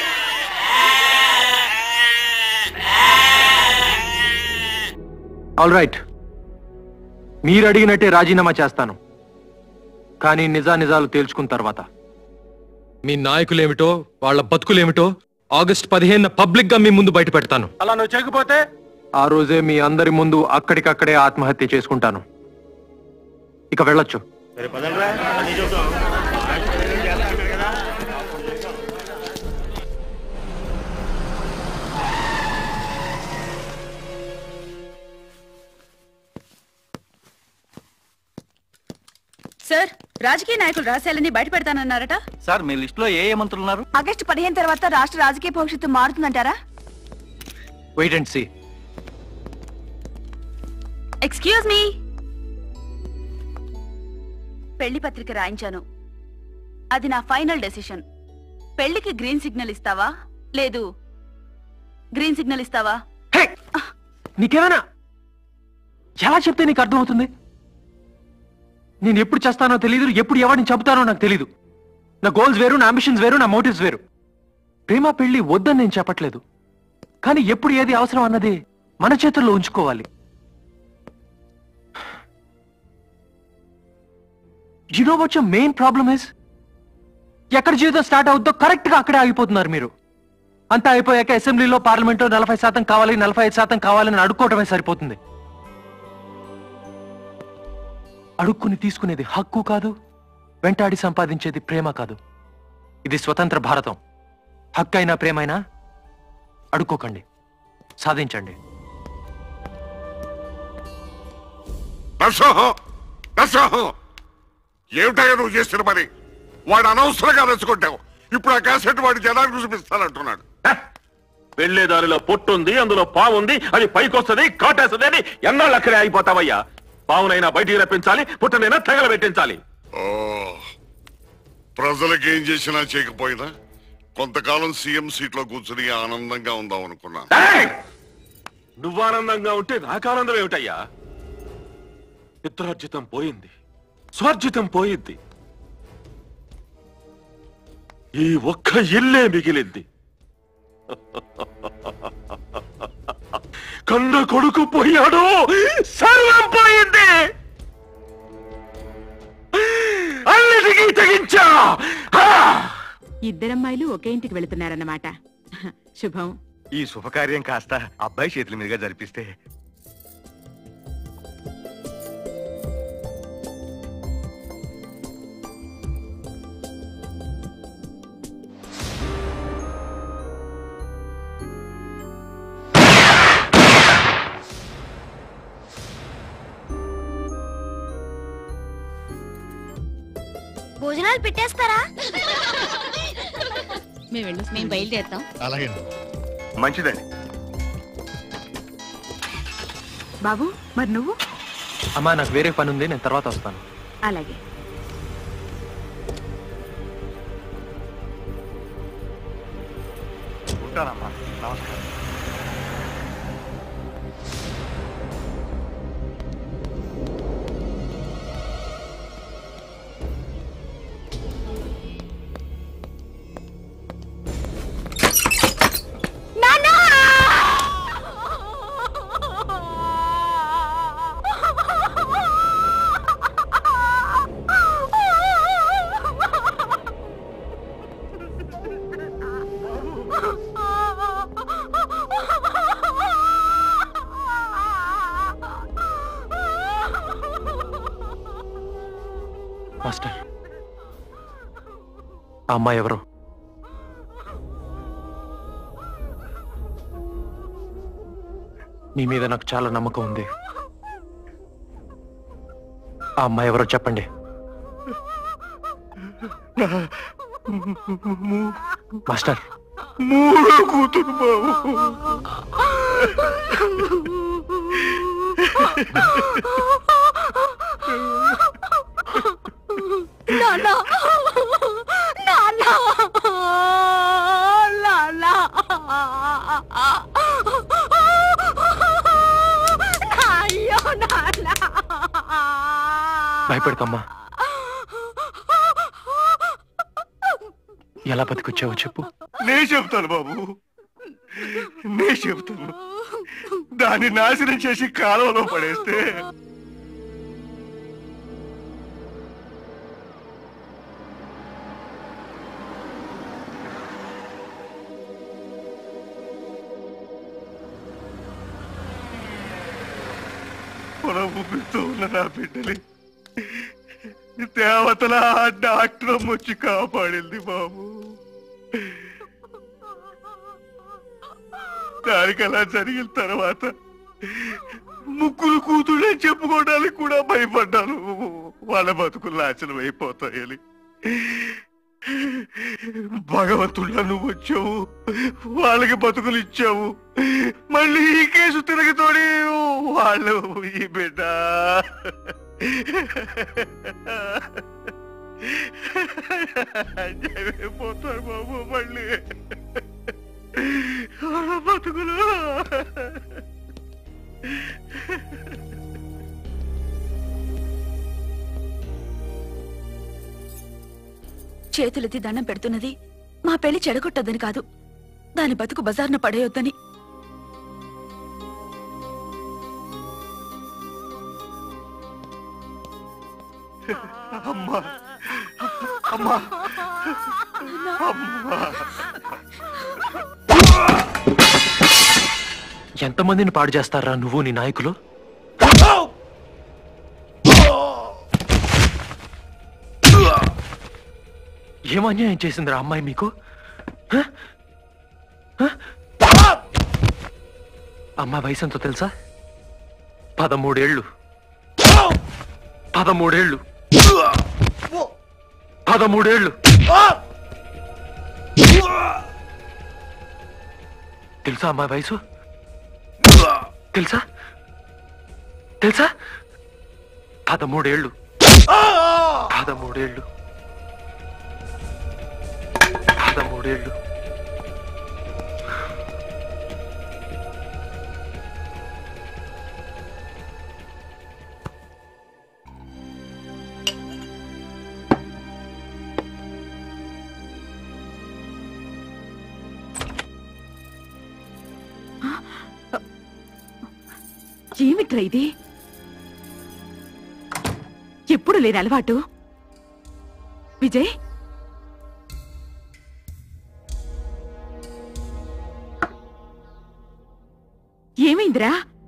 all right మీరు అడిగినట్టే రాజీనామా చేస్తాను కానీ నిజానిజాలు తేల్చుకున్న తర్వాత మీ నాయకులేమిటో వాళ్ళ బతుకులేమిటో ఆగస్ట్ పదిహేను పబ్లిక్ గా మీ ముందు బయట పెడతాను అలా నువ్వు చేయకపోతే ఆ రోజే మీ అందరి ముందు అక్కడికక్కడే ఆత్మహత్య చేసుకుంటాను ఇక వెళ్ళొచ్చు సార్ రాజకీయ నాయకులు రహస్యాలని బయట పెడతానన్నారట సార్ మీ లిస్ట్ లో ఏ ఏ మంత్రులు ఉన్నారు ఆగస్టు పదిహేను తర్వాత రాష్ట్ర రాజకీయ భవిష్యత్తు మారుతుందంటారా wait and see excuse me పెళ్లి పత్రిక రాయించాను అది నా ఫైనల్ డెసిషన్ పెళ్లికి గ్రీన్ సిగ్నల్ ఇస్తావా లేదు గ్రీన్ సిగ్నల్ ఇస్తావా నీకేమైనా ఎలా చెప్తే నీకు అర్థమవుతుంది నేను ఎప్పుడు చేస్తానో తెలియదు ఎప్పుడు ఎవరిని చంపుతానో నాకు తెలీదు నా గోల్స్ వేరు నా అంబిషన్స్ వేరు నా మోటివ్స్ వేరు ప్రేమ పెళ్లి వద్దని నేను చెప్పట్లేదు కానీ ఎప్పుడు ఏది అవసరం అన్నది మన చేతుల్లో ఉంచుకోవాలి you know what your main problem is ఎక్కడ జీవితం స్టార్ట్ అవుద్దో కరెక్ట్ గా అక్కడే ఆగిపోతున్నారు మీరు అంతా అయిపోయాక అసెంబ్లీలో పార్లమెంట్లో నలభై శాతం కావాలి నలభై ఐదు శాతం కావాలని అడుక్కోవటమే సరిపోతుంది అడుక్కుని తీసుకునేది హక్కు కాదు వెంటాడి సంపాదించేది ప్రేమ కాదు ఇది స్వతంత్ర భారతం హక్కు అయినా ప్రేమైనా అడుక్కోకండి సాధించండి నరసింహం నరసింహం ఏమిటయ్యా నువ్వు చేసిన పని వాడు అనవసరంగా రెచ్చుకుంటావు ఇప్పుడు ఆ క్యాసెట్ వాడి జనానికి చూపిస్తానంటున్నాడు వెళ్లే దారిలో పొట్టుంది అందులో పావుంది అది పైకొస్తుంది కాటేస్తుంది అని ఎన్నాళ్ళు అక్కడే అయిపోతావయ్యా పావునైనా బయటికి రప్పించాలి పుట్టనైనా తగలబెట్టించాలి ఓ ప్రజలకు ఏం చేసినా చేయకపోయినా కొంతకాలం సీఎం సీట్ లో కూర్చుని ఆనందంగా ఉందాం అనుకున్నా నువ్వు ఆనందంగా ఉంటే నాకు ఆనందం ఏమిటయ్యా పిత్రార్జితం పోయింది స్వార్జితం పోయింది ఈ ఒక్క ఇల్లే మిగిలింది కన్న కొడుకు పోయాడు సర్వం పోయింది అన్నిటికీ తెగించా ఆ! ఇద్దరమ్మాయిలు ఒకే ఇంటికి వెళుతున్నారన్నమాట శుభం ఈ శుభకార్యం కాస్త అబ్బాయి చేతుల మీదుగా జరిపిస్తే భోజనాలు పెట్టేస్తారా మేము మేము బయలుదేరుతాం అలాగే మంచిదండి బాబు మరి నువ్వు అమ్మా నాకు వేరే పని ఉంది నేను తర్వాత వస్తాను అలాగే ఉంటానమ్మా నమస్కారం మాస్టర్ ఆ అమ్మాయి ఎవరు మీ మీద నాకు చాలా నమ్మకం ఉంది ఆ అమ్మాయి ఎవరో చెప్పండి మాస్టర్ మూడో కూతురు బాబు నాన్న నాన్న నాన్న అయ్యో నాన్న భయపడకమ్మా ఎలా బతికొచ్చావో చెప్పు నే చెప్తాను బాబు నే చెప్తాను దాన్ని నాశనం చేసి కాలువలో పడేస్తే పొలముతో ఉన్న నా బిడ్డని దేవతల డాక్టర్ వచ్చి కాపాడింది బాబు దానికి అలా జరిగిన తర్వాత ముగ్గురు కూతుళ్ళే చెప్పుకోవడానికి కూడా భయపడ్డాను వాళ్ళ బతుకులు నాశనం అయిపోతాయని భగవంతుడా నువ్వు వచ్చావు వాళ్ళకి బతుకులు ఇచ్చావు మళ్ళీ ఈ కేసు తిరగతోడి వాళ్ళు ఈ బిడ్డ పోతారు బాబు మళ్ళీ వాళ్ళ బతుకులు చేతులెత్తి దండం పెడుతున్నది మా పెళ్లి చెడగొట్టద్దని కాదు దాని బతుకు బజార్న పడేయొద్దని అమ్మా అమ్మా అమ్మా ఎంతమందిని పాడు చేస్తారా నువ్వు నీ నాయకులు ఏం అన్యాయం చేసిందిరా అమ్మాయి మీకు హ? హ? అమ్మాయి వయసు ఎంతో తెలుసా పదమూడేళ్ళు పదమూడేళ్ళు పదమూడేళ్ళు తెలుసా అమ్మాయి వయసు తెలుసా తెలుసా పదమూడేళ్ళు పదమూడేళ్ళు పదమూడేళ్ళు ఏమిట్రా ఇది ఎప్పుడు లేని అలవాటు విజయ్ ఏమైందిరా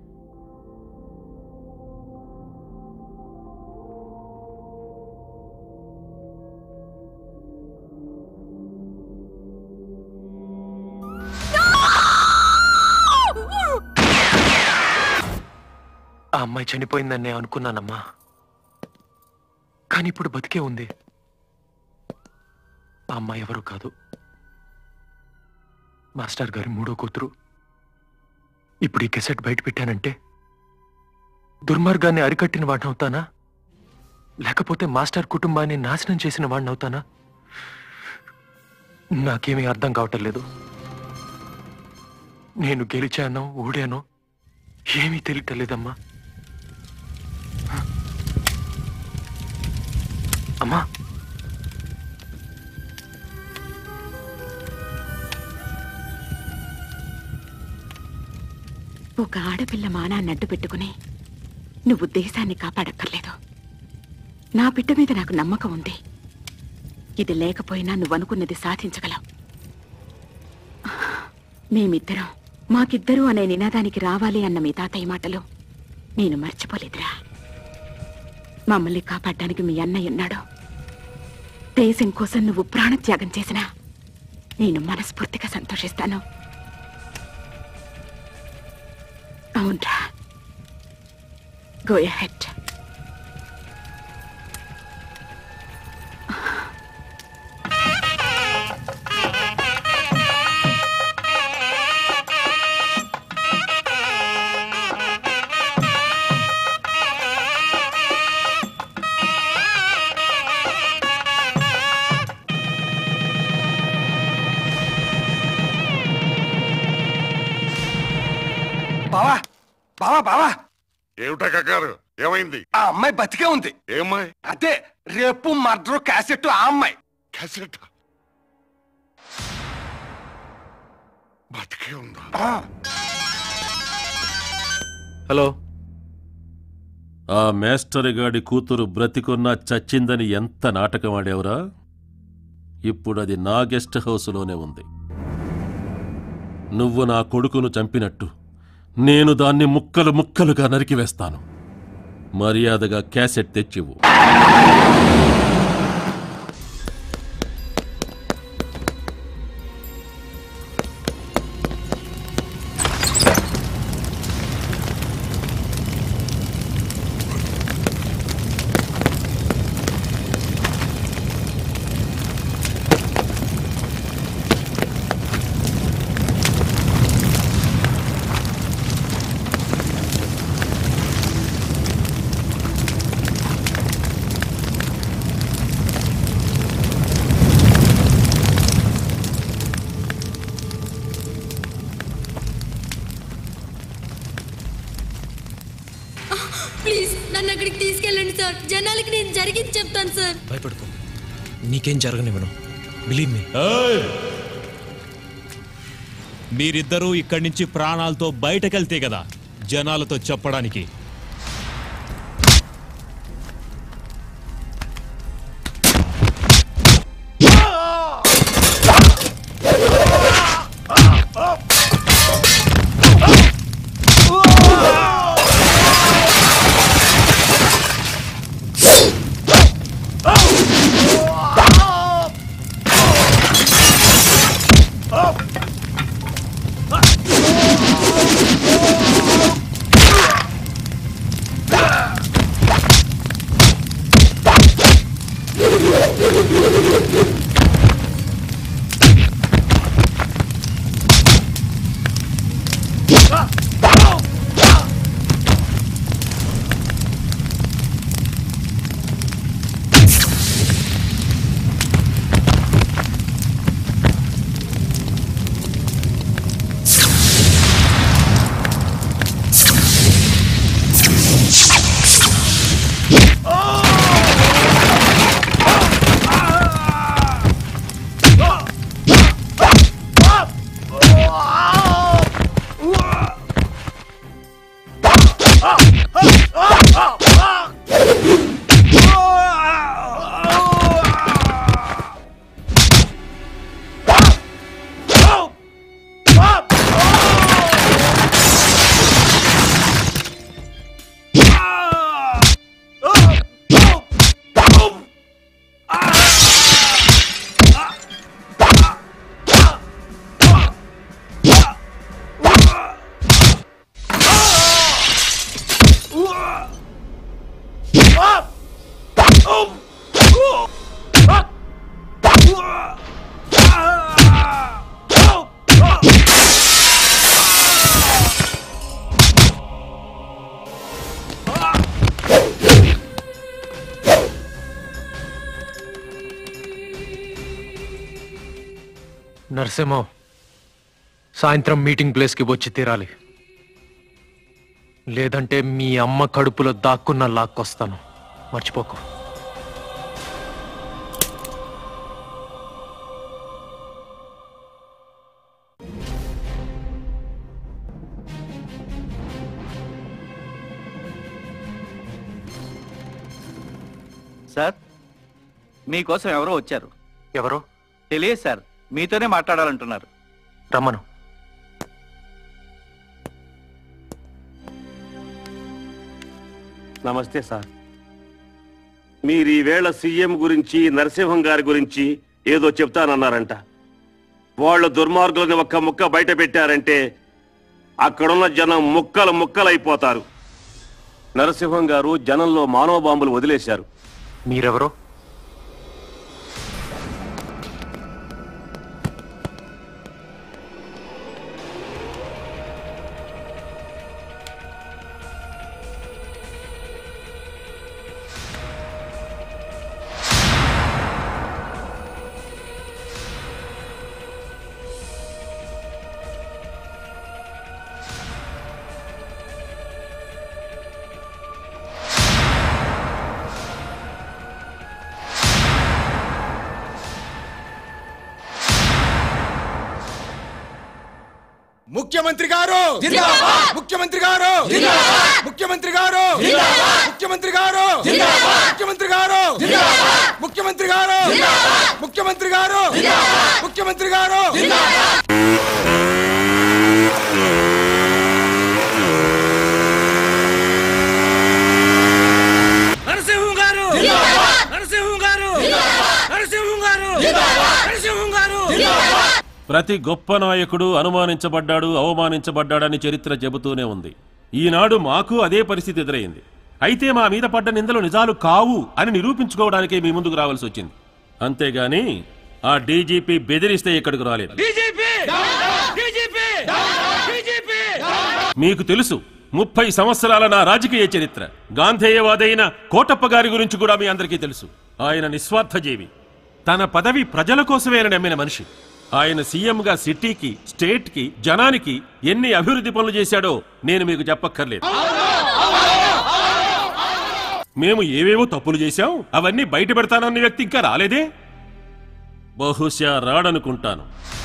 ఆ అమ్మాయి చనిపోయిందని నేను అనుకున్నానమ్మా కానీ ఇప్పుడు బతికే ఉంది ఆ అమ్మాయి ఎవరు కాదు మాస్టర్ గారి మూడో కూతురు ఇప్పుడు ఈ కెసెట్ బయట పెట్టానంటే దుర్మార్గాన్ని అరికట్టిన వాడిని అవుతానా లేకపోతే మాస్టర్ కుటుంబాన్ని నాశనం చేసిన వాడిని అవుతానా నాకేమీ అర్థం కావటం లేదు నేను గెలిచానో ఓడానో ఏమీ తెలియటలేదమ్మా అమ్మా ఒక ఆడపిల్ల మానాన్ని అడ్డు పెట్టుకుని నువ్వు దేశాన్ని కాపాడక్కర్లేదు నా బిడ్డ మీద నాకు నమ్మకం ఉంది ఇది లేకపోయినా నువ్వు అనుకున్నది సాధించగలవు మేమిద్దరం మాకిద్దరూ అనే నినాదానికి రావాలి అన్న మీ తాతయ్య మాటలు నేను మర్చిపోలేదురా మమ్మల్ని కాపాడడానికి మీ అన్నయ్య ఉన్నాడు దేశం కోసం నువ్వు ప్రాణత్యాగం చేసినా నేను మనస్ఫూర్తిగా సంతోషిస్తాను అవునరా గో హెడ్ బావా బావా బావా ఏమిటా కక్కారు ఏమైంది ఆ అమ్మాయి బతికే ఉంది ఏమ్మాయి అదే రేపు మర్డర్ క్యాసెట్ ఆ అమ్మాయి క్యాసెట్ బతికే ఉందా హలో ఆ మేస్టర్ గాడి కూతురు బ్రతికున్నా చచ్చిందని ఎంత నాటకం ఆడేవరా ఇప్పుడు అది నా గెస్ట్ హౌస్లోనే ఉంది నువ్వు నా కొడుకును చంపినట్టు నేను దాన్ని ముక్కలు ముక్కలుగా నరికివేస్తాను మర్యాదగా క్యాసెట్ తెచ్చివు ప్లీజ్ నన్ను అక్కడికి తీసుకెళ్ళండి సార్ జనాలకి నేను జరిగింది చెప్తాను సార్ భయపడుకో నీకేం జరగనివ్వను బిలీవ్ మీ మీరిద్దరూ ఇక్కడి నుంచి ప్రాణాలతో బయటకెళ్తే కదా జనాలతో చెప్పడానికి నరసింహం సాయంత్రం మీటింగ్ ప్లేస్కి వచ్చి తీరాలి లేదంటే మీ అమ్మ కడుపులో దాక్కున్న లాక్కొస్తాను మర్చిపోకు సార్ మీకోసం ఎవరో వచ్చారు ఎవరు తెలియదు సార్ మీతోనే మాట్లాడాలంటున్నారు రమ్మను నమస్తే సార్ మీరు ఈవేళ సీఎం గురించి నరసింహం గారి గురించి ఏదో చెప్తానన్నారంట వాళ్ళ దుర్మార్గులని ఒక్క ముక్క బయట పెట్టారంటే అక్కడున్న జనం ముక్కలు ముక్కలైపోతారు నరసింహం గారు జనంలో మానవ బాంబులు వదిలేశారు మీరెవరో ముఖ్యమంత్రి గారు ముఖ్యమంత్రి గారు ముఖ్యమంత్రి గారు ముఖ్యమంత్రి గారు ముఖ్యమంత్రి గారు ముఖ్యమంత్రి గారు ముఖ్యమంత్రి గారు ముఖ్యమంత్రి గారు నరసింహం గారు నరసింహం గారు నరసింహం గారు నరసింహం గారు ప్రతి గొప్ప నాయకుడు అనుమానించబడ్డాడు అవమానించబడ్డాడని చరిత్ర చెబుతూనే ఉంది ఈనాడు మాకు అదే పరిస్థితి ఎదురైంది అయితే మా మీద పడ్డ నిందలు నిజాలు కావు అని నిరూపించుకోవడానికే మీ ముందుకు రావాల్సి వచ్చింది అంతేగాని ఆ డీజీపీ బెదిరిస్తే ఇక్కడికి రాలేదు బీజేపీ బీజేపీ బీజేపీ మీకు తెలుసు ముప్పై సంవత్సరాల నా రాజకీయ చరిత్ర గాంధేయవాదైన కోటప్ప గారి గురించి కూడా మీ అందరికీ తెలుసు ఆయన నిస్వార్థ జీవి తన పదవి ప్రజల కోసమేనని నమ్మిన మనిషి ఆయన సీఎంగా సిటీకి స్టేట్కి జనానికి ఎన్ని అభివృద్ధి పనులు చేశాడో నేను మీకు చెప్పక్కర్లేదు మేము ఏవేవో తప్పులు చేశాం అవన్నీ బయట పెడతానన్న వ్యక్తి ఇంకా రాలేదే బహుశా రాడనుకుంటాను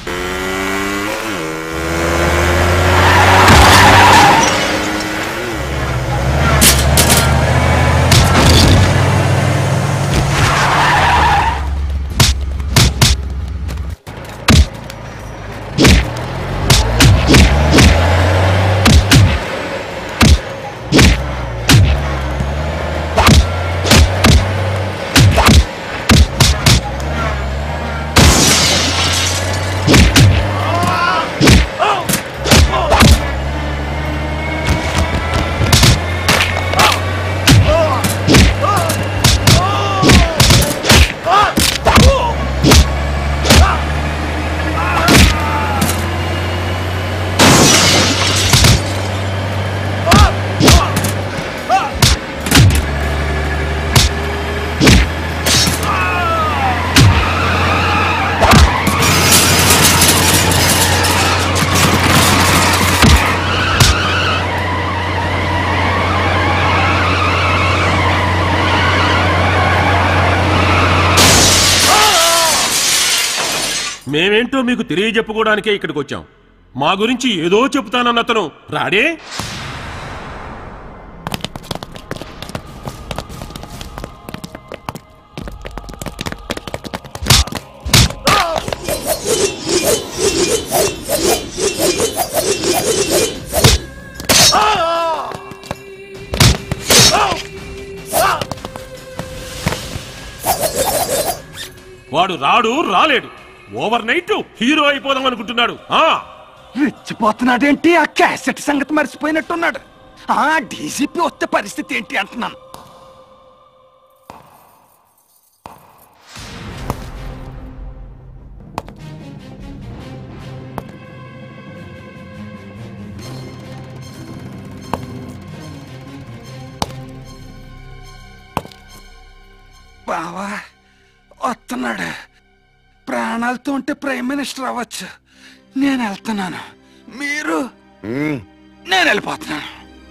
మేమేంటో మీకు తెలియజెప్పుకోవడానికే ఇక్కడికి వచ్చాం మా గురించి ఏదో చెప్తానన్న అతను రాడే వాడు రాడు రాలేడు ఓవర్ నైట్ హీరో అయిపోదాం అనుకుంటున్నాడు ఆ రెచ్చిపోతున్నాడేంటి ఆ క్యాసెట్ సంగతి మర్చిపోయినట్టున్నాడు ఆ డీజీపీ వస్తే పరిస్థితి ఏంటి అంటున్నాను బావా వస్తున్నాడు ప్రా ప్రాణాలతో ఉంటే ప్రైమ్ మినిస్టర్ అవ్వచ్చు నేను వెళ్తున్నాను మీరు నేను వెళ్ళిపోతున్నాను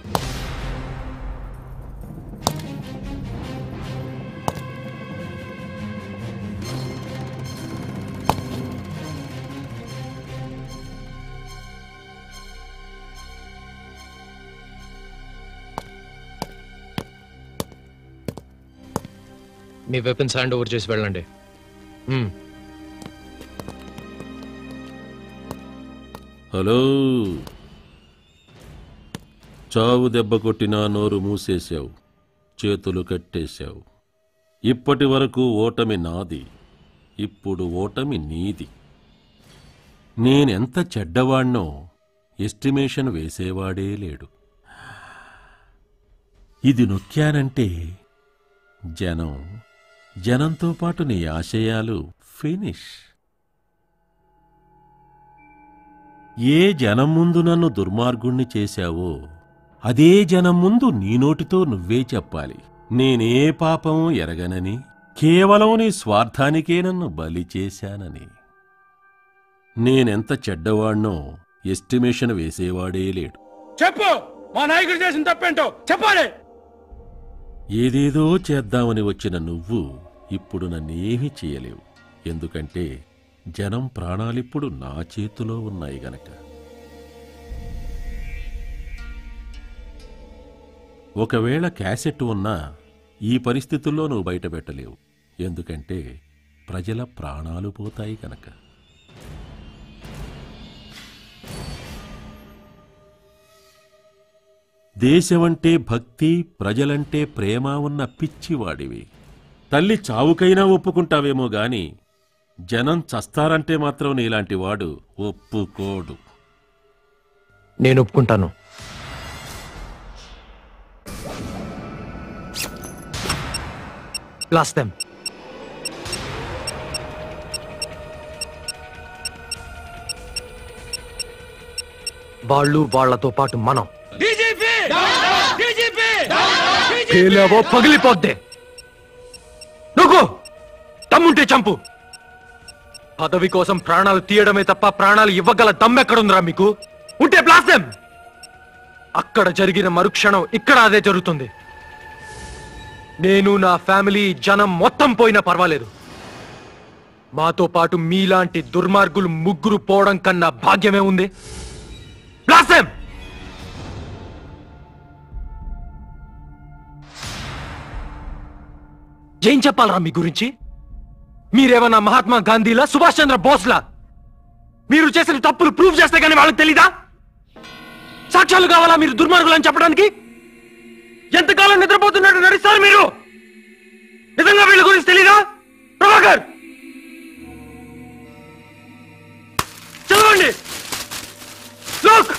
మీ వెపన్స్ హ్యాండ్ ఓవర్ చేసి వెళ్ళండి మ్మ్. హలో చావు దెబ్బ కొట్టినా నోరు మూసేశావు చేతులు కట్టేశావు ఇప్పటి వరకు ఓటమి నాది ఇప్పుడు ఓటమి నీది నేనెంత చెడ్డవాణ్ణో ఎస్టిమేషన్ వేసేవాడే లేడు ఇది నొక్కానంటే జనం జనంతో పాటు నీ ఆశయాలు ఫినిష్ ఏ జనం ముందు నన్ను దుర్మార్గుణ్ణి చేశావో అదే జనం ముందు నీ నోటితో నువ్వే చెప్పాలి నేనే పాపం ఎరగనని కేవలం నీ స్వార్థానికే నన్ను బలి చేశానని నేనెంత చెడ్డవాణ్ణో ఎస్టిమేషన్ వేసేవాడే లేడు చెప్పు మా నాయకుడు చేసిన తప్పేంటో చెప్పాలి ఏదేదో చేద్దామని వచ్చిన నువ్వు ఇప్పుడు నన్నేమీ చేయలేవు ఎందుకంటే జనం ప్రాణాలిప్పుడు నా చేతిలో ఉన్నాయి గనక ఒకవేళ క్యాసెట్ ఉన్నా ఈ పరిస్థితుల్లో నువ్వు బయటపెట్టలేవు ఎందుకంటే ప్రజల ప్రాణాలు పోతాయి కనుక దేశమంటే భక్తి ప్రజలంటే ప్రేమ ఉన్న పిచ్చివాడివి తల్లి చావుకైనా ఒప్పుకుంటావేమో గాని జనం చస్తారంటే మాత్రం నీలాంటి వాడు ఒప్పుకోడు నేను ఒప్పుకుంటాను Blast them. వాళ్ళు వాళ్ళతో పాటు మనం డీజీపీ డీజీపీ పేలావో పగిలిపోద్దే నువ్వు దమ్ముంటే చంపు పదవి కోసం ప్రాణాలు తీయడమే తప్ప ప్రాణాలు ఇవ్వగల దమ్మెక్కడుందిరా మీకు ఉంటే బ్లాస్టెం అక్కడ జరిగిన మరుక్షణం ఇక్కడ అదే జరుగుతుంది నేను నా ఫ్యామిలీ జనం మొత్తం పోయినా పర్వాలేదు మాతో పాటు మీలాంటి దుర్మార్గులు ముగ్గురు పోవడం కన్నా భాగ్యమే ఉంది బ్లాస్టెం ఏం చెప్పాలరా మీ గురించి మీరేమన్నా మహాత్మా గాంధీలా సుభాష్ చంద్ర బోస్లా మీరు చేసిన తప్పులు ప్రూవ్ చేస్తే కానీ వాళ్ళకి తెలీదా సాక్ష్యాలు కావాలా మీరు దుర్మార్గులని చెప్పడానికి ఎంతకాలం నిద్రపోతున్నట్టు నడుస్తారు మీరు నిజంగా వీళ్ళ గురించి తెలీదా ప్రభాకర్ చదవండి లోక్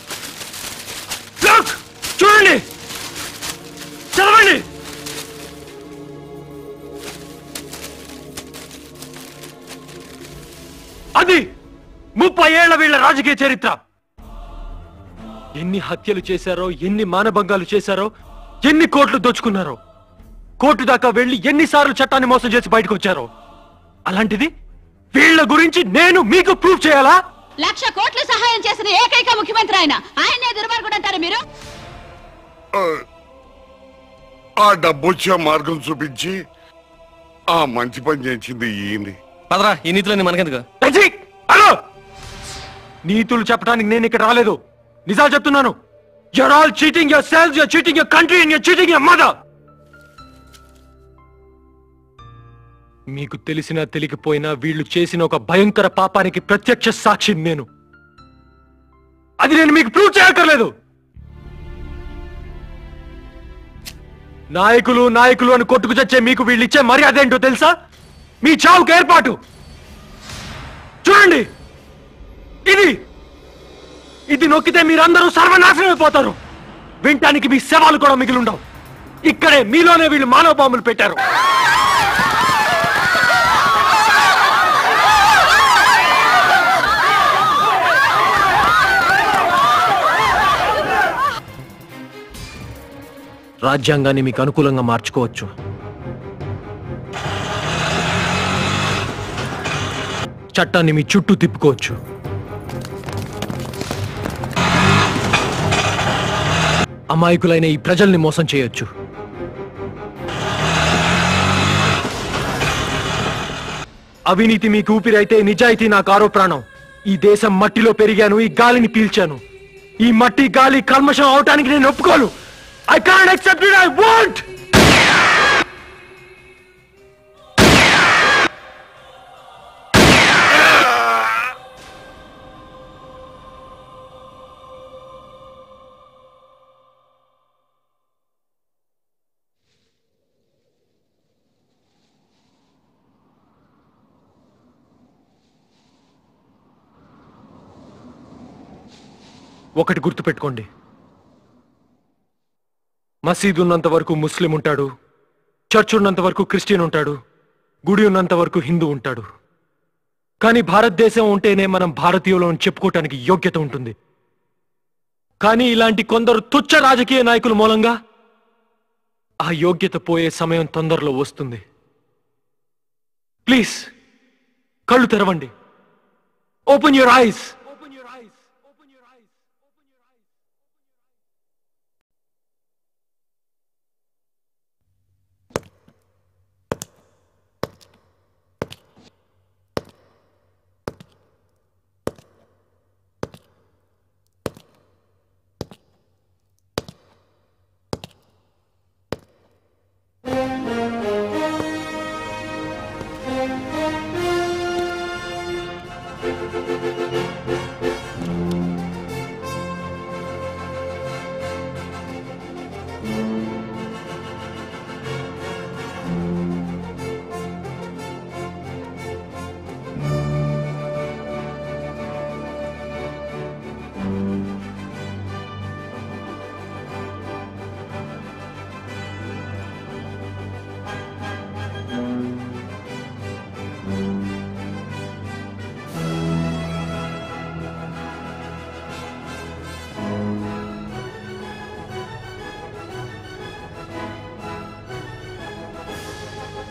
లోక్ చూడండి చదవండి అది ముప్పై ఏళ్ల వీళ్ళ రాజకీయ చరిత్ర ఎన్ని హత్యలు చేశారో ఎన్ని మానభంగాలు చేశారో ఎన్ని కోట్లు దోచుకున్నారో కోర్టు దాకా వెళ్లి ఎన్నిసార్లు చట్టాన్ని మోసం చేసి బయటకు వచ్చారో అలాంటిది వీళ్ళ గురించి నేను మీకు ప్రూవ్ చేయాలా లక్ష కోట్లు సహాయం చేసిన ఏకైక ముఖ్యమంత్రి ఆయన ఆయనే దుర్మార్గుడు అంటారు మీరు ఆ డబ్బు వచ్చే మార్గం చూపించి ఆ మంచి పని చేసింది ఈయన్ని పదరా ఈ నీతిలోని మనకెందుకు రజీ, హలో నీతులు చెప్పడానికి నేను ఇక్కడ రాలేదు నిజాలు చెప్తున్నాను you're all cheating yourselves you're cheating your country and you're cheating your mother మీకు తెలిసినా తెలియకపోయినా వీళ్ళు చేసిన ఒక భయంకర పాపానికి ప్రత్యక్ష సాక్షిని నేను అది నేను మీకు ప్రూవ్ చేయక్కర్లేదు నాయకులు నాయకులు అని కొట్టుకు చచ్చే మీకు వీళ్ళు ఇచ్చే మర్యాద ఏంటో తెలుసా మీ చావుకు ఏర్పాటు చూడండి ఇది ఇది నొక్కితే మీరందరూ సర్వనాశనం అయిపోతారు వినటానికి మీ శవాలు కూడా మిగిలి ఉండవు ఇక్కడే మీలోనే వీళ్ళు మానవ బాంబులు పెట్టారు రాజ్యాంగాన్ని మీకు అనుకూలంగా మార్చుకోవచ్చు చట్టాన్ని మీ చుట్టూ తిప్పుకోవచ్చు అమాయకులైన ఈ ప్రజల్ని మోసం చేయొచ్చు అవినీతి మీకు ఊపిరైతే నిజాయితీ నాకు ఆరో ప్రాణం ఈ దేశం మట్టిలో పెరిగాను ఈ గాలిని పీల్చాను ఈ మట్టి గాలి కల్మషం అవటానికి నేను ఒప్పుకోను I can't accept it I want ఒకటి గుర్తుపెట్టుకోండి మసీదు ఉన్నంత వరకు ముస్లిం ఉంటాడు చర్చ్ ఉన్నంత వరకు క్రిస్టియన్ ఉంటాడు గుడి ఉన్నంత వరకు హిందూ ఉంటాడు కానీ భారతదేశం ఉంటేనే మనం భారతీయులు అని చెప్పుకోవటానికి యోగ్యత ఉంటుంది కానీ ఇలాంటి కొందరు తుచ్చ రాజకీయ నాయకుల మూలంగా ఆ యోగ్యత పోయే సమయం తొందరలో వస్తుంది ప్లీజ్ కళ్ళు తెరవండి open your eyes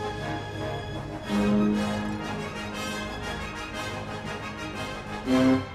Thank you.